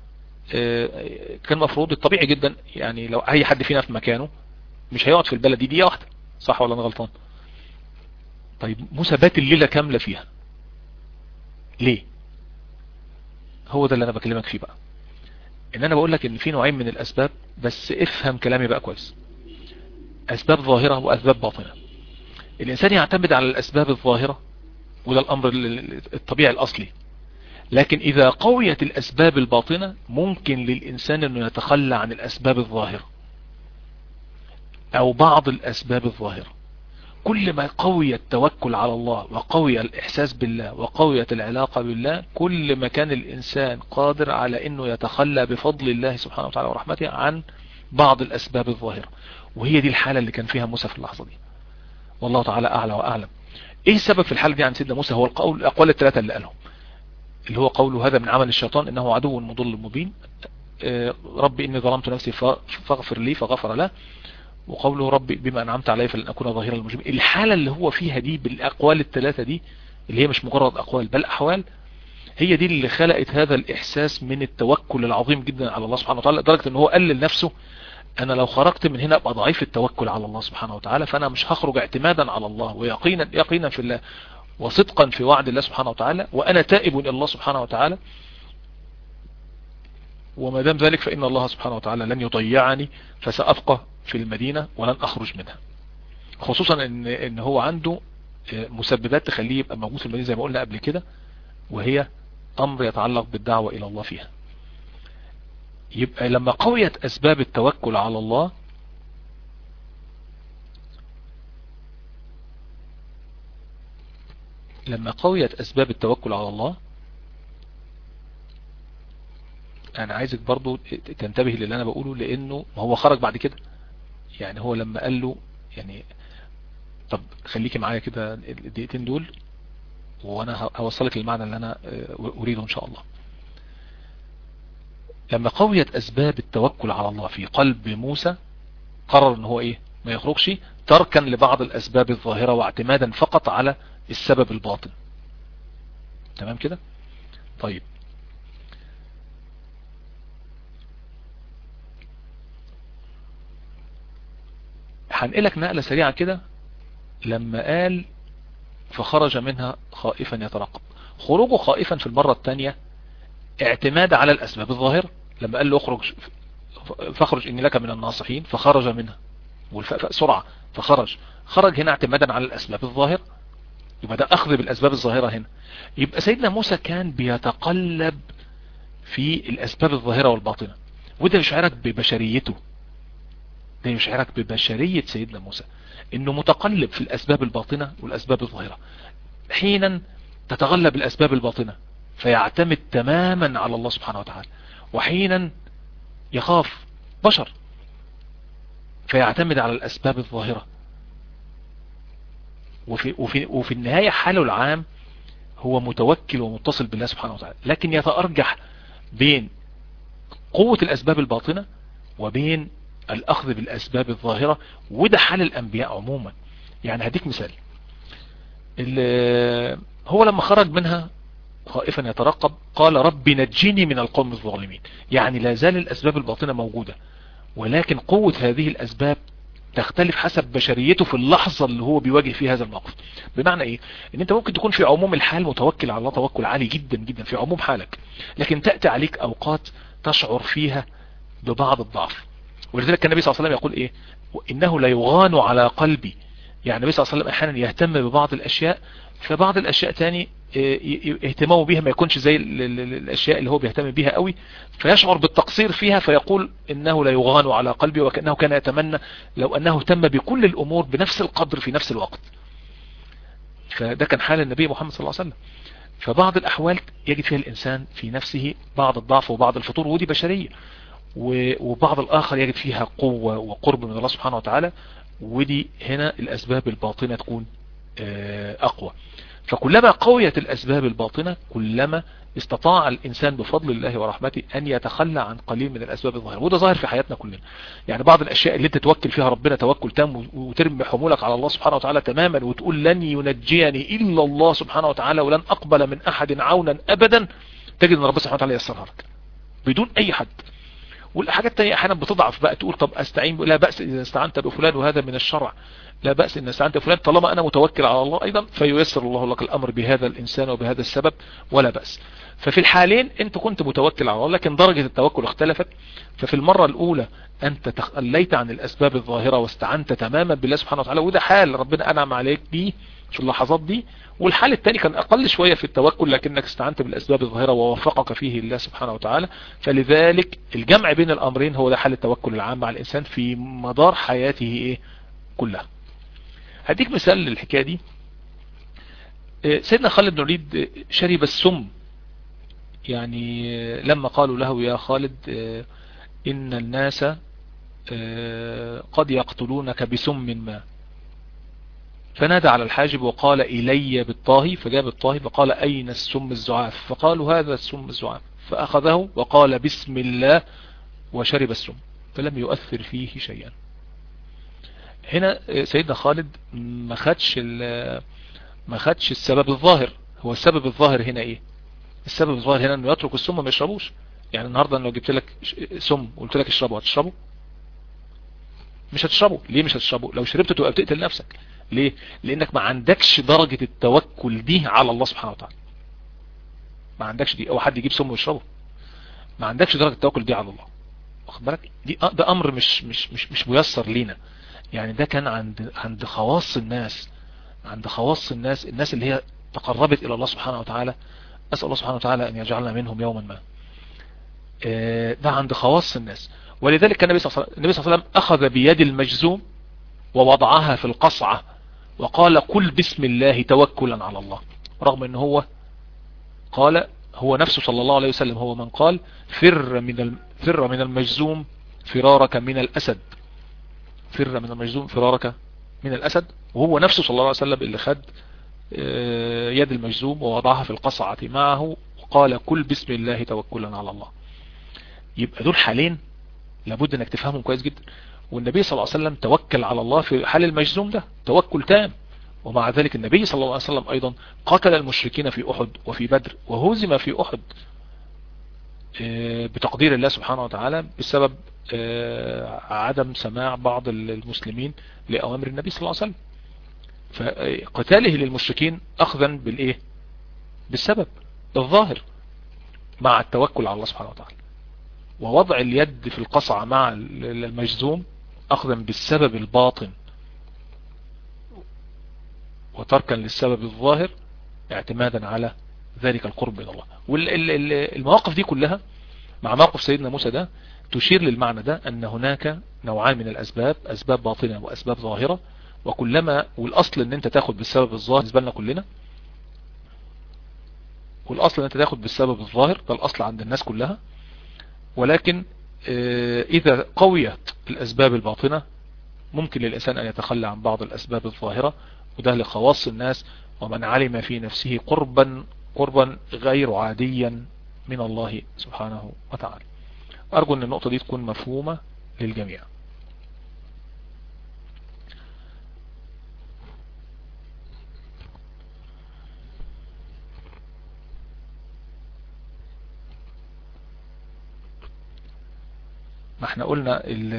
كان مفروض الطبيعي جدا يعني لو اي حد فينا في مكانه مش هيقعد في البلد دي دقيقه واحده صح ولا انا غلطان طيب موسى بات الليله كامله فيها ليه هو ده اللي انا بكلمك فيه بقى ان انا بقول لك ان في نوعين من الاسباب بس افهم كلامي بقى كويس اسباب ظاهرة واسباب باطنة الانسان يعتمد على الاسباب الظاهرة وده الامر الطبيعي الاصلي لكن اذا قويت الاسباب الباطنة ممكن للانسان انه يتخلى عن الاسباب الظاهرة او بعض الاسباب الظاهرة كل ما قوي التوكل على الله وقوي الإحساس بالله وقويت العلاقة بالله كل ما كان الإنسان قادر على أنه يتخلى بفضل الله سبحانه وتعالى ورحمته عن بعض الأسباب الظاهرة وهي دي الحالة اللي كان فيها موسى في اللحظة دي والله تعالى أعلى وأعلم إيه السبب في الحالة دي عن سيدنا موسى هو القول الأقوال الثلاثة اللي قالهم اللي هو قوله هذا من عمل الشيطان إنه عدو مضل مبين ربي إني ظلمت نفسي فاغفر لي فغفر له وقوله ربي بما أنعمت علي فلن أكون ظهيرا للمجرمين الحالة اللي هو فيها دي بالأقوال الثلاثة دي اللي هي مش مجرد أقوال بل أحوال هي دي اللي خلقت هذا الإحساس من التوكل العظيم جدا على الله سبحانه وتعالى لدرجة ان هو قال لنفسه أنا لو خرجت من هنا أبقى ضعيف التوكل على الله سبحانه وتعالى فأنا مش هخرج اعتمادا على الله ويقينا يقينا في الله وصدقا في وعد الله سبحانه وتعالى وأنا تائب إلى الله سبحانه وتعالى وما دام ذلك فإن الله سبحانه وتعالى لن يضيعني فسأبقى في المدينة ولن أخرج منها خصوصا إن, إن هو عنده مسببات تخليه يبقى موجود في المدينة زي ما قلنا قبل كده وهي أمر يتعلق بالدعوة إلى الله فيها يبقى لما قويت أسباب التوكل على الله لما قويت أسباب التوكل على الله انا عايزك برضو تنتبه للي انا بقوله لانه ما هو خرج بعد كده يعني هو لما قال له يعني طب خليكي معايا كده الدقيقتين دول وانا هوصلك للمعنى اللي انا اريده ان شاء الله لما قويت اسباب التوكل على الله في قلب موسى قرر ان هو ايه ما يخرجش تركا لبعض الاسباب الظاهرة واعتمادا فقط على السبب الباطن تمام كده طيب هنقلك نقلة سريعة كده لما قال فخرج منها خائفا يترقب خروجه خائفا في المرة الثانية اعتماد على الأسباب الظاهرة لما قال له اخرج فاخرج إني لك من الناصحين فخرج منها والفاء سرعة فخرج خرج هنا اعتمادا على الأسباب الظاهرة يبقى ده أخذ بالأسباب الظاهرة هنا يبقى سيدنا موسى كان بيتقلب في الأسباب الظاهرة والباطنة وده يشعرك ببشريته ده يشعرك ببشرية سيدنا موسى انه متقلب في الاسباب الباطنة والاسباب الظاهرة حينا تتغلب الاسباب الباطنة فيعتمد تماما على الله سبحانه وتعالى وحينا يخاف بشر فيعتمد على الاسباب الظاهرة وفي, وفي, وفي النهاية حاله العام هو متوكل ومتصل بالله سبحانه وتعالى لكن يتأرجح بين قوة الاسباب الباطنة وبين الأخذ بالأسباب الظاهرة وده حال الأنبياء عموما يعني هديك مثال هو لما خرج منها خائفا يترقب قال رب نجني من القوم الظالمين يعني لا زال الأسباب الباطنة موجودة ولكن قوة هذه الأسباب تختلف حسب بشريته في اللحظة اللي هو بيواجه فيها هذا الموقف بمعنى ايه ان انت ممكن تكون في عموم الحال متوكل على الله توكل عالي جدا جدا في عموم حالك لكن تأتي عليك اوقات تشعر فيها ببعض الضعف ولذلك النبي صلى الله عليه وسلم يقول ايه انه لا يغان على قلبي يعني النبي صلى الله عليه وسلم احيانا يهتم ببعض الاشياء فبعض الاشياء تاني اهتمامه بيها ما يكونش زي الاشياء اللي هو بيهتم بيها قوي فيشعر بالتقصير فيها فيقول انه لا يغان على قلبي وكأنه كان يتمنى لو انه اهتم بكل الامور بنفس القدر في نفس الوقت فده كان حال النبي محمد صلى الله عليه وسلم فبعض الاحوال يجد فيها الانسان في نفسه بعض الضعف وبعض الفطور ودي بشرية وبعض الآخر يجد فيها قوة وقرب من الله سبحانه وتعالى ودي هنا الأسباب الباطنة تكون أقوى فكلما قويت الأسباب الباطنة كلما استطاع الإنسان بفضل الله ورحمته أن يتخلى عن قليل من الأسباب الظاهرة وده ظاهر في حياتنا كلنا يعني بعض الأشياء اللي انت توكل فيها ربنا توكل تام وترمي حمولك على الله سبحانه وتعالى تماما وتقول لن ينجيني إلا الله سبحانه وتعالى ولن أقبل من أحد عونا أبدا تجد أن ربنا سبحانه وتعالى يسرها لك بدون أي حد والحاجات التانية احيانا بتضعف بقى تقول طب استعين لا بأس اذا استعنت بفلان وهذا من الشرع لا بأس ان استعنت بفلان طالما انا متوكل على الله ايضا فييسر الله لك الامر بهذا الانسان وبهذا السبب ولا بأس ففي الحالين انت كنت متوكل على الله لكن درجة التوكل اختلفت ففي المرة الاولى انت تخليت عن الاسباب الظاهرة واستعنت تماما بالله سبحانه وتعالى وده حال ربنا انعم عليك بيه في اللحظات دي والحال الثاني كان اقل شوية في التوكل لكنك استعنت بالاسباب الظاهرة ووفقك فيه الله سبحانه وتعالى فلذلك الجمع بين الامرين هو ده حال التوكل العام مع الانسان في مدار حياته ايه كلها هديك مثال للحكاية دي سيدنا خالد بن الوليد شرب السم يعني لما قالوا له يا خالد إن الناس قد يقتلونك بسم ما فنادى على الحاجب وقال إلي بالطاهي فجاب الطاهي فقال أين السم الزعاف فقالوا هذا السم الزعاف فأخذه وقال بسم الله وشرب السم فلم يؤثر فيه شيئا هنا سيدنا خالد ما خدش ما خدش السبب الظاهر هو السبب الظاهر هنا ايه السبب الظاهر هنا انه يترك السم ما يشربوش يعني النهاردة لو جبت لك سم وقلت لك اشربه هتشربه مش هتشربه ليه مش هتشربه لو شربته تبقى بتقتل نفسك ليه لانك ما عندكش درجة التوكل دي على الله سبحانه وتعالى ما عندكش دي او حد يجيب سم ويشربه ما عندكش درجة التوكل دي على الله واخد بالك دي ده امر مش مش مش مش ميسر لينا يعني ده كان عند عند خواص الناس عند خواص الناس الناس اللي هي تقربت الى الله سبحانه وتعالى اسال الله سبحانه وتعالى ان يجعلنا منهم يوما ما ده عند خواص الناس ولذلك كان النبي صلى الله عليه وسلم اخذ بيد المجزوم ووضعها في القصعة وقال قل بسم الله توكلا على الله رغم ان هو قال هو نفسه صلى الله عليه وسلم هو من قال فر من فر من المجزوم فرارك من الاسد فر من المجزوم فرارك من الاسد وهو نفسه صلى الله عليه وسلم اللي خد يد المجزوم ووضعها في القصعة معه وقال كل بسم الله توكلا على الله يبقى دول حالين لابد انك تفهمهم كويس جدا والنبي صلى الله عليه وسلم توكل على الله في حال المجزوم ده توكل تام ومع ذلك النبي صلى الله عليه وسلم ايضا قتل المشركين في احد وفي بدر وهزم في احد بتقدير الله سبحانه وتعالى بسبب عدم سماع بعض المسلمين لأوامر النبي صلى الله عليه وسلم فقتاله للمشركين أخذا بالإيه بالسبب الظاهر مع التوكل على الله سبحانه وتعالى ووضع اليد في القصعة مع المجزوم أخذا بالسبب الباطن وتركا للسبب الظاهر اعتمادا على ذلك القرب من الله والمواقف دي كلها مع موقف سيدنا موسى ده تشير للمعنى ده أن هناك نوعان من الأسباب أسباب باطنة وأسباب ظاهرة وكلما والأصل أن أنت تاخد بالسبب الظاهر بالنسبة لنا كلنا والأصل أن أنت تاخد بالسبب الظاهر ده الأصل عند الناس كلها ولكن إذا قويت الأسباب الباطنة ممكن للإنسان أن يتخلى عن بعض الأسباب الظاهرة وده لخواص الناس ومن علم في نفسه قربا قربا غير عاديا من الله سبحانه وتعالى أرجو أن النقطة دي تكون مفهومة للجميع ما احنا قلنا ال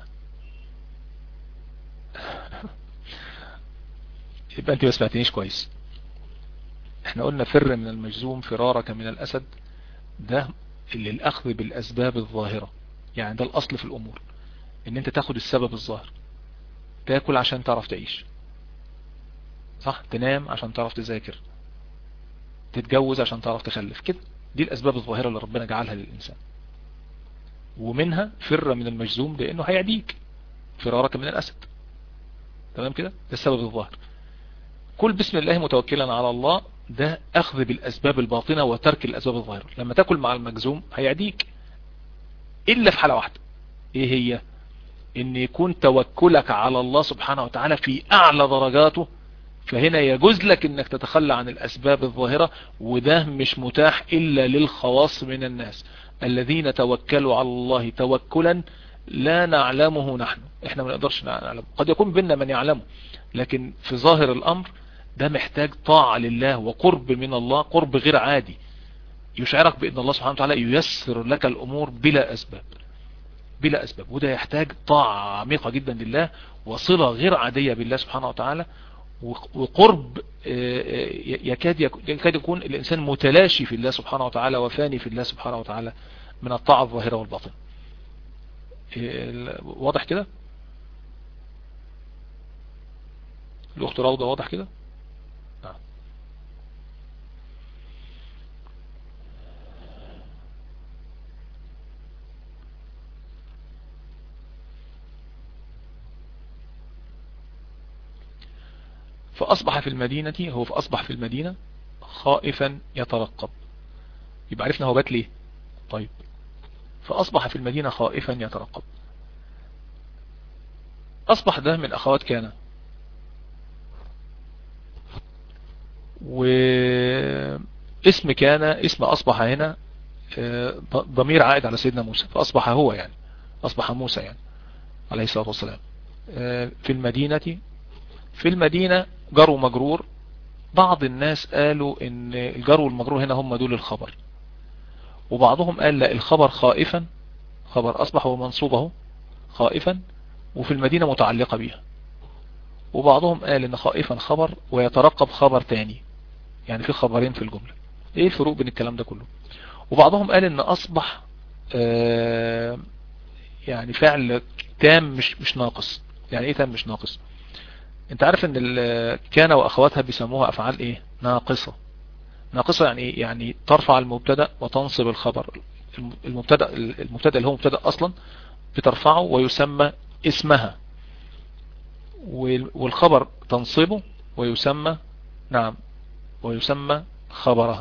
يبقى انت ما سمعتنيش كويس احنا قلنا فر من المجزوم فرارك من الاسد ده اللي الاخذ بالاسباب الظاهرة يعني ده الاصل في الامور ان انت تاخد السبب الظاهر تاكل عشان تعرف تعيش صح تنام عشان تعرف تذاكر تتجوز عشان تعرف تخلف كده دي الاسباب الظاهرة اللي ربنا جعلها للانسان ومنها فر من المجزوم لانه هيعديك فرارك من الاسد تمام كده ده السبب الظاهر كل بسم الله متوكلا على الله ده اخذ بالاسباب الباطنة وترك الاسباب الظاهرة لما تاكل مع المجزوم هيعديك الا في حالة واحدة ايه هي ان يكون توكلك على الله سبحانه وتعالى في اعلى درجاته فهنا يجوز لك انك تتخلى عن الاسباب الظاهرة وده مش متاح الا للخواص من الناس الذين توكلوا على الله توكلا لا نعلمه نحن احنا ما نقدرش نعلمه قد يكون بيننا من يعلمه لكن في ظاهر الامر ده محتاج طاعة لله وقرب من الله قرب غير عادي يشعرك بان الله سبحانه وتعالى ييسر لك الامور بلا اسباب بلا اسباب وده يحتاج طاعة عميقة جدا لله وصلة غير عادية بالله سبحانه وتعالى وقرب يكاد يكاد يكون الانسان متلاشي في الله سبحانه وتعالى وفاني في الله سبحانه وتعالى من الطاعة الظاهرة والباطنة واضح كده الاخت روضة واضح كده نعم فأصبح في المدينة هو فأصبح في المدينة خائفا يترقب يبقى عرفنا هو بات ليه طيب فأصبح في المدينة خائفا يترقب أصبح ده من أخوات كان واسم كان اسم أصبح هنا ضمير عائد على سيدنا موسى فأصبح هو يعني أصبح موسى يعني عليه الصلاة والسلام في المدينة في المدينة جر ومجرور بعض الناس قالوا ان الجر والمجرور هنا هم دول الخبر وبعضهم قال لا الخبر خائفا خبر اصبح ومنصوبه خائفا وفي المدينة متعلقة بها وبعضهم قال ان خائفا خبر ويترقب خبر تاني يعني في خبرين في الجملة ايه الفروق بين الكلام ده كله وبعضهم قال ان اصبح آه يعني فعل تام مش مش ناقص يعني ايه تام مش ناقص انت عارف ان كان واخواتها بيسموها افعال ايه ناقصة ناقصة يعني ايه يعني ترفع المبتدا وتنصب الخبر المبتدا المبتدا اللي هو مبتدا اصلا بترفعه ويسمى اسمها والخبر تنصبه ويسمى نعم ويسمى خبرها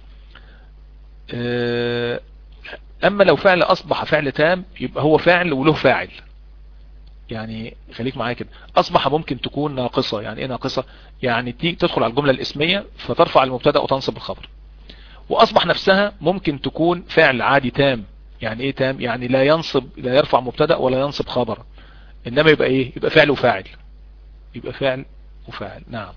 اما لو فعل اصبح فعل تام يبقى هو فعل وله فاعل يعني خليك معايا كده اصبح ممكن تكون ناقصة يعني ايه ناقصة يعني تيجي تدخل على الجملة الاسمية فترفع المبتدا وتنصب الخبر واصبح نفسها ممكن تكون فعل عادي تام يعني ايه تام يعني لا ينصب لا يرفع مبتدا ولا ينصب خبر انما يبقى ايه يبقى فعل وفاعل يبقى فعل وفاعل نعم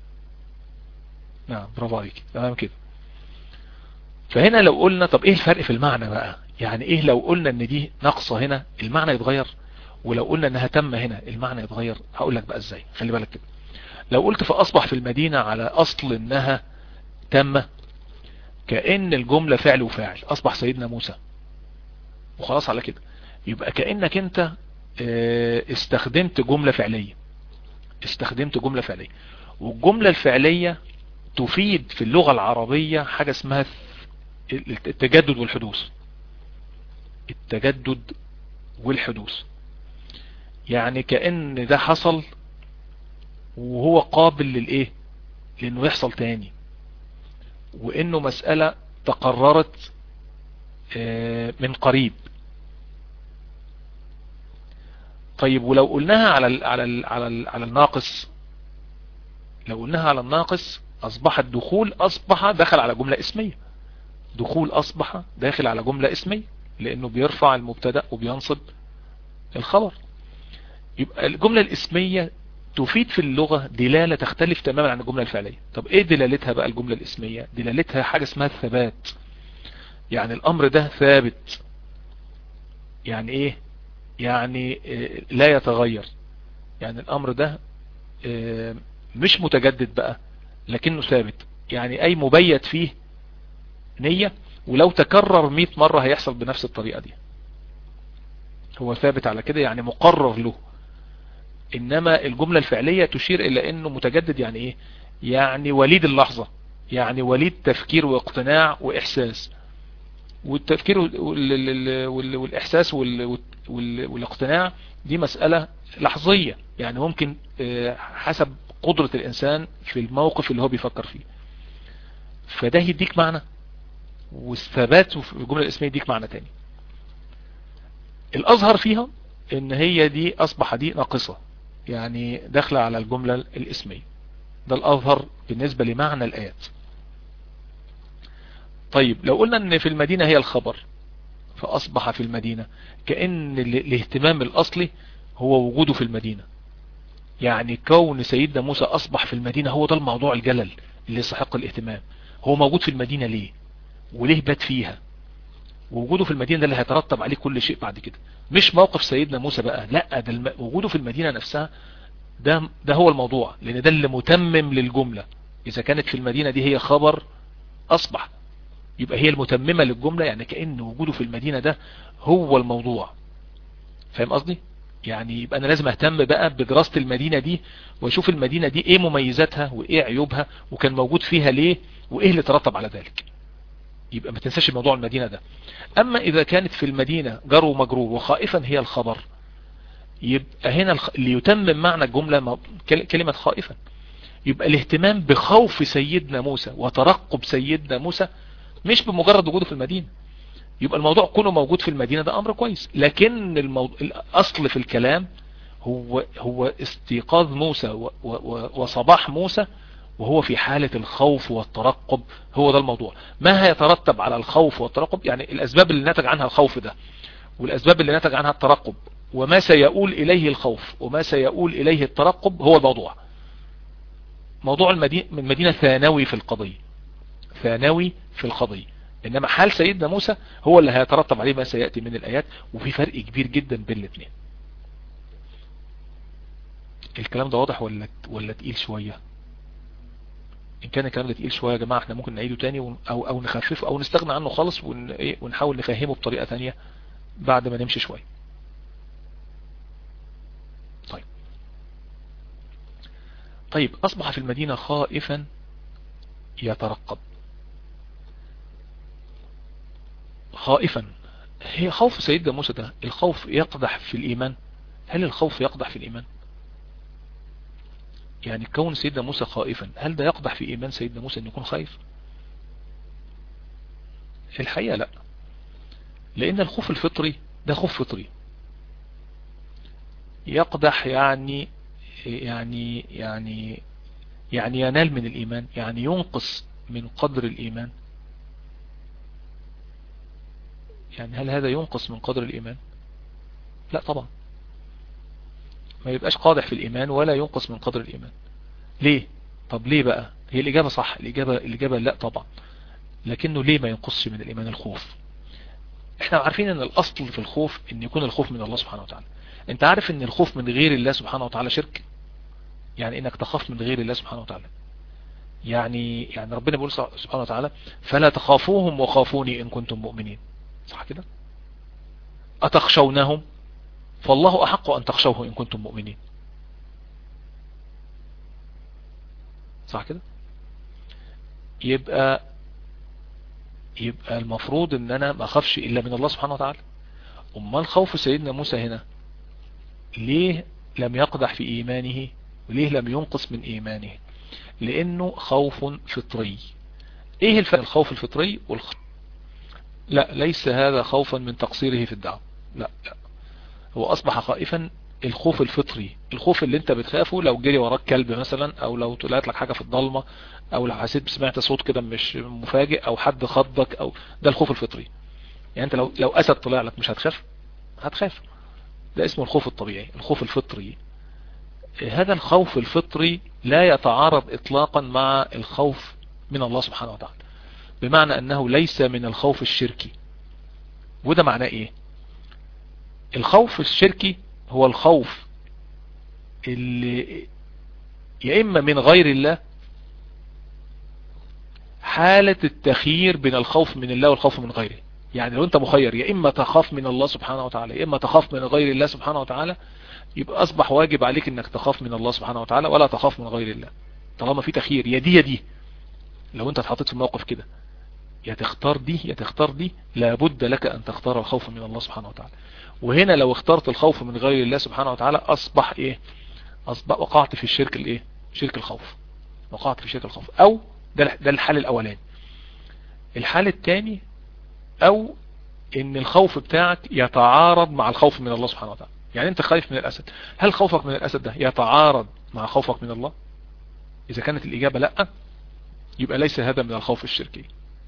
نعم برافو عليك تمام كده فهنا لو قلنا طب ايه الفرق في المعنى بقى يعني ايه لو قلنا ان دي ناقصة هنا المعنى يتغير ولو قلنا انها تم هنا المعنى يتغير هقول لك بقى ازاي خلي بالك كده لو قلت فاصبح في المدينة على اصل انها تم كأن الجملة فعل وفاعل اصبح سيدنا موسى وخلاص على كده يبقى كأنك انت استخدمت جملة فعلية استخدمت جملة فعلية والجملة الفعلية تفيد في اللغة العربية حاجة اسمها التجدد والحدوث التجدد والحدوث يعني كأن ده حصل وهو قابل للايه لانه يحصل تاني وانه مسألة تقررت من قريب طيب ولو قلناها على ال على ال على ال على الناقص لو قلناها على الناقص اصبح الدخول اصبح دخل على جملة اسمية دخول اصبح داخل على جملة اسمية لانه بيرفع المبتدا وبينصب الخبر يبقى الجملة الاسمية تفيد في اللغة دلالة تختلف تماما عن الجملة الفعلية طب ايه دلالتها بقى الجملة الاسمية دلالتها حاجة اسمها الثبات يعني الامر ده ثابت يعني ايه يعني لا يتغير يعني الامر ده مش متجدد بقى لكنه ثابت يعني اي مبيت فيه نية ولو تكرر 100 مرة هيحصل بنفس الطريقة دي هو ثابت على كده يعني مقرر له انما الجملة الفعلية تشير الى انه متجدد يعني ايه يعني وليد اللحظة يعني وليد تفكير واقتناع واحساس والتفكير والاحساس والاقتناع دي مسألة لحظية يعني ممكن حسب قدرة الانسان في الموقف اللي هو بيفكر فيه فده يديك معنى والثبات في الجملة الاسمية يديك معنى تاني الأظهر فيها ان هي دي أصبح دي ناقصة يعني داخلة على الجملة الاسمية ده الأظهر بالنسبة لمعنى الآيات طيب لو قلنا ان في المدينة هي الخبر فأصبح في المدينة كأن الاهتمام الأصلي هو وجوده في المدينة يعني كون سيدنا موسى أصبح في المدينة هو ده الموضوع الجلل اللي يستحق الاهتمام هو موجود في المدينة ليه وليه بات فيها ووجوده في المدينة ده اللي هيترتب عليه كل شيء بعد كده مش موقف سيدنا موسى بقى لا ده الم... وجوده في المدينة نفسها ده ده هو الموضوع لان ده اللي متمم للجملة اذا كانت في المدينة دي هي خبر اصبح يبقى هي المتممة للجملة يعني كأن وجوده في المدينة ده هو الموضوع فاهم قصدي يعني يبقى انا لازم اهتم بقى بدراسة المدينة دي واشوف المدينة دي ايه مميزاتها وايه عيوبها وكان موجود فيها ليه وايه اللي ترتب على ذلك يبقى ما تنساش الموضوع المدينة ده اما اذا كانت في المدينة جر ومجرور وخائفا هي الخبر يبقى هنا اللي يتمم معنى الجملة كلمة خائفا يبقى الاهتمام بخوف سيدنا موسى وترقب سيدنا موسى مش بمجرد وجوده في المدينة يبقى الموضوع كونه موجود في المدينة ده امر كويس لكن الموضوع الاصل في الكلام هو هو استيقاظ موسى و و وصباح موسى وهو في حالة الخوف والترقب هو ده الموضوع ما هيترتب على الخوف والترقب يعني الاسباب اللي نتج عنها الخوف ده والاسباب اللي نتج عنها الترقب وما سيؤول اليه الخوف وما سيؤول اليه الترقب هو الموضوع موضوع المدينة, المدينة ثانوي في القضية ثانوي في القضية انما حال سيدنا موسى هو اللي هيترتب عليه ما سيأتي من الايات وفي فرق كبير جدا بين الاثنين الكلام ده واضح ولا ولا تقيل شوية ان كان الكلام ده تقيل شوية يا جماعة احنا ممكن نعيده تاني او او نخففه او نستغنى عنه خالص ونحاول نفهمه بطريقة تانية بعد ما نمشي شوية طيب طيب اصبح في المدينة خائفا يترقب خائفا هي خوف سيدنا موسى ده الخوف يقدح في الإيمان هل الخوف يقدح في الإيمان يعني كون سيدنا موسى خائفا هل ده يقدح في إيمان سيدنا موسى أن يكون خايف الحقيقة لا لأن الخوف الفطري ده خوف فطري يقدح يعني يعني يعني يعني ينال من الإيمان يعني ينقص من قدر الإيمان يعني هل هذا ينقص من قدر الإيمان لا طبعا ما يبقاش قادح في الإيمان ولا ينقص من قدر الإيمان ليه طب ليه بقى هي الإجابة صح الإجابة, الإجابة لا طبعا لكنه ليه ما ينقصش من الإيمان الخوف احنا عارفين ان الأصل في الخوف ان يكون الخوف من الله سبحانه وتعالى انت عارف ان الخوف من غير الله سبحانه وتعالى شرك يعني انك تخاف من غير الله سبحانه وتعالى يعني يعني ربنا بيقول سبحانه وتعالى فلا تخافوهم وخافوني ان كنتم مؤمنين صح كده أتخشونهم فالله أحق أن تخشوه إن كنتم مؤمنين صح كده يبقى يبقى المفروض ان انا ما اخافش الا من الله سبحانه وتعالى امال خوف سيدنا موسى هنا ليه لم يقدح في ايمانه وليه لم ينقص من ايمانه لانه خوف فطري ايه الفرق الخوف الفطري والخوف لا ليس هذا خوفا من تقصيره في الدعوة لا لا هو أصبح خائفا الخوف الفطري الخوف اللي انت بتخافه لو جري وراك كلب مثلا او لو طلعت لك حاجة في الضلمة او لو حسيت سمعت صوت كده مش مفاجئ او حد خضك او ده الخوف الفطري يعني انت لو لو اسد طلع لك مش هتخاف هتخاف ده اسمه الخوف الطبيعي الخوف الفطري هذا الخوف الفطري لا يتعارض اطلاقا مع الخوف من الله سبحانه وتعالى بمعنى انه ليس من الخوف الشركي وده معناه ايه الخوف الشركي هو الخوف اللي يا اما من غير الله حالة التخيير بين الخوف من الله والخوف من غيره يعني لو انت مخير يا اما تخاف من الله سبحانه وتعالى يا اما تخاف من غير الله سبحانه وتعالى يبقى اصبح واجب عليك انك تخاف من الله سبحانه وتعالى ولا تخاف من غير الله طالما في تخيير يا دي يا دي لو انت اتحطيت في موقف كده يا تختار دي يا تختار دي لابد لك أن تختار الخوف من الله سبحانه وتعالى وهنا لو اخترت الخوف من غير الله سبحانه وتعالى أصبح إيه أصبح وقعت في الشرك الإيه شرك الخوف وقعت في شرك الخوف أو ده, ده الحال الأولاني الحال الثاني أو إن الخوف بتاعك يتعارض مع الخوف من الله سبحانه وتعالى يعني أنت خايف من الأسد هل خوفك من الأسد ده يتعارض مع خوفك من الله إذا كانت الإجابة لا يبقى ليس هذا من الخوف الشركي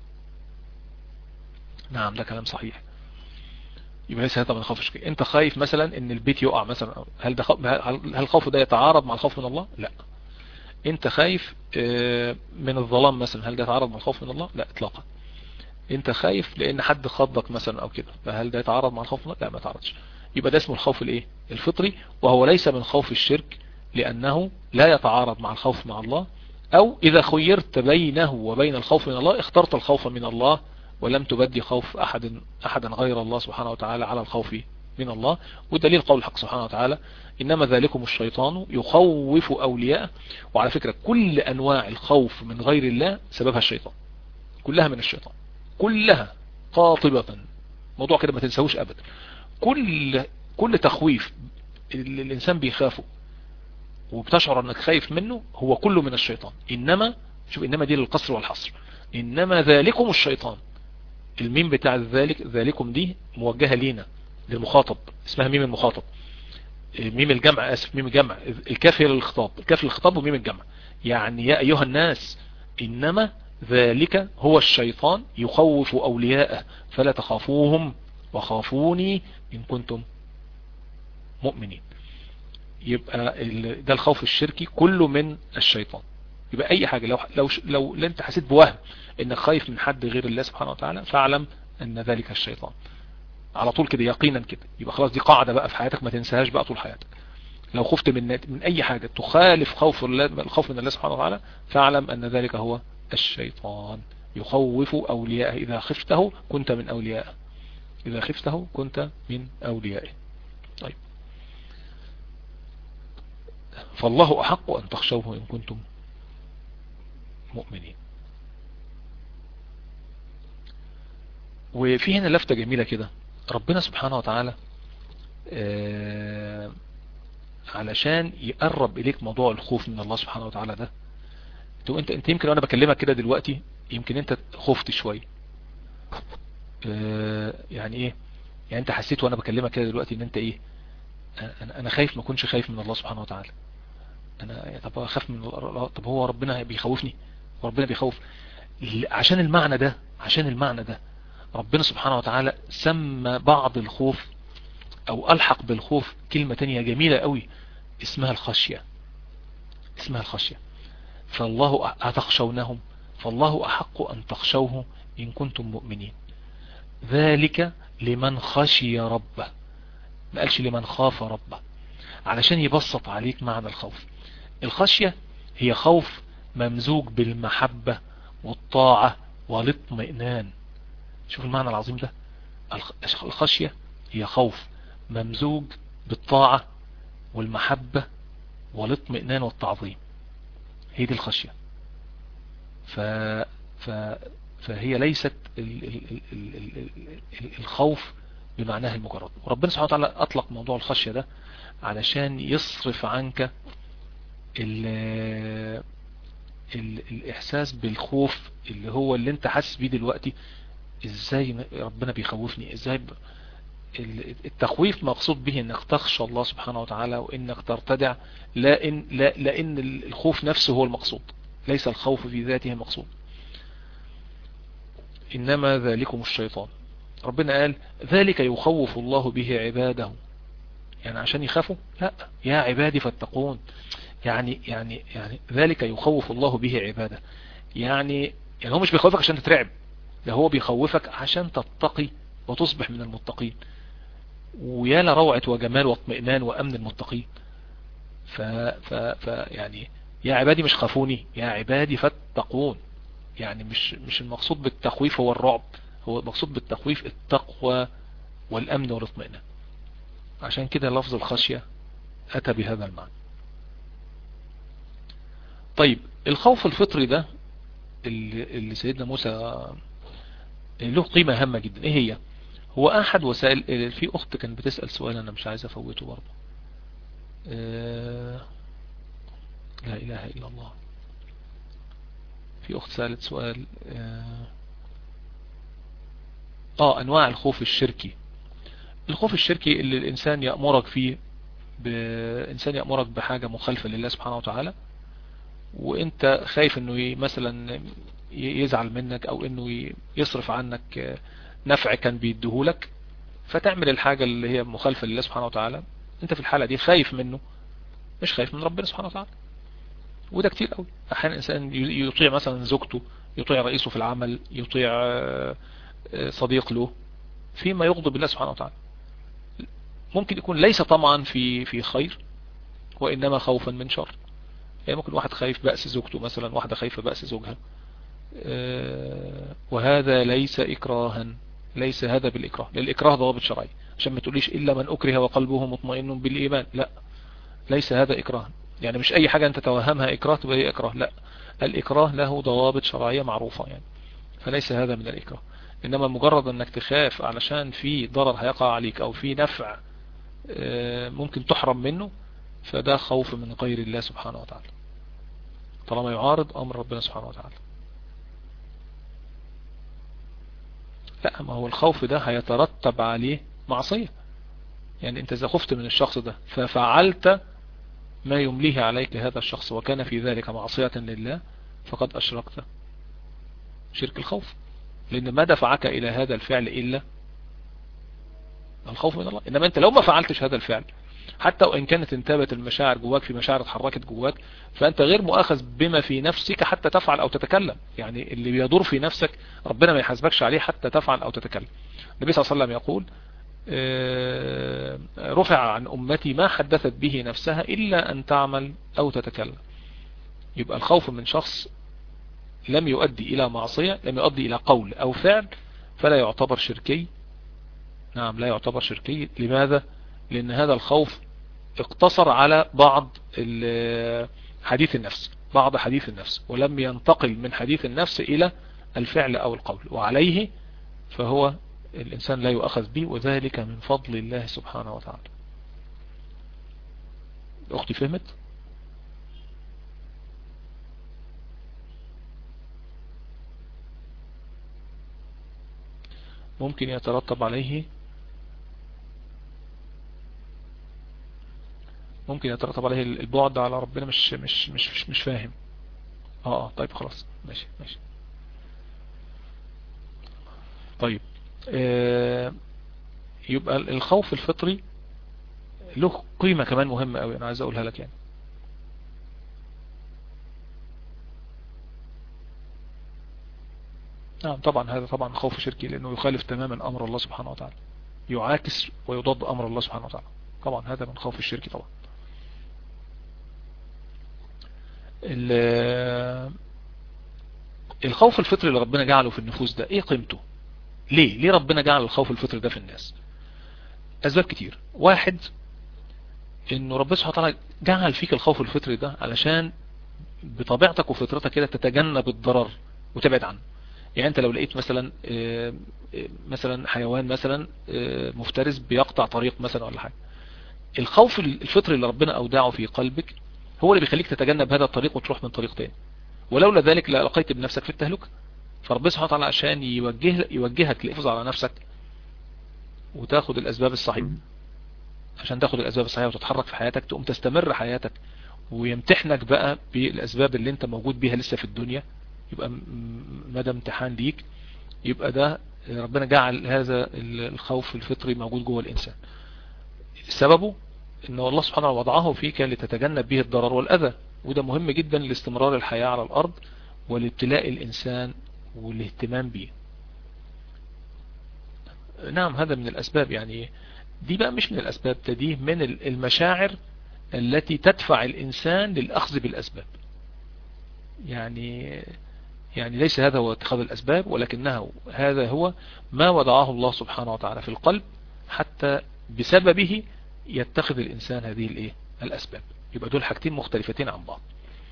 نعم ده كلام صحيح يبقى ليس هذا من الخوف الشركي انت خايف مثلا ان البيت يقع مثلا هل ده هل الخوف ده يتعارض مع الخوف من الله لا انت خايف آه، من الظلام مثلا هل ده يتعارض مع الخوف من الله لا اطلاقا انت خايف لان حد خضك مثلا او كده فهل ده يتعارض مع الخوف من الله لا ما يتعارضش يبقى ده اسمه الخوف الايه الفطري وهو ليس من خوف الشرك لانه لا يتعارض مع الخوف مع الله او اذا خيرت بينه وبين الخوف من الله اخترت الخوف من الله ولم تبدي خوف احد احدا غير الله سبحانه وتعالى على الخوف من الله والدليل قول الحق سبحانه وتعالى إنما ذلكم الشيطان يخوف أولياء وعلى فكرة كل أنواع الخوف من غير الله سببها الشيطان كلها من الشيطان كلها قاطبة موضوع كده ما تنسوش أبدا كل كل تخويف اللي الإنسان بيخافه وبتشعر أنك خايف منه هو كله من الشيطان إنما شوف إنما دي للقصر والحصر إنما ذلكم الشيطان الميم بتاع ذلك ذلكم دي موجهة لينا للمخاطب اسمها ميم المخاطب ميم الجمع اسف ميم الجمع الكاف هي للخطاب الكاف للخطاب وميم الجمع يعني يا ايها الناس انما ذلك هو الشيطان يخوف اولياءه فلا تخافوهم وخافوني ان كنتم مؤمنين يبقى ده الخوف الشركي كله من الشيطان يبقى اي حاجة لو لو لو انت حسيت بوهم انك خايف من حد غير الله سبحانه وتعالى فاعلم ان ذلك الشيطان على طول كده يقينا كده يبقى خلاص دي قاعدة بقى في حياتك ما تنساهاش بقى طول حياتك لو خفت من من اي حاجة تخالف خوف الله الخوف من الله سبحانه وتعالى فاعلم ان ذلك هو الشيطان يخوف اولياءه اذا خفته كنت من اوليائه اذا خفته كنت من اوليائه طيب فالله احق ان تخشوه ان كنتم مؤمنين وفي هنا لفتة جميلة كده ربنا سبحانه وتعالى آه، علشان يقرب اليك موضوع الخوف من الله سبحانه وتعالى ده انت انت يمكن وانا بكلمك كده دلوقتي يمكن انت خفت شويه آه، يعني ايه يعني انت حسيت وانا بكلمك كده دلوقتي ان انت ايه انا انا خايف ما اكونش خايف من الله سبحانه وتعالى انا طب اخاف من طب هو ربنا بيخوفني وربنا بيخوف عشان المعنى ده عشان المعنى ده ربنا سبحانه وتعالى سمى بعض الخوف او الحق بالخوف كلمة تانية جميلة قوي اسمها الخشية اسمها الخشية فالله أتخشونهم فالله أحق أن تخشوه إن كنتم مؤمنين ذلك لمن خشي ربه ما قالش لمن خاف ربه علشان يبسط عليك معنى الخوف الخشية هي خوف ممزوج بالمحبة والطاعة والاطمئنان شوف المعنى العظيم ده الخشية هي خوف ممزوج بالطاعة والمحبة والاطمئنان والتعظيم هي دي الخشية ف... ف... فهي ليست ال... ال... ال... ال... الخوف بمعناه المجرد وربنا سبحانه وتعالى أطلق موضوع الخشية ده علشان يصرف عنك ال... ال... الإحساس بالخوف اللي هو اللي انت حاسس بيه دلوقتي ازاي ربنا بيخوفني ازاي ب... التخويف مقصود به انك تخشى الله سبحانه وتعالى وانك ترتدع لا إن لا لان الخوف نفسه هو المقصود ليس الخوف في ذاته المقصود انما ذلكم الشيطان ربنا قال ذلك يخوف الله به عباده يعني عشان يخافوا لا يا عبادي فاتقون يعني يعني يعني ذلك يخوف الله به عباده يعني يعني هو مش بيخوفك عشان تترعب ده هو بيخوفك عشان تتقي وتصبح من المتقين ويا لروعة وجمال واطمئنان وأمن المتقين ف, ف, ف يعني يا عبادي مش خافوني يا عبادي فاتقون يعني مش مش المقصود بالتخويف هو الرعب هو المقصود بالتخويف التقوى والأمن والاطمئنان عشان كده لفظ الخشية أتى بهذا المعنى طيب الخوف الفطري ده اللي سيدنا موسى له قيمة هامة جدا ايه هي هو احد وسائل في اخت كانت بتسأل سؤال انا مش عايز افوته برضه آه لا اله الا الله في اخت سألت سؤال آه, اه انواع الخوف الشركي الخوف الشركي اللي الانسان يأمرك فيه بإنسان يأمرك بحاجة مخالفة لله سبحانه وتعالى وانت خايف انه مثلا يزعل منك او انه يصرف عنك نفع كان بيديهولك فتعمل الحاجة اللي هي مخالفة لله سبحانه وتعالى انت في الحالة دي خايف منه مش خايف من ربنا سبحانه وتعالى وده كتير قوي احيانا الانسان يطيع مثلا زوجته يطيع رئيسه في العمل يطيع صديق له فيما يغضب الله سبحانه وتعالى ممكن يكون ليس طمعا في في خير وإنما خوفا من شر يعني ممكن واحد خايف بأس زوجته مثلا واحدة خايفة بأس زوجها وهذا ليس إكراها ليس هذا بالإكراه للإكراه ضوابط شرعي عشان ما تقوليش إلا من أكره وقلبه مطمئن بالإيمان لا ليس هذا إكراه يعني مش أي حاجة أنت توهمها إكراه تبقى هي إكراه لا الإكراه له ضوابط شرعية معروفة يعني فليس هذا من الإكراه إنما مجرد أنك تخاف علشان في ضرر هيقع عليك أو في نفع ممكن تحرم منه فده خوف من غير الله سبحانه وتعالى طالما يعارض أمر ربنا سبحانه وتعالى لا ما هو الخوف ده هيترتب عليه معصية يعني انت اذا خفت من الشخص ده ففعلت ما يمليه عليك هذا الشخص وكان في ذلك معصية لله فقد أشركت شرك الخوف لأن ما دفعك إلى هذا الفعل إلا الخوف من الله إنما أنت لو ما فعلتش هذا الفعل حتى وإن كانت انتابت المشاعر جواك في مشاعر اتحركت جواك فأنت غير مؤاخذ بما في نفسك حتى تفعل أو تتكلم يعني اللي بيدور في نفسك ربنا ما يحاسبكش عليه حتى تفعل أو تتكلم النبي صلى الله عليه وسلم يقول رفع عن أمتي ما حدثت به نفسها إلا أن تعمل أو تتكلم يبقى الخوف من شخص لم يؤدي إلى معصية لم يؤدي إلى قول أو فعل فلا يعتبر شركي نعم لا يعتبر شركي لماذا لأن هذا الخوف اقتصر على بعض حديث النفس بعض حديث النفس ولم ينتقل من حديث النفس إلى الفعل أو القول وعليه فهو الإنسان لا يؤخذ به وذلك من فضل الله سبحانه وتعالى أختي فهمت ممكن يترتب عليه ممكن يترتب عليه البعد على ربنا مش مش مش مش, مش فاهم اه اه طيب خلاص ماشي ماشي طيب آه يبقى الخوف الفطري له قيمة كمان مهمة قوي انا عايز اقولها لك يعني نعم طبعا هذا طبعا خوف شركي لانه يخالف تماما امر الله سبحانه وتعالى يعاكس ويضاد امر الله سبحانه وتعالى طبعا هذا من خوف الشرك طبعا الخوف الفطري اللي ربنا جعله في النفوس ده ايه قيمته ليه ليه ربنا جعل الخوف الفطري ده في الناس اسباب كتير واحد انه ربنا سبحانه وتعالى جعل فيك الخوف الفطري ده علشان بطبيعتك وفطرتك كده تتجنب الضرر وتبعد عنه يعني انت لو لقيت مثلا مثلا حيوان مثلا مفترس بيقطع طريق مثلا ولا حاجة الخوف الفطري اللي ربنا اودعه في قلبك هو اللي بيخليك تتجنب هذا الطريق وتروح من طريق تاني ولولا ذلك لقيت بنفسك في التهلكة فربنا سبحانه وتعالى عشان يوجه يوجهك للحفاظ على نفسك وتاخد الاسباب الصحيحة عشان تاخد الاسباب الصحيحة وتتحرك في حياتك تقوم تستمر حياتك ويمتحنك بقى بالاسباب اللي انت موجود بيها لسه في الدنيا يبقى مدى امتحان ليك يبقى ده ربنا جعل هذا الخوف الفطري موجود جوه الانسان سببه ان الله سبحانه وضعه فيك لتتجنب به الضرر والاذى وده مهم جدا لاستمرار الحياة على الارض والابتلاء الانسان والاهتمام به نعم هذا من الاسباب يعني دي بقى مش من الاسباب ده دي من المشاعر التي تدفع الانسان للاخذ بالاسباب يعني يعني ليس هذا هو اتخاذ الأسباب ولكنه هذا هو ما وضعه الله سبحانه وتعالى في القلب حتى بسببه يتخذ الإنسان هذه الايه الأسباب يبقى دول حاجتين مختلفتين عن بعض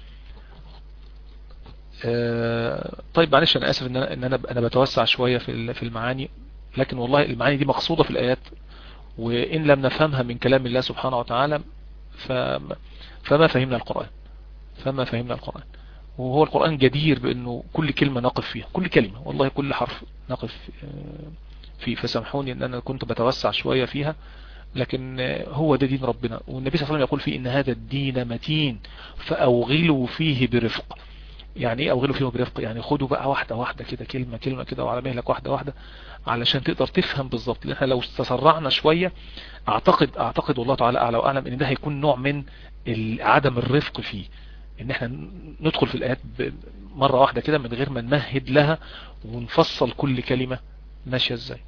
آه طيب معلش أنا آسف إن أنا, إن أنا, أنا بتوسع شوية في في المعاني لكن والله المعاني دي مقصودة في الآيات وإن لم نفهمها من كلام الله سبحانه وتعالى فما فهمنا القرآن فما فهمنا القرآن وهو القرآن جدير بأنه كل كلمة نقف فيها كل كلمة والله كل حرف نقف فيه فسامحوني أن أنا كنت بتوسع شوية فيها لكن هو ده دين ربنا والنبي صلى الله عليه وسلم يقول فيه ان هذا الدين متين فاوغلوا فيه برفق يعني ايه اوغلوا فيه برفق يعني خدوا بقى واحدة واحدة كده كلمة كلمة كده وعلى مهلك واحدة واحدة علشان تقدر تفهم بالظبط لان احنا لو تسرعنا شوية اعتقد اعتقد والله تعالى اعلى واعلم ان ده هيكون نوع من عدم الرفق فيه ان احنا ندخل في الايات مرة واحدة كده من غير ما نمهد لها ونفصل كل كلمة ماشية ازاي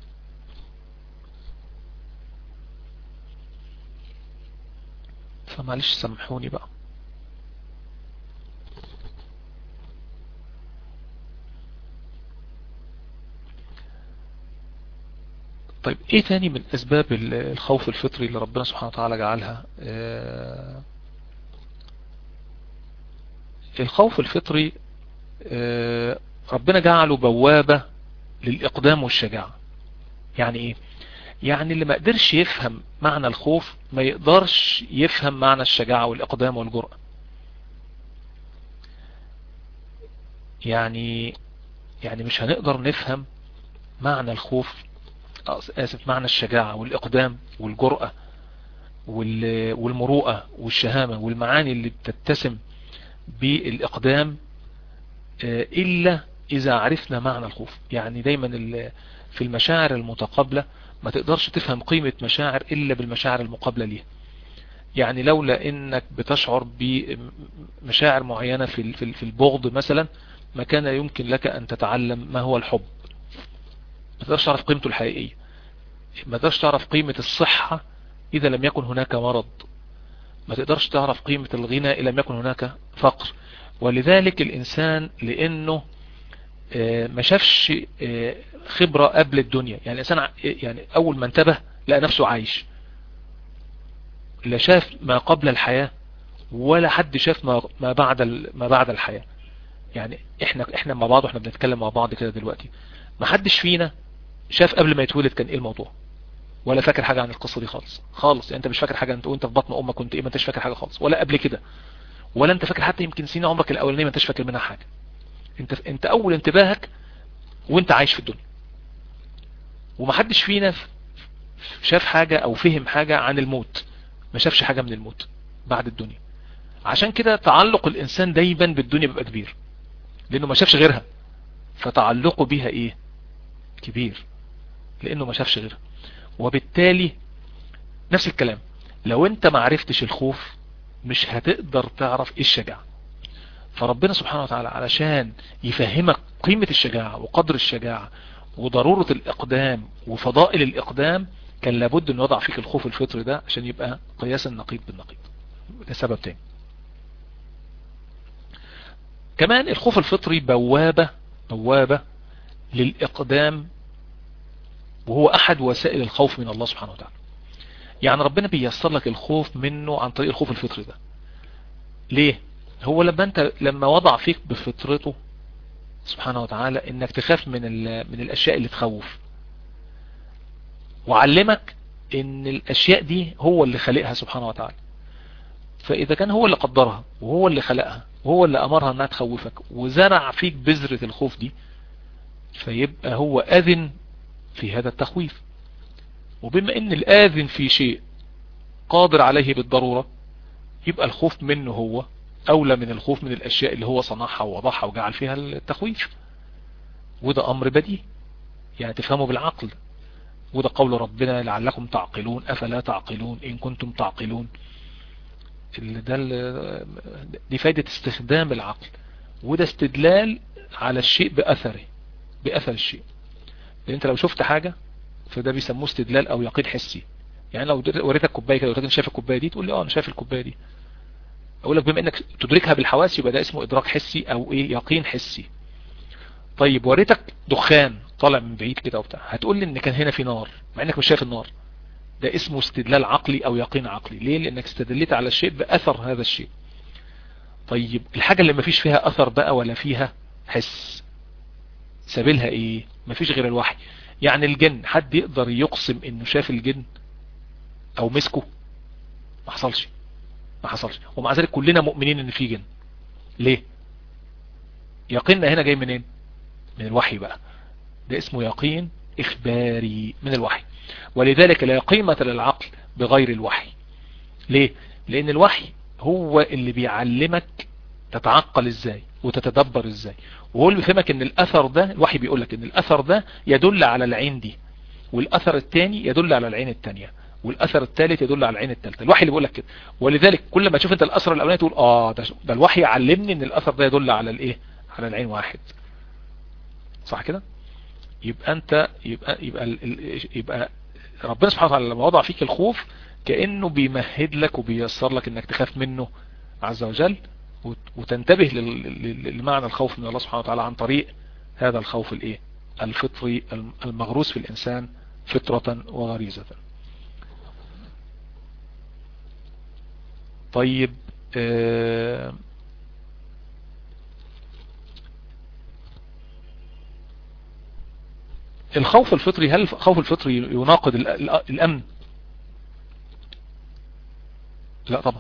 فمعلش سامحوني بقى طيب ايه تاني من اسباب الخوف الفطري اللي ربنا سبحانه وتعالى جعلها آه الخوف الفطري آه ربنا جعله بوابة للاقدام والشجاعة يعني ايه يعني اللي ما قدرش يفهم معنى الخوف ما يقدرش يفهم معنى الشجاعة والاقدام والجرأة يعني يعني مش هنقدر نفهم معنى الخوف آسف معنى الشجاعة والإقدام والجرأة والمروءة والشهامة والمعاني اللي بتتسم بالإقدام إلا إذا عرفنا معنى الخوف يعني دايما في المشاعر المتقابلة ما تقدرش تفهم قيمة مشاعر إلا بالمشاعر المقابلة ليها يعني لولا إنك بتشعر بمشاعر معينة في البغض مثلا ما كان يمكن لك أن تتعلم ما هو الحب ما تقدرش تعرف قيمته الحقيقية ما تقدرش تعرف قيمة الصحة إذا لم يكن هناك مرض ما تقدرش تعرف قيمة الغنى إذا لم يكن هناك فقر ولذلك الإنسان لأنه ما شافش خبرة قبل الدنيا يعني الإنسان يعني أول ما انتبه لقى نفسه عايش لا شاف ما قبل الحياة ولا حد شاف ما ما بعد ما بعد الحياة يعني احنا احنا مع بعض واحنا بنتكلم مع بعض كده دلوقتي ما حدش فينا شاف قبل ما يتولد كان ايه الموضوع ولا فاكر حاجة عن القصة دي خالص خالص يعني انت مش فاكر حاجة انت وانت في بطن امك كنت ايه ما انتش فاكر حاجة خالص ولا قبل كده ولا انت فاكر حتى يمكن سنين عمرك الاولانيه ما انتش فاكر منها حاجة انت انت اول انتباهك وانت عايش في الدنيا ومحدش فينا شاف حاجة او فهم حاجة عن الموت ما شافش حاجة من الموت بعد الدنيا عشان كده تعلق الانسان دايما بالدنيا بيبقى كبير لانه ما شافش غيرها فتعلقه بيها ايه كبير لانه ما شافش غيرها وبالتالي نفس الكلام لو انت ما عرفتش الخوف مش هتقدر تعرف ايه الشجاعة فربنا سبحانه وتعالى علشان يفهمك قيمة الشجاعة وقدر الشجاعة وضرورة الاقدام وفضائل الاقدام كان لابد ان يضع فيك الخوف الفطري ده عشان يبقى قياس النقيض بالنقيض ده سبب تاني كمان الخوف الفطري بوابة بوابة للاقدام وهو احد وسائل الخوف من الله سبحانه وتعالى يعني ربنا بيسر لك الخوف منه عن طريق الخوف الفطري ده ليه هو لما انت لما وضع فيك بفطرته سبحانه وتعالى انك تخاف من من الاشياء اللي تخوف وعلمك ان الاشياء دي هو اللي خلقها سبحانه وتعالى فاذا كان هو اللي قدرها وهو اللي خلقها وهو اللي امرها انها تخوفك وزرع فيك بذرة الخوف دي فيبقى هو اذن في هذا التخويف وبما ان الاذن في شيء قادر عليه بالضرورة يبقى الخوف منه هو اولى من الخوف من الاشياء اللي هو صنعها ووضعها وجعل فيها التخويف وده امر بديهي يعني تفهمه بالعقل وده قول ربنا لعلكم تعقلون افلا تعقلون ان كنتم تعقلون ده دي فايدة استخدام العقل وده استدلال على الشيء بأثره بأثر الشيء لان انت لو شفت حاجة فده بيسموه استدلال او يقين حسي يعني لو وريتك كوبايه كده وقلت شايف الكوبايه دي تقول لي اه انا شايف الكوبايه دي اقول لك بما انك تدركها بالحواس يبقى ده اسمه ادراك حسي او ايه يقين حسي طيب وريتك دخان طالع من بعيد كده وبتاع هتقول لي ان كان هنا في نار مع انك مش شايف النار ده اسمه استدلال عقلي او يقين عقلي ليه لانك استدليت على الشيء باثر هذا الشيء طيب الحاجة اللي مفيش فيها اثر بقى ولا فيها حس سبيلها ايه مفيش غير الوحي يعني الجن حد يقدر يقسم انه شاف الجن او مسكه ما حصلش ما حصلش ومع ذلك كلنا مؤمنين ان في جن ليه يقيننا هنا جاي منين من الوحي بقى ده اسمه يقين اخباري من الوحي ولذلك لا قيمة للعقل بغير الوحي ليه لان الوحي هو اللي بيعلمك تتعقل ازاي وتتدبر ازاي وهو اللي بيفهمك ان الاثر ده الوحي بيقول لك ان الاثر ده يدل على العين دي والاثر الثاني يدل على العين الثانيه والاثر الثالث يدل على العين الثالثه الوحي اللي بيقول لك كده ولذلك كل ما تشوف انت الاثر الاولاني تقول اه ده, ده الوحي علمني ان الاثر ده يدل على الايه على العين واحد صح كده يبقى انت يبقى يبقى يبقى ربنا سبحانه وتعالى لما وضع فيك الخوف كأنه بيمهد لك وبيسر لك انك تخاف منه عز وجل وتنتبه لمعنى الخوف من الله سبحانه وتعالى عن طريق هذا الخوف الايه الفطري المغروس في الانسان فطرة وغريزة طيب آه الخوف الفطري هل الخوف الفطري يناقض الامن لا طبعا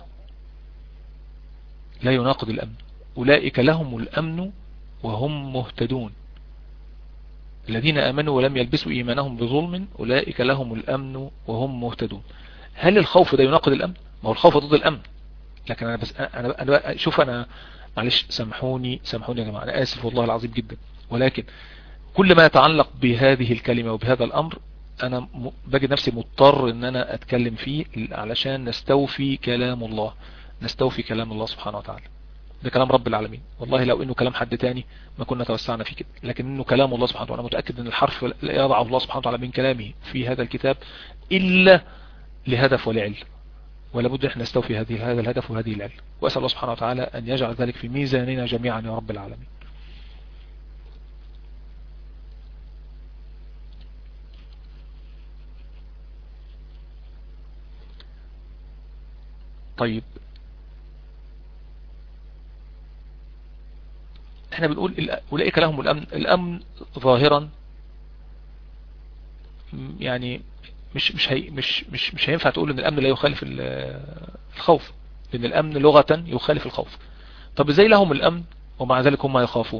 لا يناقض الامن اولئك لهم الامن وهم مهتدون الذين امنوا ولم يلبسوا ايمانهم بظلم اولئك لهم الامن وهم مهتدون هل الخوف ده يناقض الامن ما هو الخوف ضد الامن لكن انا بس انا انا شوف انا معلش سامحوني سامحوني يا جماعه انا اسف والله العظيم جدا ولكن كل ما يتعلق بهذه الكلمة وبهذا الأمر أنا بجد نفسي مضطر أن أنا أتكلم فيه علشان نستوفي كلام الله نستوفي كلام الله سبحانه وتعالى ده كلام رب العالمين والله لو انه كلام حد تاني ما كنا توسعنا فيه كده لكن انه كلام الله سبحانه وتعالى متأكد ان الحرف لا يضع الله سبحانه وتعالى من كلامه في هذا الكتاب الا لهدف ولعل ولا بد احنا نستوفي هذه هذا الهدف وهذه العلم واسال الله سبحانه وتعالى ان يجعل ذلك في ميزاننا جميعا يا رب العالمين طيب احنا بنقول اولئك لهم الامن الامن ظاهرا يعني مش مش هي مش مش مش هينفع تقول ان الامن لا يخالف الخوف لان الامن لغة يخالف الخوف طب ازاي لهم الامن ومع ذلك هم يخافون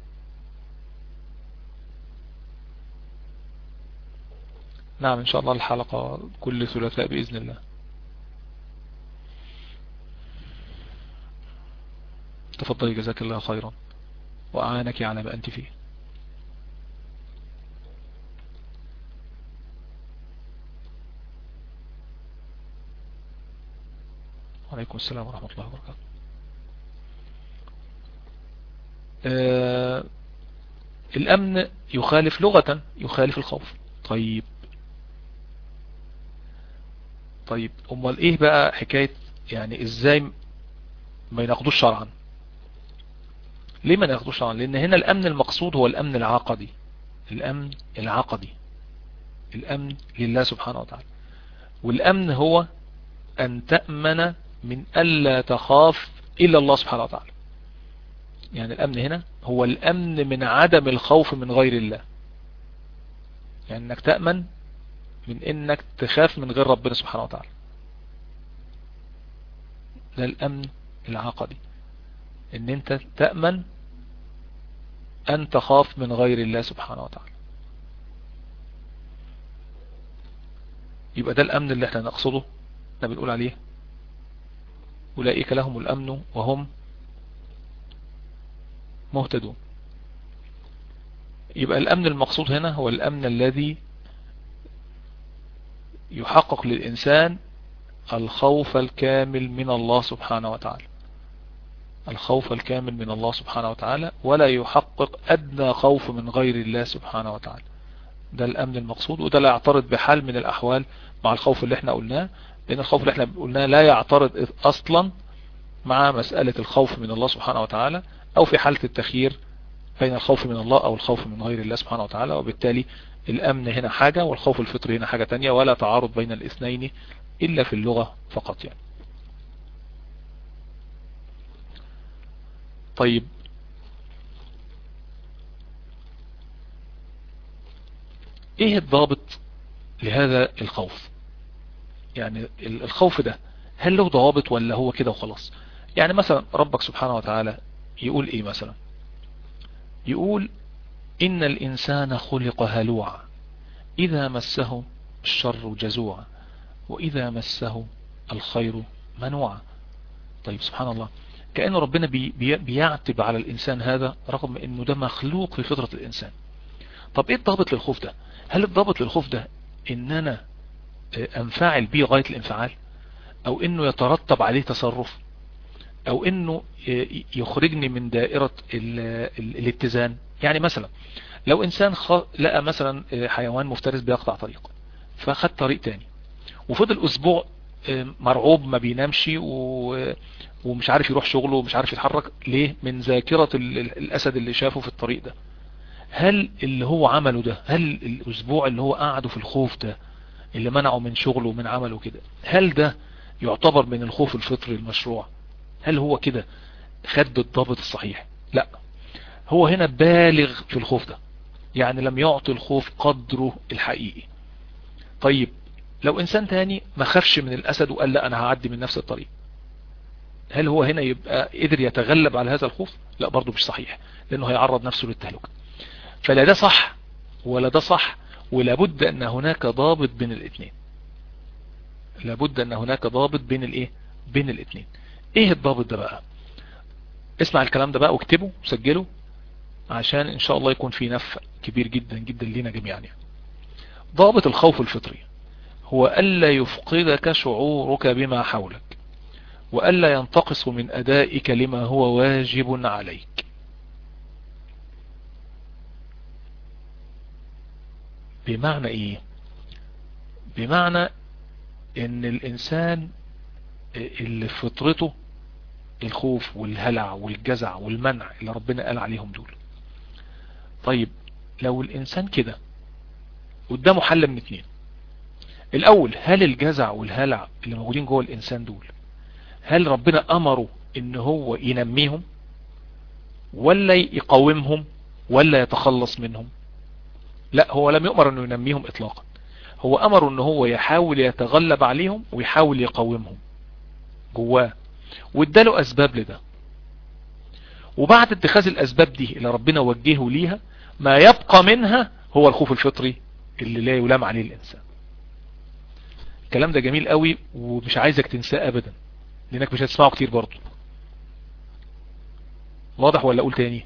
نعم ان شاء الله الحلقة كل ثلاثاء بإذن الله تفضلي جزاك الله خيرا وأعانك على ما أنت فيه وعليكم السلام ورحمة الله وبركاته آه الأمن يخالف لغة يخالف الخوف طيب طيب امال ايه بقى حكاية يعني ازاي ما يناقضوش شرعا ليه ما ناخدوش طبعا لان هنا الامن المقصود هو الامن العقدي الامن العقدي الامن لله سبحانه وتعالى والامن هو ان تأمن من الا تخاف الا الله سبحانه وتعالى يعني الامن هنا هو الامن من عدم الخوف من غير الله يعني انك تأمن من انك تخاف من غير ربنا سبحانه وتعالى ده الامن العقدي ان انت تأمن ان تخاف من غير الله سبحانه وتعالى يبقى ده الامن اللي احنا نقصده احنا بنقول عليه اولئك لهم الامن وهم مهتدون يبقى الامن المقصود هنا هو الامن الذي يحقق للانسان الخوف الكامل من الله سبحانه وتعالى الخوف الكامل من الله سبحانه وتعالى ولا يحقق أدنى خوف من غير الله سبحانه وتعالى ده الأمن المقصود وده لا يعترض بحال من الأحوال مع الخوف اللي احنا قلناه لأن الخوف اللي احنا قلناه لا يعترض أصلا مع مسألة الخوف من الله سبحانه وتعالى أو في حالة التخيير بين الخوف من الله أو الخوف من غير الله سبحانه وتعالى وبالتالي الأمن هنا حاجة والخوف الفطري هنا حاجة تانية ولا تعارض بين الاثنين إلا في اللغة فقط يعني طيب ايه الضابط لهذا الخوف يعني الخوف ده هل له ضوابط ولا هو كده وخلاص يعني مثلا ربك سبحانه وتعالى يقول ايه مثلا يقول ان الانسان خلق هلوعا اذا مسه الشر جزوعا وإذا مسه الخير منوعا طيب سبحان الله كأن ربنا بي بيعتب على الإنسان هذا رغم أنه ده مخلوق في فطرة الإنسان طب إيه الضابط للخوف ده هل الضابط للخوف ده أن أنا أنفعل به غاية الانفعال أو أنه يترتب عليه تصرف أو أنه يخرجني من دائرة الاتزان يعني مثلا لو إنسان لقى مثلا حيوان مفترس بيقطع طريق فخد طريق تاني وفضل أسبوع مرعوب ما بينامش ومش عارف يروح شغله ومش عارف يتحرك ليه من ذاكرة الأسد اللي شافه في الطريق ده هل اللي هو عمله ده هل الأسبوع اللي هو قعده في الخوف ده اللي منعه من شغله ومن عمله كده هل ده يعتبر من الخوف الفطري المشروع هل هو كده خد بالضابط الصحيح لا هو هنا بالغ في الخوف ده يعني لم يعطي الخوف قدره الحقيقي طيب لو انسان تاني ما خافش من الاسد وقال لا انا هعدي من نفس الطريق هل هو هنا يبقى قدر يتغلب على هذا الخوف لا برضه مش صحيح لانه هيعرض نفسه للتهلكة فلا ده صح ولا ده صح ولابد ان هناك ضابط بين الاثنين لابد ان هناك ضابط بين الايه بين الاثنين ايه الضابط ده بقى اسمع الكلام ده بقى واكتبه وسجله عشان ان شاء الله يكون في نفع كبير جدا جدا لنا جميعا يعني. ضابط الخوف الفطري هو ألا يفقدك شعورك بما حولك وألا ينتقص من أدائك لما هو واجب عليك بمعنى ايه بمعنى ان الانسان اللي فطرته الخوف والهلع والجزع والمنع اللي ربنا قال عليهم دول طيب لو الانسان كده قدامه حل من اتنين الاول هل الجزع والهلع اللي موجودين جوه الانسان دول هل ربنا امره ان هو ينميهم ولا يقاومهم ولا يتخلص منهم لا هو لم يؤمر انه ينميهم اطلاقا هو امره ان هو يحاول يتغلب عليهم ويحاول يقاومهم جواه واداله اسباب لده وبعد اتخاذ الاسباب دي اللي ربنا وجهه ليها ما يبقى منها هو الخوف الفطري اللي لا يلام عليه الانسان الكلام ده جميل قوي ومش عايزك تنساه ابدا لانك مش هتسمعه كتير برضه واضح ولا اقول تاني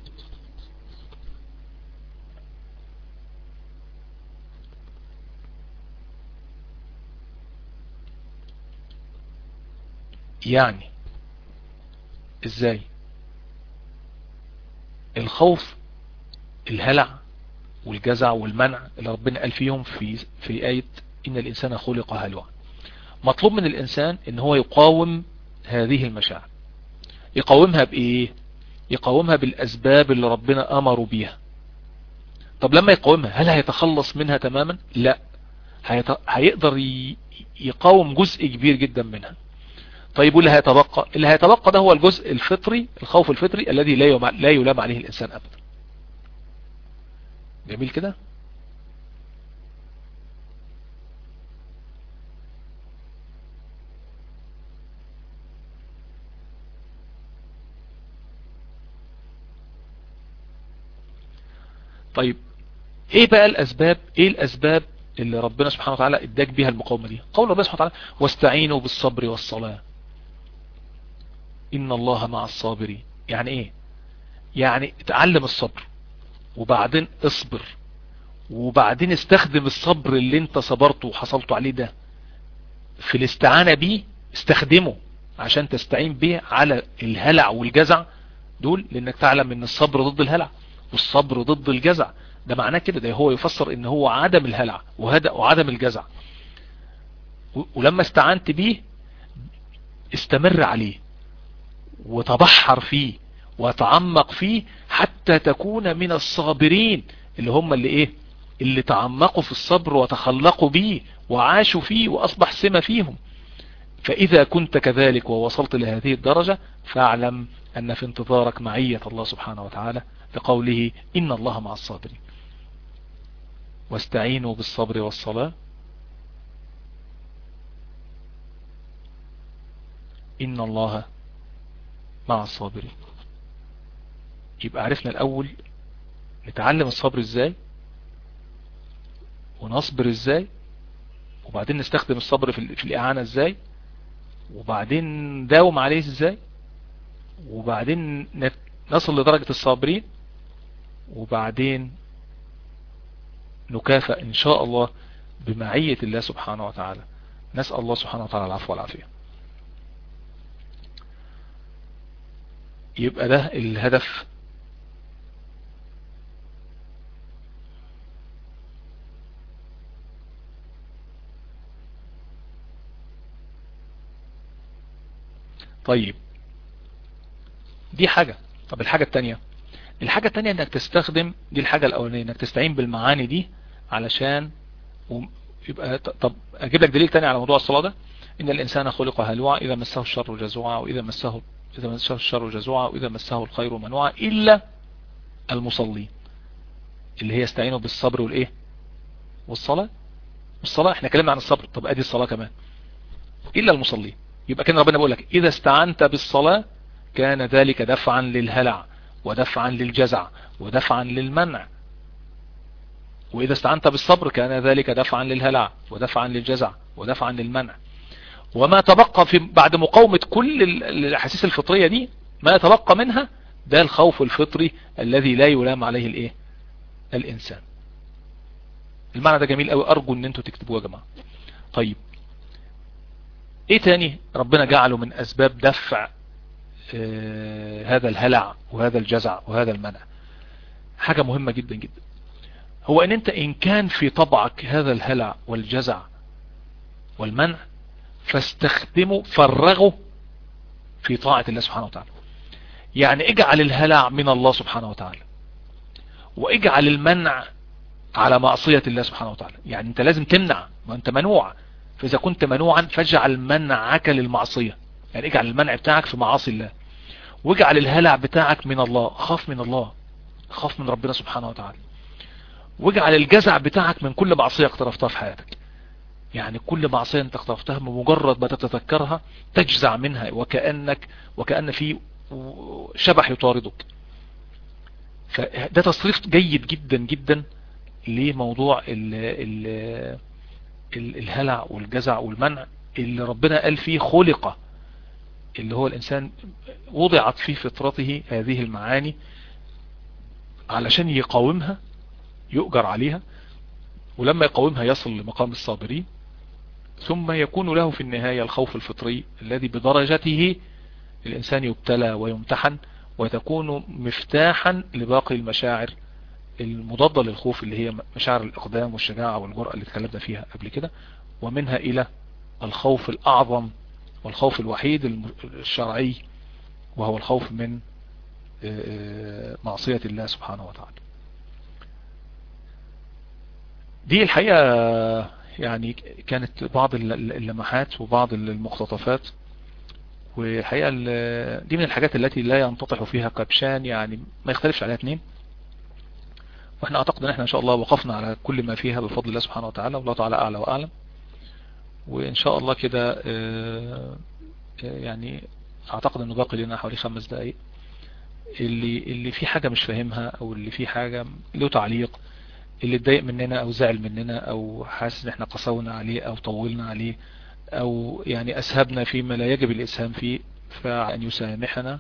يعني ازاي الخوف الهلع والجزع والمنع اللي ربنا قال فيهم في في آية إن الإنسان خلق هلوعا مطلوب من الإنسان إن هو يقاوم هذه المشاعر يقاومها بإيه يقاومها بالأسباب اللي ربنا أمره بيها طب لما يقاومها هل هيتخلص منها تماما لا هيقدر يقاوم جزء كبير جدا منها طيب واللي هيتبقى اللي هيتبقى ده هو الجزء الفطري الخوف الفطري الذي لا لا يلام عليه الإنسان أبدا جميل كده طيب ايه بقى الاسباب ايه الاسباب اللي ربنا سبحانه وتعالى اداك بيها المقاومة دي قول ربنا سبحانه وتعالى واستعينوا بالصبر والصلاة ان الله مع الصابرين يعني ايه يعني اتعلم الصبر وبعدين اصبر وبعدين استخدم الصبر اللي انت صبرته وحصلته عليه ده في الاستعانة بيه استخدمه عشان تستعين بيه على الهلع والجزع دول لانك تعلم ان الصبر ضد الهلع والصبر ضد الجزع ده معناه كده ده هو يفسر ان هو عدم الهلع وعدم الجزع ولما استعنت بيه استمر عليه وتبحر فيه وتعمق فيه حتى تكون من الصابرين اللي هم اللي ايه اللي تعمقوا في الصبر وتخلقوا به وعاشوا فيه واصبح سمة فيهم فاذا كنت كذلك ووصلت لهذه الدرجة فاعلم ان في انتظارك معية الله سبحانه وتعالى لقوله ان الله مع الصابرين واستعينوا بالصبر والصلاة ان الله مع الصابرين يبقى عرفنا الاول نتعلم الصبر ازاي ونصبر ازاي وبعدين نستخدم الصبر في, في الإعانة ازاي وبعدين داوم عليه ازاي وبعدين نصل لدرجة الصابرين وبعدين نكافئ ان شاء الله بمعية الله سبحانه وتعالى نسأل الله سبحانه وتعالى العفو والعافية يبقى ده الهدف طيب دي حاجة طب الحاجة التانية الحاجة التانية انك تستخدم دي الحاجة الاولانية انك تستعين بالمعاني دي علشان يبقى طب اجيب لك دليل تاني على موضوع الصلاة ده ان الانسان خلق هلوعا اذا مسه الشر جزوعا واذا مسه اذا مسه الشر جزوعا واذا مسه الخير منوعا الا المصلين اللي هي يستعينوا بالصبر والايه والصلاة والصلاة احنا كلمنا عن الصبر طب ادي الصلاة كمان الا المصلين يبقى كان ربنا بيقول لك اذا استعنت بالصلاة كان ذلك دفعا للهلع ودفعا للجزع ودفعا للمنع وإذا استعنت بالصبر كان ذلك دفعا للهلع ودفعا للجزع ودفعا للمنع وما تبقى في بعد مقاومة كل الأحاسيس الفطرية دي ما يتبقى منها ده الخوف الفطري الذي لا يلام عليه الايه الإنسان المعنى ده جميل قوي أرجو ان انتوا تكتبوه يا جماعة طيب ايه تاني ربنا جعله من اسباب دفع آه هذا الهلع وهذا الجزع وهذا المنع حاجة مهمة جدا جدا هو ان انت ان كان في طبعك هذا الهلع والجزع والمنع فاستخدمه فرغه في طاعة الله سبحانه وتعالى يعني اجعل الهلع من الله سبحانه وتعالى واجعل المنع على معصية الله سبحانه وتعالى يعني انت لازم تمنع ما انت منوع فاذا كنت منوعا فاجعل منعك للمعصية يعني اجعل المنع بتاعك في معاصي الله واجعل الهلع بتاعك من الله خاف من الله خاف من ربنا سبحانه وتعالى واجعل الجزع بتاعك من كل معصية اقترفتها في حياتك يعني كل معصية انت اقترفتها بمجرد ما تتذكرها تجزع منها وكأنك وكأن في شبح يطاردك فده تصريف جيد جدا جدا لموضوع ال ال ال الهلع والجزع والمنع اللي ربنا قال فيه خلق اللي هو الإنسان وضعت في فطرته هذه المعاني علشان يقاومها يؤجر عليها ولما يقاومها يصل لمقام الصابرين ثم يكون له في النهاية الخوف الفطري الذي بدرجته الإنسان يبتلى ويمتحن وتكون مفتاحا لباقي المشاعر المضادة للخوف اللي هي مشاعر الإقدام والشجاعة والجرأة اللي اتكلمنا فيها قبل كده ومنها إلى الخوف الأعظم والخوف الوحيد الشرعي وهو الخوف من معصية الله سبحانه وتعالى دي الحقيقة يعني كانت بعض اللمحات وبعض المقتطفات والحقيقة دي من الحاجات التي لا ينتطح فيها كبشان يعني ما يختلفش عليها اثنين واحنا اعتقد ان احنا ان شاء الله وقفنا على كل ما فيها بفضل الله سبحانه وتعالى والله تعالى اعلى واعلم وان شاء الله كده يعني اعتقد انه باقي لنا حوالي خمس دقايق اللي اللي في حاجة مش فاهمها او اللي في حاجة له تعليق اللي اتضايق مننا او زعل مننا او حاسس ان احنا قصونا عليه او طولنا عليه او يعني اسهبنا فيما لا يجب الاسهام فيه فان يسامحنا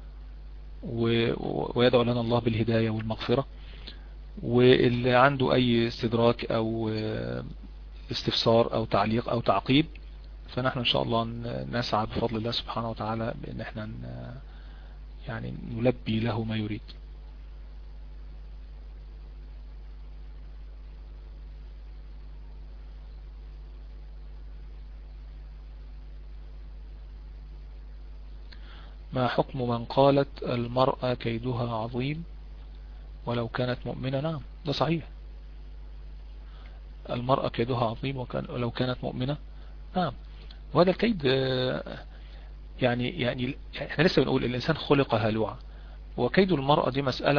ويدعو لنا الله بالهداية والمغفرة واللي عنده اي استدراك او استفسار او تعليق او تعقيب فنحن ان شاء الله نسعى بفضل الله سبحانه وتعالى بان احنا يعني نلبي له ما يريد ما حكم من قالت المرأة كيدها عظيم ولو كانت مؤمنة نعم ده صحيح المرأة كيدها عظيم وكان ولو كانت مؤمنة نعم وهذا الكيد يعني يعني احنا لسه بنقول الإنسان خلق هلوعا وكيد المرأة دي مسألة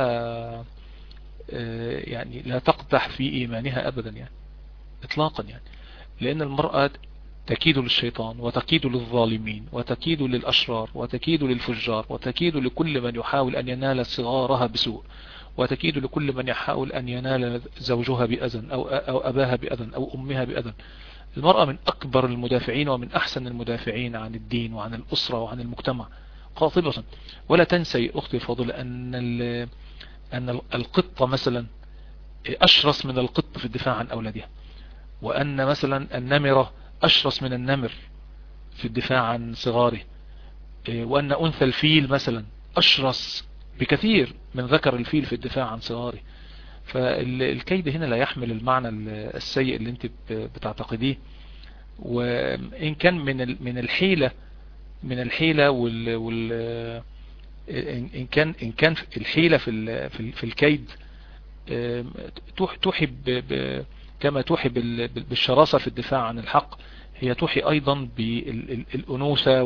يعني لا تقدح في إيمانها أبدا يعني إطلاقا يعني لأن المرأة تكيد للشيطان وتكيد للظالمين وتكيد للأشرار وتكيد للفجار وتكيد لكل من يحاول أن ينال صغارها بسوء وتكيد لكل من يحاول أن ينال زوجها بأذى أو, أو أباها بأذى أو أمها بأذى المرأة من أكبر المدافعين ومن أحسن المدافعين عن الدين وعن الأسرة وعن المجتمع قاطبة ولا تنسي أختي الفاضلة أن أن القطة مثلا أشرس من القط في الدفاع عن أولادها وأن مثلا النمرة أشرس من النمر في الدفاع عن صغاره وأن أنثى الفيل مثلا أشرس بكثير من ذكر الفيل في الدفاع عن صغاره فالكيد هنا لا يحمل المعنى السيء اللي انت بتعتقديه وإن كان من من الحيلة من الحيلة وال, وال إن كان إن كان الحيلة في في الكيد توحي كما توحي بالشراسة في الدفاع عن الحق هي توحي أيضا بالأنوثة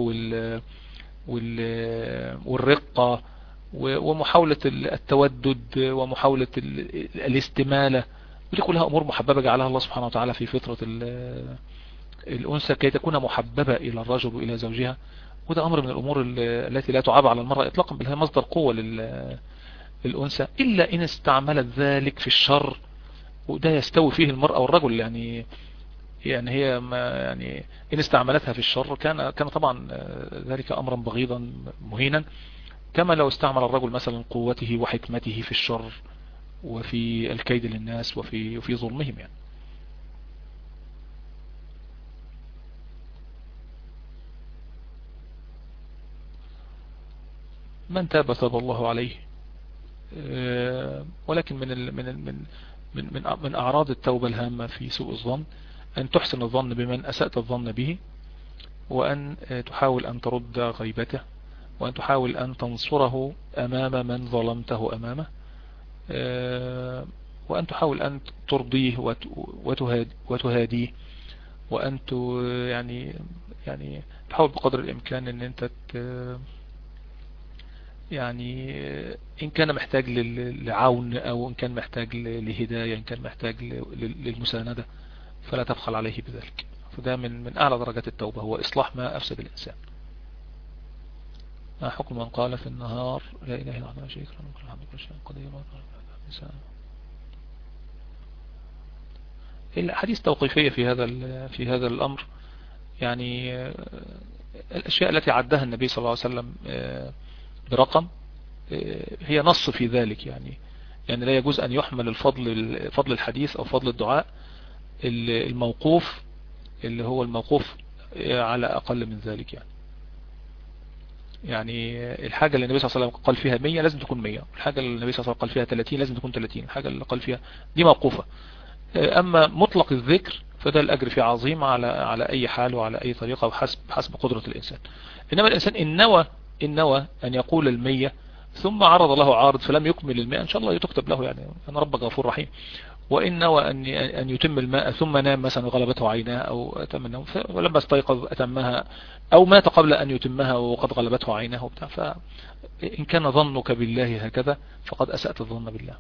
والرقة ومحاولة التودد ومحاولة الاستمالة ودي كلها أمور محببة جعلها الله سبحانه وتعالى في فطرة الأنثى كي تكون محببة إلى الرجل وإلى زوجها وده أمر من الأمور التي لا تعاب على المرأة إطلاقا بل هي مصدر قوة للأنثى إلا إن استعملت ذلك في الشر وده يستوي فيه المرأة والرجل يعني يعني هي ما يعني إن استعملتها في الشر كان كان طبعا ذلك أمرا بغيضا مهينا كما لو استعمل الرجل مثلا قوته وحكمته في الشر وفي الكيد للناس وفي وفي ظلمهم يعني من تاب تاب الله عليه ولكن من ال من ال من من من أعراض التوبة الهامة في سوء الظن أن تحسن الظن بمن أسأت الظن به وأن تحاول أن ترد غيبته وأن تحاول أن تنصره أمام من ظلمته أمامه وأن تحاول أن ترضيه وتهاديه وأن يعني يعني تحاول بقدر الإمكان أن أنت يعني إن كان محتاج لعون أو إن كان محتاج لهداية إن كان محتاج للمساندة فلا تبخل عليه بذلك فده من من أعلى درجات التوبة هو إصلاح ما أفسد الإنسان ما حكم من قال في النهار لا إله إلا الله شريك له ملك الحمد كل شيء قدير الحديث توقيفية في هذا في هذا الأمر يعني الأشياء التي عدها النبي صلى الله عليه وسلم برقم هي نص في ذلك يعني يعني لا يجوز أن يحمل الفضل فضل الحديث أو فضل الدعاء الموقوف اللي هو الموقوف على أقل من ذلك يعني يعني الحاجة اللي النبي صلى الله عليه وسلم قال فيها 100 لازم تكون 100 الحاجة اللي النبي صلى الله عليه وسلم قال فيها 30 لازم تكون 30 الحاجة اللي قال فيها دي موقوفة أما مطلق الذكر فده الأجر فيه عظيم على على أي حال وعلى أي طريقة وحسب حسب قدرة الإنسان إنما الإنسان إن نوى إن نوى أن يقول المية ثم عرض له عارض فلم يكمل الماء إن شاء الله يتكتب له يعني أنا ربك غفور رحيم وإن نوى أن أن يتم الماء ثم نام مثلا غلبته عيناه أو أتم النوم ولما استيقظ أتمها أو مات قبل أن يتمها وقد غلبته عيناه وبتاع فإن كان ظنك بالله هكذا فقد أسأت الظن بالله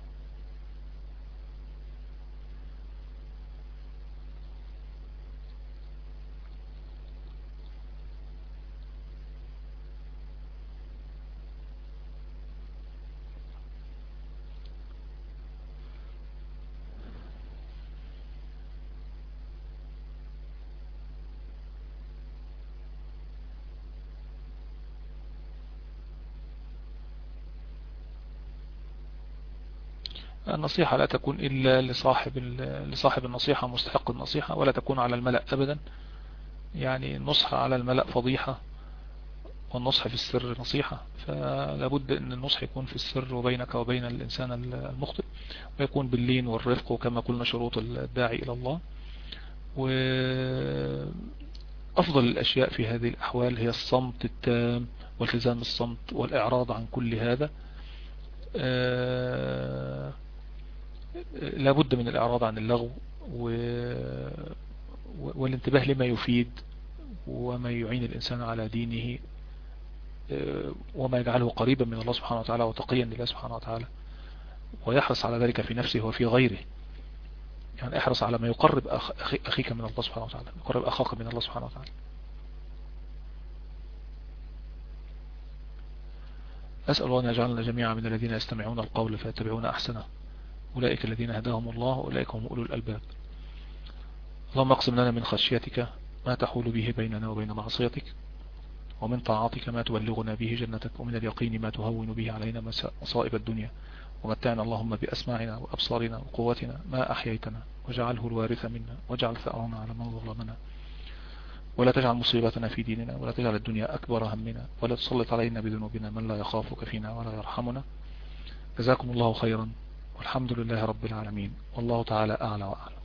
النصيحة لا تكون إلا لصاحب لصاحب النصيحة مستحق النصيحة ولا تكون على الملأ أبدا يعني النصح على الملأ فضيحة والنصح في السر نصيحة فلا بد أن النصح يكون في السر وبينك وبين الإنسان المخطئ ويكون باللين والرفق وكما قلنا شروط الداعي إلى الله وأفضل الأشياء في هذه الأحوال هي الصمت التام والتزام الصمت والإعراض عن كل هذا لابد من الإعراض عن اللغو و... والانتباه لما يفيد وما يعين الإنسان على دينه وما يجعله قريبا من الله سبحانه وتعالى وتقيا لله سبحانه وتعالى ويحرص على ذلك في نفسه وفي غيره يعني احرص على ما يقرب أخيك من الله سبحانه وتعالى يقرب أخاك من الله سبحانه وتعالى أسأل الله أن يجعلنا جميعا من الذين يستمعون القول فيتبعون أحسنه أولئك الذين هداهم الله أولئك هم أولو الألباب اللهم اقسم لنا من خشيتك ما تحول به بيننا وبين معصيتك ومن طاعتك ما تبلغنا به جنتك ومن اليقين ما تهون به علينا مصائب الدنيا ومتعنا اللهم بأسماعنا وأبصارنا وقوتنا ما أحييتنا واجعله الوارث منا واجعل ثأرنا على من ظلمنا ولا تجعل مصيبتنا في ديننا ولا تجعل الدنيا أكبر همنا ولا تسلط علينا بذنوبنا من لا يخافك فينا ولا يرحمنا جزاكم الله خيرا والحمد لله رب العالمين والله تعالى أعلى وأعلم